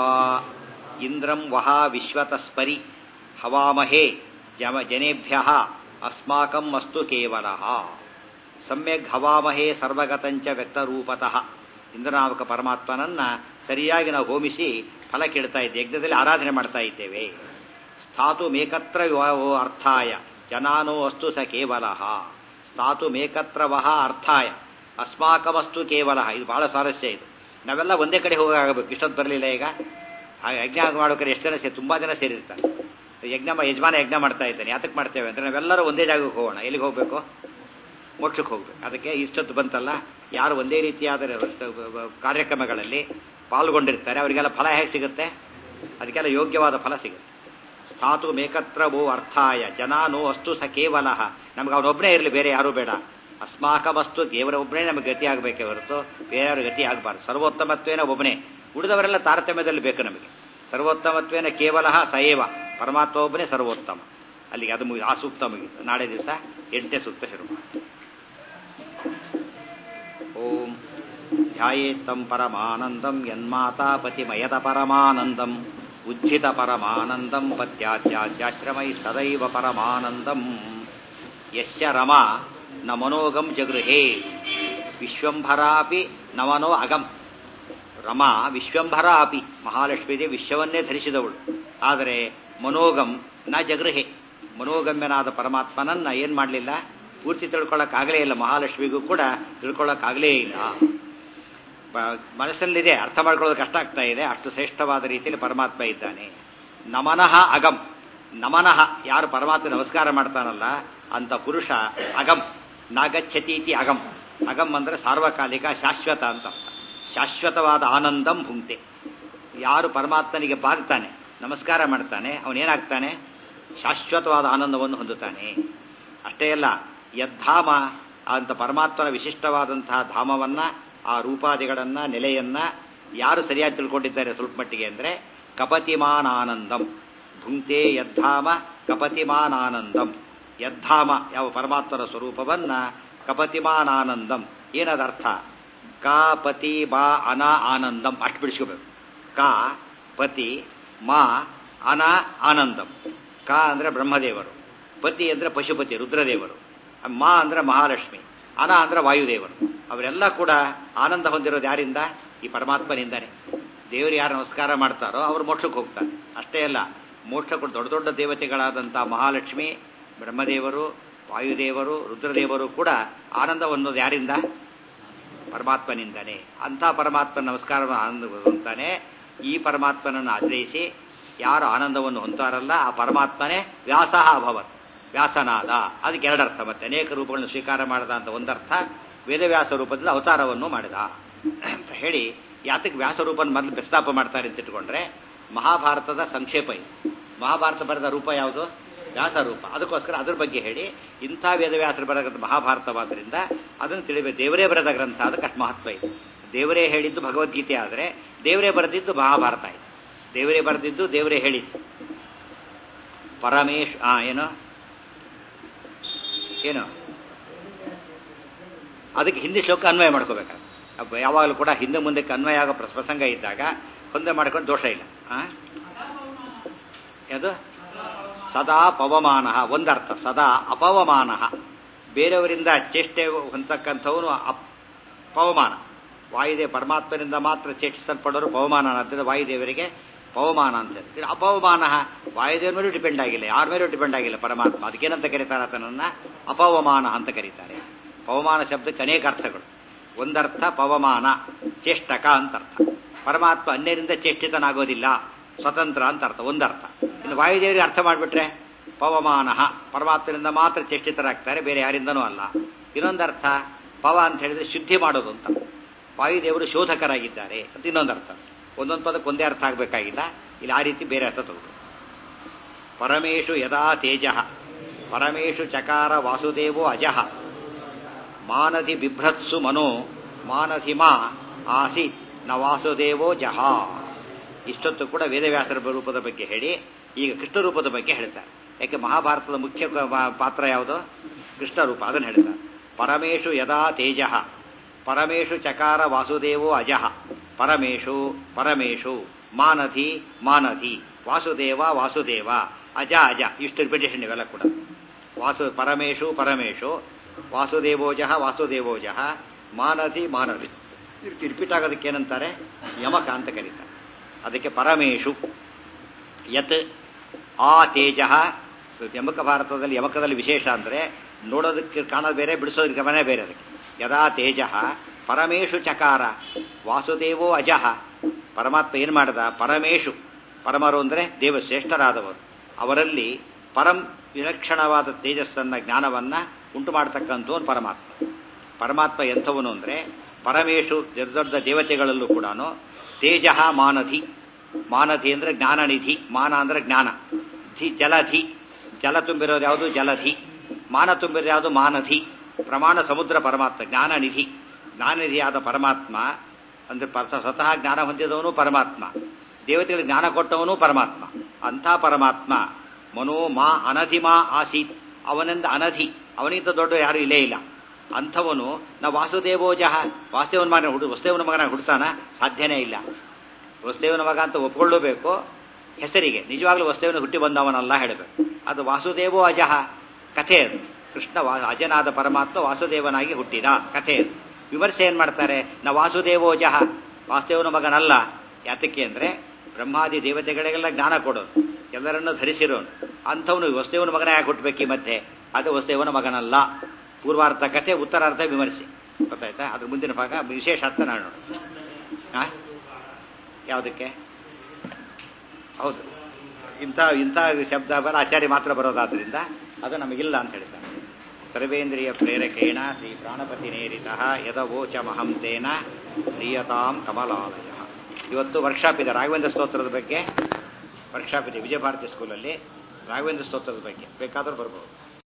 ಇಂದ್ರಂ ವಹ ವಿಶ್ವತಸ್ಪರಿ ಹವಾಮಹೇ ಜಮ ಜನೇಭ್ಯ ಅಸ್ಮಾಕಂ ಅಸ್ತು ಕೇವಲ ಸಮ್ಯಕ್ ಹವಾಮಹೇ ಸರ್ವಗತಂಚ ವ್ಯಕ್ತರೂಪತಃ ಇಂದ್ರನಾಮಕ ಪರಮಾತ್ಮನನ್ನ ಸರಿಯಾಗಿ ನಾವು ಹೋಮಿಸಿ ಫಲ ಕೇಳ್ತಾ ಇದ್ದೇವೆ ಯಜ್ಞದಲ್ಲಿ ಆರಾಧನೆ ಮಾಡ್ತಾ ಇದ್ದೇವೆ ಸ್ಥಾತು ಮೇಕತ್ರ ಅರ್ಥಾಯ ಜನಾನೋ ಅಸ್ತು ಸ ಕೇವಲ ಸ್ಥಾತು ಮೇಕತ್ರ ವಹ ಅರ್ಥಾಯ ಅಸ್ಮಾಕಮಸ್ತು ಕೇವಲ ಇದು ಬಹಳ ಸ್ವಾರಸ್ಯ ಇದು ನಾವೆಲ್ಲ ಒಂದೇ ಕಡೆ ಹೋಗಾಗಬೇಕು ಇಷ್ಟೊತ್ತು ಬರಲಿಲ್ಲ ಈಗ ಆ ಯಜ್ಞ ಮಾಡೋಕೆ ಎಷ್ಟು ಜನ ಸೇರಿ ತುಂಬಾ ಜನ ಸೇರಿರ್ತಾರೆ ಯಜ್ಞ ಯಜಮಾನ ಯಜ್ಞ ಮಾಡ್ತಾ ಇದ್ದಾನೆ ಯಾತಕ್ಕೆ ಮಾಡ್ತೇವೆ ಅಂದ್ರೆ ನಾವೆಲ್ಲರೂ ಒಂದೇ ಜಾಗಕ್ಕೆ ಹೋಗೋಣ ಎಲ್ಲಿಗೆ ಹೋಗಬೇಕು ಮೋಕ್ಷಕ್ಕೆ ಹೋಗ್ಬೇಕು ಅದಕ್ಕೆ ಇಷ್ಟೊತ್ತು ಬಂತಲ್ಲ ಯಾರು ಒಂದೇ ರೀತಿಯಾದ ಕಾರ್ಯಕ್ರಮಗಳಲ್ಲಿ ಪಾಲ್ಗೊಂಡಿರ್ತಾರೆ ಅವರಿಗೆಲ್ಲ ಫಲ ಹೇಗೆ ಸಿಗುತ್ತೆ ಅದಕ್ಕೆಲ್ಲ ಯೋಗ್ಯವಾದ ಫಲ ಸಿಗುತ್ತೆ ಸ್ಥಾತು ಮೇಕತ್ರ ಭೂ ಅರ್ಥಾಯ ಜನಾನೋ ಅಸ್ತು ಸ ಕೇವಲ ನಮ್ಗೆ ಅವನೊಬ್ಬನೇ ಇರಲಿ ಬೇರೆ ಯಾರೂ ಬೇಡ ಅಸ್ಮಾಕಮಸ್ತು ದೇವರ ಒಬ್ಬನೇ ನಮಗೆ ಗತಿ ಆಗಬೇಕೇ ಹೊರತು ಬೇರೆಯವ್ರ ಗತಿ ಆಗಬಾರ್ದು ಸರ್ವೋತ್ತಮತ್ವೇನ ಒಬ್ಬನೇ ಉಳಿದವರೆಲ್ಲ ತಾರತಮ್ಯದಲ್ಲಿ ಬೇಕು ನಮಗೆ ಸರ್ವೋತ್ತಮತ್ವೇನ ಕೇವಲ ಸಯೇವ ಪರಮಾತ್ಮ ಒಬ್ಬನೇ ಸರ್ವೋತ್ತಮ ಅಲ್ಲಿಗೆ ಅದು ಮುಗಿ ಆ ಸೂಕ್ತ ಮುಗಿತು ನಾಳೆ ದಿವಸ ಎಂಟನೇ ಸೂಕ್ತ ಶುರು ಮಾಡಿ ಓಂ ಧ್ಯಾಯೇತ್ತಂ ಪರಮಾನಂದಂ ಯನ್ಮಾತಾ ಪತಿಮಯದ ಪರಮಾನಂದಂ ಉಜ್ಜಿತ ಪರಮಾನಂದಂ ಪತ್ಯಾತ್ಯಾಶ್ರಮೈ ಸದೈವ ಪರಮಾನಂದಂ ಯಸ್ಯ ರಮಾ ನ ಮನೋಗಂ ಜಗೃಹೇ ವಿಶ್ವಂಭರಾಪಿ ನಮನೋ ಅಗಂ ರಮಾ ವಿಶ್ವಂಭರ ಅಪಿ ಮಹಾಲಕ್ಷ್ಮೀದೇ ವಿಶ್ವವನ್ನೇ ಧರಿಸಿದವಳು ಆದರೆ ಮನೋಗಂ ನ ಜಗೃಹೆ ಮನೋಗಮ್ಯನಾದ ಪರಮಾತ್ಮನನ್ನ ಏನ್ ಮಾಡಲಿಲ್ಲ ಪೂರ್ತಿ ತಿಳ್ಕೊಳ್ಳೋಕ್ಕಾಗಲೇ ಇಲ್ಲ ಮಹಾಲಕ್ಷ್ಮಿಗೂ ಕೂಡ ತಿಳ್ಕೊಳ್ಳೋಕ್ಕಾಗಲೇ ಇಲ್ಲ ಬ- ಮನಸ್ಸಲ್ಲಿದೆ ಅರ್ಥ ಮಾಡ್ಕೊಳ್ಳೋದು ಕಷ್ಟ ಆಗ್ತಾ ಇದೆ ಅಷ್ಟು ಶ್ರೇಷ್ಠವಾದ ರೀತಿಯಲ್ಲಿ ಪರಮಾತ್ಮ ಇದ್ದಾನೆ ನಮನಃ ಅಗಂ ನಮನಃ ಯಾರು ಪರಮಾತ್ಮ ನಮಸ್ಕಾರ ಮಾಡ್ತಾನಲ್ಲ ಅಂತ ಪುರುಷ ಅಗಂ ನಾಗಚ್ಛತೀತಿ ಅಗಂ ಅಗಂ ಅಂದ್ರೆ ಸಾರ್ವಕಾಲಿಕ ಶಾಶ್ವತ ಅಂತ ಅರ್ಥ ಶಾಶ್ವತವಾದ ಆನಂದಂ ಭುಂಕ್ತೆ ಯಾರು ಪರಮಾತ್ಮನಿಗೆ ಬಾಗ್ತಾನೆ ನಮಸ್ಕಾರ ಮಾಡ್ತಾನೆ ಅವನೇನಾಗ್ತಾನೆ ಶಾಶ್ವತವಾದ ಆನಂದವನ್ನು ಹೊಂದುತ್ತಾನೆ ಅಷ್ಟೇ ಅಲ್ಲ ಯದ್ಧಾಮ ಅಂತ ಪರಮಾತ್ಮನ ವಿಶಿಷ್ಟವಾದಂತಹ ಧಾಮವನ್ನ ಆ ರೂಪಾದಿಗಳನ್ನ ನೆಲೆಯನ್ನ ಯಾರು ಸರಿಯಾಗಿ ತಿಳ್ಕೊಂಡಿದ್ದಾರೆ ಸ್ವಲ್ಪ ಮಟ್ಟಿಗೆ ಅಂದ್ರೆ ಕಪತಿಮಾನಾನಂದಂ ಭುಂಕ್ತೆ ಯದ್ಧಾಮ ಕಪತಿಮಾನಾನಂದಂ ಯದ್ಧಾಮ ಯಾವ ಪರಮಾತ್ಮನ ಸ್ವರೂಪವನ್ನ ಕಪತಿಮಾನಾನಂದಂ ಏನದರ್ಥ ಕಾ ಪತಿ ಬಾ ಅನ ಆನಂದಂ ಅಷ್ಟು ಬಿಡಿಸ್ಕೋಬೇಕು ಕಾ ಪತಿ ಮಾ ಅನ ಆನಂದಂ ಕಾ ಅಂದ್ರೆ ಬ್ರಹ್ಮದೇವರು ಪತಿ ಅಂದ್ರೆ ಪಶುಪತಿ ರುದ್ರದೇವರು ಮಾ ಅಂದ್ರೆ ಮಹಾಲಕ್ಷ್ಮಿ ಅನ ಅಂದ್ರೆ ವಾಯುದೇವರು ಅವರೆಲ್ಲ ಕೂಡ ಆನಂದ ಹೊಂದಿರೋದು ಯಾರಿಂದ ಈ ಪರಮಾತ್ಮನಿಂದಾನೆ ದೇವರು ಯಾರು ನಮಸ್ಕಾರ ಮಾಡ್ತಾರೋ ಅವರು ಮೋಕ್ಷಕ್ಕೆ ಹೋಗ್ತಾರೆ ಅಷ್ಟೇ ಅಲ್ಲ ಮೋಕ್ಷ ಕೊಟ್ಟು ದೊಡ್ಡ ದೊಡ್ಡ ದೇವತೆಗಳಾದಂತಹ ಮಹಾಲಕ್ಷ್ಮಿ ಬ್ರಹ್ಮದೇವರು ವಾಯುದೇವರು ರುದ್ರದೇವರು ಕೂಡ ಆನಂದ ಹೊಂದೋದು ಯಾರಿಂದ ಪರಮಾತ್ಮನಿಂದಾನೆ ಅಂಥ ಪರಮಾತ್ಮ ನಮಸ್ಕಾರ ಆನಂದ ಹೊಂತಾನೆ ಈ ಪರಮಾತ್ಮನನ್ನು ಆಶ್ರಯಿಸಿ ಯಾರು ಆನಂದವನ್ನು ಹೊಂತಾರಲ್ಲ ಆ ಪರಮಾತ್ಮನೇ ವ್ಯಾಸಃ ಅಭವತ್ ವ್ಯಾಸನಾದ ಅದಕ್ಕೆ ಎರಡರ್ಥ ಮತ್ತೆ ಅನೇಕ ರೂಪಗಳನ್ನು ಸ್ವೀಕಾರ ಮಾಡಿದ ಅಂತ ಒಂದರ್ಥ ವೇದವ್ಯಾಸ ರೂಪದಿಂದ ಅವತಾರವನ್ನು ಮಾಡಿದ ಅಂತ ಹೇಳಿ ಯಾತಕ್ಕೆ ವ್ಯಾಸ ರೂಪನ ಮೊದಲು ಪ್ರಸ್ತಾಪ ಮಾಡ್ತಾರೆ ಅಂತ ಇಟ್ಕೊಂಡ್ರೆ ಮಹಾಭಾರತದ ಸಂಕ್ಷೇಪ ಇದು ಮಹಾಭಾರತ ಬರೆದ ರೂಪ ಯಾವುದು ವ್ಯಾಸ ರೂಪ ಅದಕ್ಕೋಸ್ಕರ ಅದ್ರ ಬಗ್ಗೆ ಹೇಳಿ ಇಂಥ ವೇದವ್ಯಾಸರು ಬರೆದ ಮಹಾಭಾರತವಾದ್ರಿಂದ ಅದನ್ನು ತಿಳಿಬೇಕು ದೇವರೇ ಬರೆದ ಗ್ರಂಥ ಅದಕ್ಕೆ ಅಷ್ಟು ಮಹತ್ವ ಇದೆ ದೇವರೇ ಹೇಳಿದ್ದು ಭಗವದ್ಗೀತೆ ಆದರೆ ದೇವರೇ ಬರೆದಿದ್ದು ಮಹಾಭಾರತ ಆಯಿತು ದೇವರೇ ಬರೆದಿದ್ದು ದೇವರೇ ಹೇಳಿದ್ದು ಪರಮೇಶ್ ಆ ಏನು ಏನು ಅದಕ್ಕೆ ಹಿಂದಿ ಶ್ಲೋಕ ಅನ್ವಯ ಮಾಡ್ಕೋಬೇಕಾಗ ಯಾವಾಗಲೂ ಕೂಡ ಹಿಂದೆ ಮುಂದಕ್ಕೆ ಅನ್ವಯ ಆಗೋ ಪ್ರ- ಪ್ರಸಂಗ ಇದ್ದಾಗ ಹೊಂದೆ ಮಾಡ್ಕೊಂಡು ದೋಷ ಇಲ್ಲ ಆ? ಯಾವುದು ಸದಾ ಪವಮಾನ ಒಂದರ್ಥ ಸದಾ ಅಪವಮಾನ ಬೇರೆಯವರಿಂದ ಚೇಷ್ಟೆ ಹೊಂದತಕ್ಕಂಥವನು ಅಪ್ ಪವಮಾನ ವಾಯುದೇವ ಪರಮಾತ್ಮನಿಂದ ಮಾತ್ರ ಚೇಷ್ಟಿಸಲ್ಪಡೋರು ಪವಮಾನ ಆದ್ದರಿಂದ ವಾಯುದೇವರಿಗೆ ಪವಮಾನ ಅಂತ ಹೇಳಿ ಇದು ಅಪವಮಾನ ವಾಯುದೇವರ ಮೇಲೂ ಡಿಪೆಂಡ್ ಆಗಿಲ್ಲ ಯಾರ ಮೇಲೂ ಡಿಪೆಂಡ್ ಆಗಿಲ್ಲ ಪರಮಾತ್ಮ ಅದಕ್ಕೇನಂತ ಕರೀತಾರೆ ಆತನನ್ನ ಅಪವಮಾನ ಅಂತ ಕರೀತಾರೆ ಪವಮಾನ ಶಬ್ದಕ್ಕೆ ಅನೇಕ ಅರ್ಥಗಳು ಒಂದರ್ಥ ಪವಮಾನ ಚೇಷ್ಟಕ ಅಂತ ಅರ್ಥ ಪರಮಾತ್ಮ ಅನ್ಯರಿಂದ ಚೇಷ್ಟಿತನಾಗೋದಿಲ್ಲ ಸ್ವತಂತ್ರ ಅಂತ ಅರ್ಥ ಒಂದರ್ಥ ಇನ್ನು ವಾಯುದೇವರಿಗೆ ಅರ್ಥ ಮಾಡಿಬಿಟ್ರೆ ಪವಮಾನ ಪರಮಾತ್ಮನಿಂದ ಮಾತ್ರ ಚೇಷ್ಟಿತರಾಗ್ತಾರೆ ಬೇರೆ ಯಾರಿಂದನೂ ಅಲ್ಲ ಇನ್ನೊಂದರ್ಥ ಪವ ಅಂತ ಹೇಳಿದ್ರೆ ಶುದ್ಧಿ ಮಾಡೋದು ಅಂತ ವಾಯುದೇವರು ಶೋಧಕರಾಗಿದ್ದಾರೆ ಅಂತ ಇನ್ನೊಂದರ್ಥ ಒಂದೊಂದು ಪದಕ್ಕೆ ಒಂದೇ ಅರ್ಥ ಆಗಬೇಕಾಗಿಲ್ಲ ಇಲ್ಲಿ ಆ ರೀತಿ ಬೇರೆ ಅರ್ಥ ತಗೊಂಡು ಪರಮೇಶು ಯದಾ ತೇಜ ಪರಮೇಶು ಚಕಾರ ವಾಸುದೇವೋ ಅಜಃ ಮಾನಧಿ ಬಿಭ್ರತ್ಸು ಮನೋ ಮಾನಧಿ ಮಾ ಆಸೀತ್ ನ ವಾಸುದೇವೋ ಜಹ ಇಷ್ಟೊತ್ತು ಕೂಡ ವೇದವ್ಯಾಸರ ರೂಪದ ಬಗ್ಗೆ ಹೇಳಿ ಈಗ ಕೃಷ್ಣ ರೂಪದ ಬಗ್ಗೆ ಹೇಳ್ತಾರೆ ಯಾಕೆ ಮಹಾಭಾರತದ ಮುಖ್ಯ ಕ- ಪಾ- ಪಾತ್ರ ಯಾವುದು ಕೃಷ್ಣ ರೂಪ ಅದನ್ನು ಹೇಳ್ತಾರೆ ಪರಮೇಶು ಯದಾ ತೇಜ ಪರಮೇಶು ಚಕಾರ ವಾಸುದೇವೋ ಅಜಃ ಪರಮೇಶು ಪರಮೇಶು ಮಾನಧಿ ಮಾನಧಿ ವಾಸುದೇವ ವಾಸುದೇವ ಅಜ ಅಜ ಇಷ್ಟು ರಿಪಿಟೇಷನ್ ಇವೆಲ್ಲ ಕೂಡ ವಾಸು ಪರಮೇಶು ಪರಮೇಶು ವಾಸುದೇವೋಜಃ ವಾಸುದೇವೋಜಃ ಮಾನಧಿ ಮಾನಧಿ ಇದು ರಿಪೀಟ್ ಆಗೋದಕ್ಕೆ ಏನಂತಾರೆ ಯಮಕ ಅಂತ ಕರೀತಾರೆ ಅದಕ್ಕೆ ಪರಮೇಶು ಯತ್ ಆ ತೇಜ ಯಮಕ ಭಾರತದಲ್ಲಿ ಯಮಕದಲ್ಲಿ ವಿಶೇಷ ಅಂದರೆ ನೋಡೋದಕ್ಕೆ ಕಾಣೋದು ಬೇರೆ ಬಿಡಿಸೋದಕ್ಕೆ ಗಮನ ಬೇರೆ ಅದಕ್ಕೆ ಯದಾ ತೇಜ ಪರಮೇಶು ಚಕಾರ ವಾಸುದೇವೋ ಅಜಃ ಪರಮಾತ್ಮ ಏನು ಮಾಡಿದ ಪರಮೇಶು ಪರಮರು ಅಂದರೆ ದೇವ ಶ್ರೇಷ್ಠರಾದವರು ಅವರಲ್ಲಿ ಪರಂ ವಿಲಕ್ಷಣವಾದ ತೇಜಸ್ಸನ್ನ ಜ್ಞಾನವನ್ನ ಉಂಟು ಮಾಡತಕ್ಕಂಥವನು ಪರಮಾತ್ಮ ಪರಮಾತ್ಮ ಎಂಥವನು ಅಂದರೆ ಪರಮೇಶು ದೊಡ್ಡ ದೊಡ್ಡ ದೇವತೆಗಳಲ್ಲೂ ಕೂಡ ತೇಜ ಮಾನಧಿ ಮಾನಧಿ ಅಂದರೆ ಜ್ಞಾನನಿಧಿ ಮಾನ ಅಂದರೆ ಜ್ಞಾನ ಧಿ ಜಲಧಿ ಜಲ ತುಂಬಿರೋದು ಯಾವುದು ಜಲಧಿ ಮಾನ ತುಂಬಿರೋದು ಯಾವುದು ಮಾನಧಿ ಪ್ರಮಾಣ ಸಮುದ್ರ ಪರಮಾತ್ಮ ಜ್ಞಾನನಿಧಿ ಜ್ಞಾನನಿಧಿಯಾದ ಪರಮಾತ್ಮ ಅಂದ್ರೆ ಪ- ಸ್ವತಃ ಜ್ಞಾನ ಹೊಂದಿದವನು ಪರಮಾತ್ಮ ದೇವತೆಗಳಿಗೆ ಜ್ಞಾನ ಕೊಟ್ಟವನು ಪರಮಾತ್ಮ ಅಂಥ ಪರಮಾತ್ಮ ಮನೋ ಮಾ ಅನಧಿ ಮಾ ಆಸೀತ್ ಅವನಿಂದ ಅನಧಿ ಅವನಿಂದ ದೊಡ್ಡ ಯಾರು ಇಲ್ಲೇ ಇಲ್ಲ ಅಂಥವನು ನಾ ವಾಸುದೇವೋಜಃ ವಾಸುದೇವನ ಮಗನ ಹುಡು ವಸುದೇವನ ಮಗನ ಹುಡ್ತಾನ ಸಾಧ್ಯನೇ ಇಲ್ಲ ವಸುದೇವನ ಮಗ ಅಂತ ಒಪ್ಕೊಳ್ಳಬೇಕು ಹೆಸರಿಗೆ ನಿಜವಾಗ್ಲೂ ವಸುದೇವನ ಹುಟ್ಟಿ ಬಂದವನಲ್ಲ ಹೇಳಬೇಕು ಅದು ವಾಸುದೇವೋ ಅಜಃ ಕಥೆ ಅದು ಕೃಷ್ಣ ವಾ- ಅಜನಾದ ಪರಮಾತ್ಮ ವಾಸುದೇವನಾಗಿ ಹುಟ್ಟಿದ ಕಥೆ ಅದು ವಿಮರ್ಶೆ ಏನ್ ಮಾಡ್ತಾರೆ ನಾ ವಾಸುದೇವೋಜಃ ವಾಸುದೇವನ ಮಗನಲ್ಲ ಯಾತಕ್ಕೆ ಅಂದ್ರೆ ಬ್ರಹ್ಮಾದಿ ದೇವತೆಗಳಿಗೆಲ್ಲ ಜ್ಞಾನ ಕೊಡೋನು ಎಲ್ಲರನ್ನೂ ಧರಿಸಿರೋನು ಅಂಥವನು ವಸುದೇವನ ಮಗನ ಯಾಕೆ ಹುಟ್ಟಬೇಕು ಈ ಮಧ್ಯೆ ಅದು ವಸುದೇವನ ಮಗನಲ್ಲ ಪೂರ್ವಾರ್ಧ ಕಥೆ ಉತ್ತರಾರ್ಧ ವಿಮರ್ಶೆ ಗೊತ್ತಾಯ್ತಾ ಅದ್ರ ಮುಂದಿನ ಭಾಗ ವಿಶೇಷ ಅರ್ಥ ನಾನು ನೋಡು ಹಾಂ ಯಾವುದಕ್ಕೆ ಹೌದು ಇಂಥ ಇಂಥ ಶಬ್ದ ಬರ ಆಚಾರ್ಯ ಮಾತ್ರ ಬರೋದಾದ್ರಿಂದ ಅದು ನಮಗಿಲ್ಲ ಅಂತ ಹೇಳ್ತಾರೆ ಸರ್ವೇಂದ್ರಿಯ ಪ್ರೇರಕೇಣ ಶ್ರೀ ಪ್ರಾಣಪತಿ ನೇರಿತ ಯದವೋಚ ಮಹಂತೇನ ನಿಯತಾಂ ಕಮಲಾಲಯ ಇವತ್ತು ವರ್ಕ್ಶಾಪ್ ಇದೆ ರಾಘವೇಂದ್ರ ಸ್ತೋತ್ರದ ಬಗ್ಗೆ ವರ್ಕ್ಶಾಪ್ ಇದೆ ವಿಜಯ ಭಾರತಿ ಸ್ಕೂಲಲ್ಲಿ ರಾಘವೇಂದ್ರ ಸ್ತೋತ್ರದ ಬಗ್ಗೆ ಬೇಕಾದರೂ ಬರ್ಬೋದು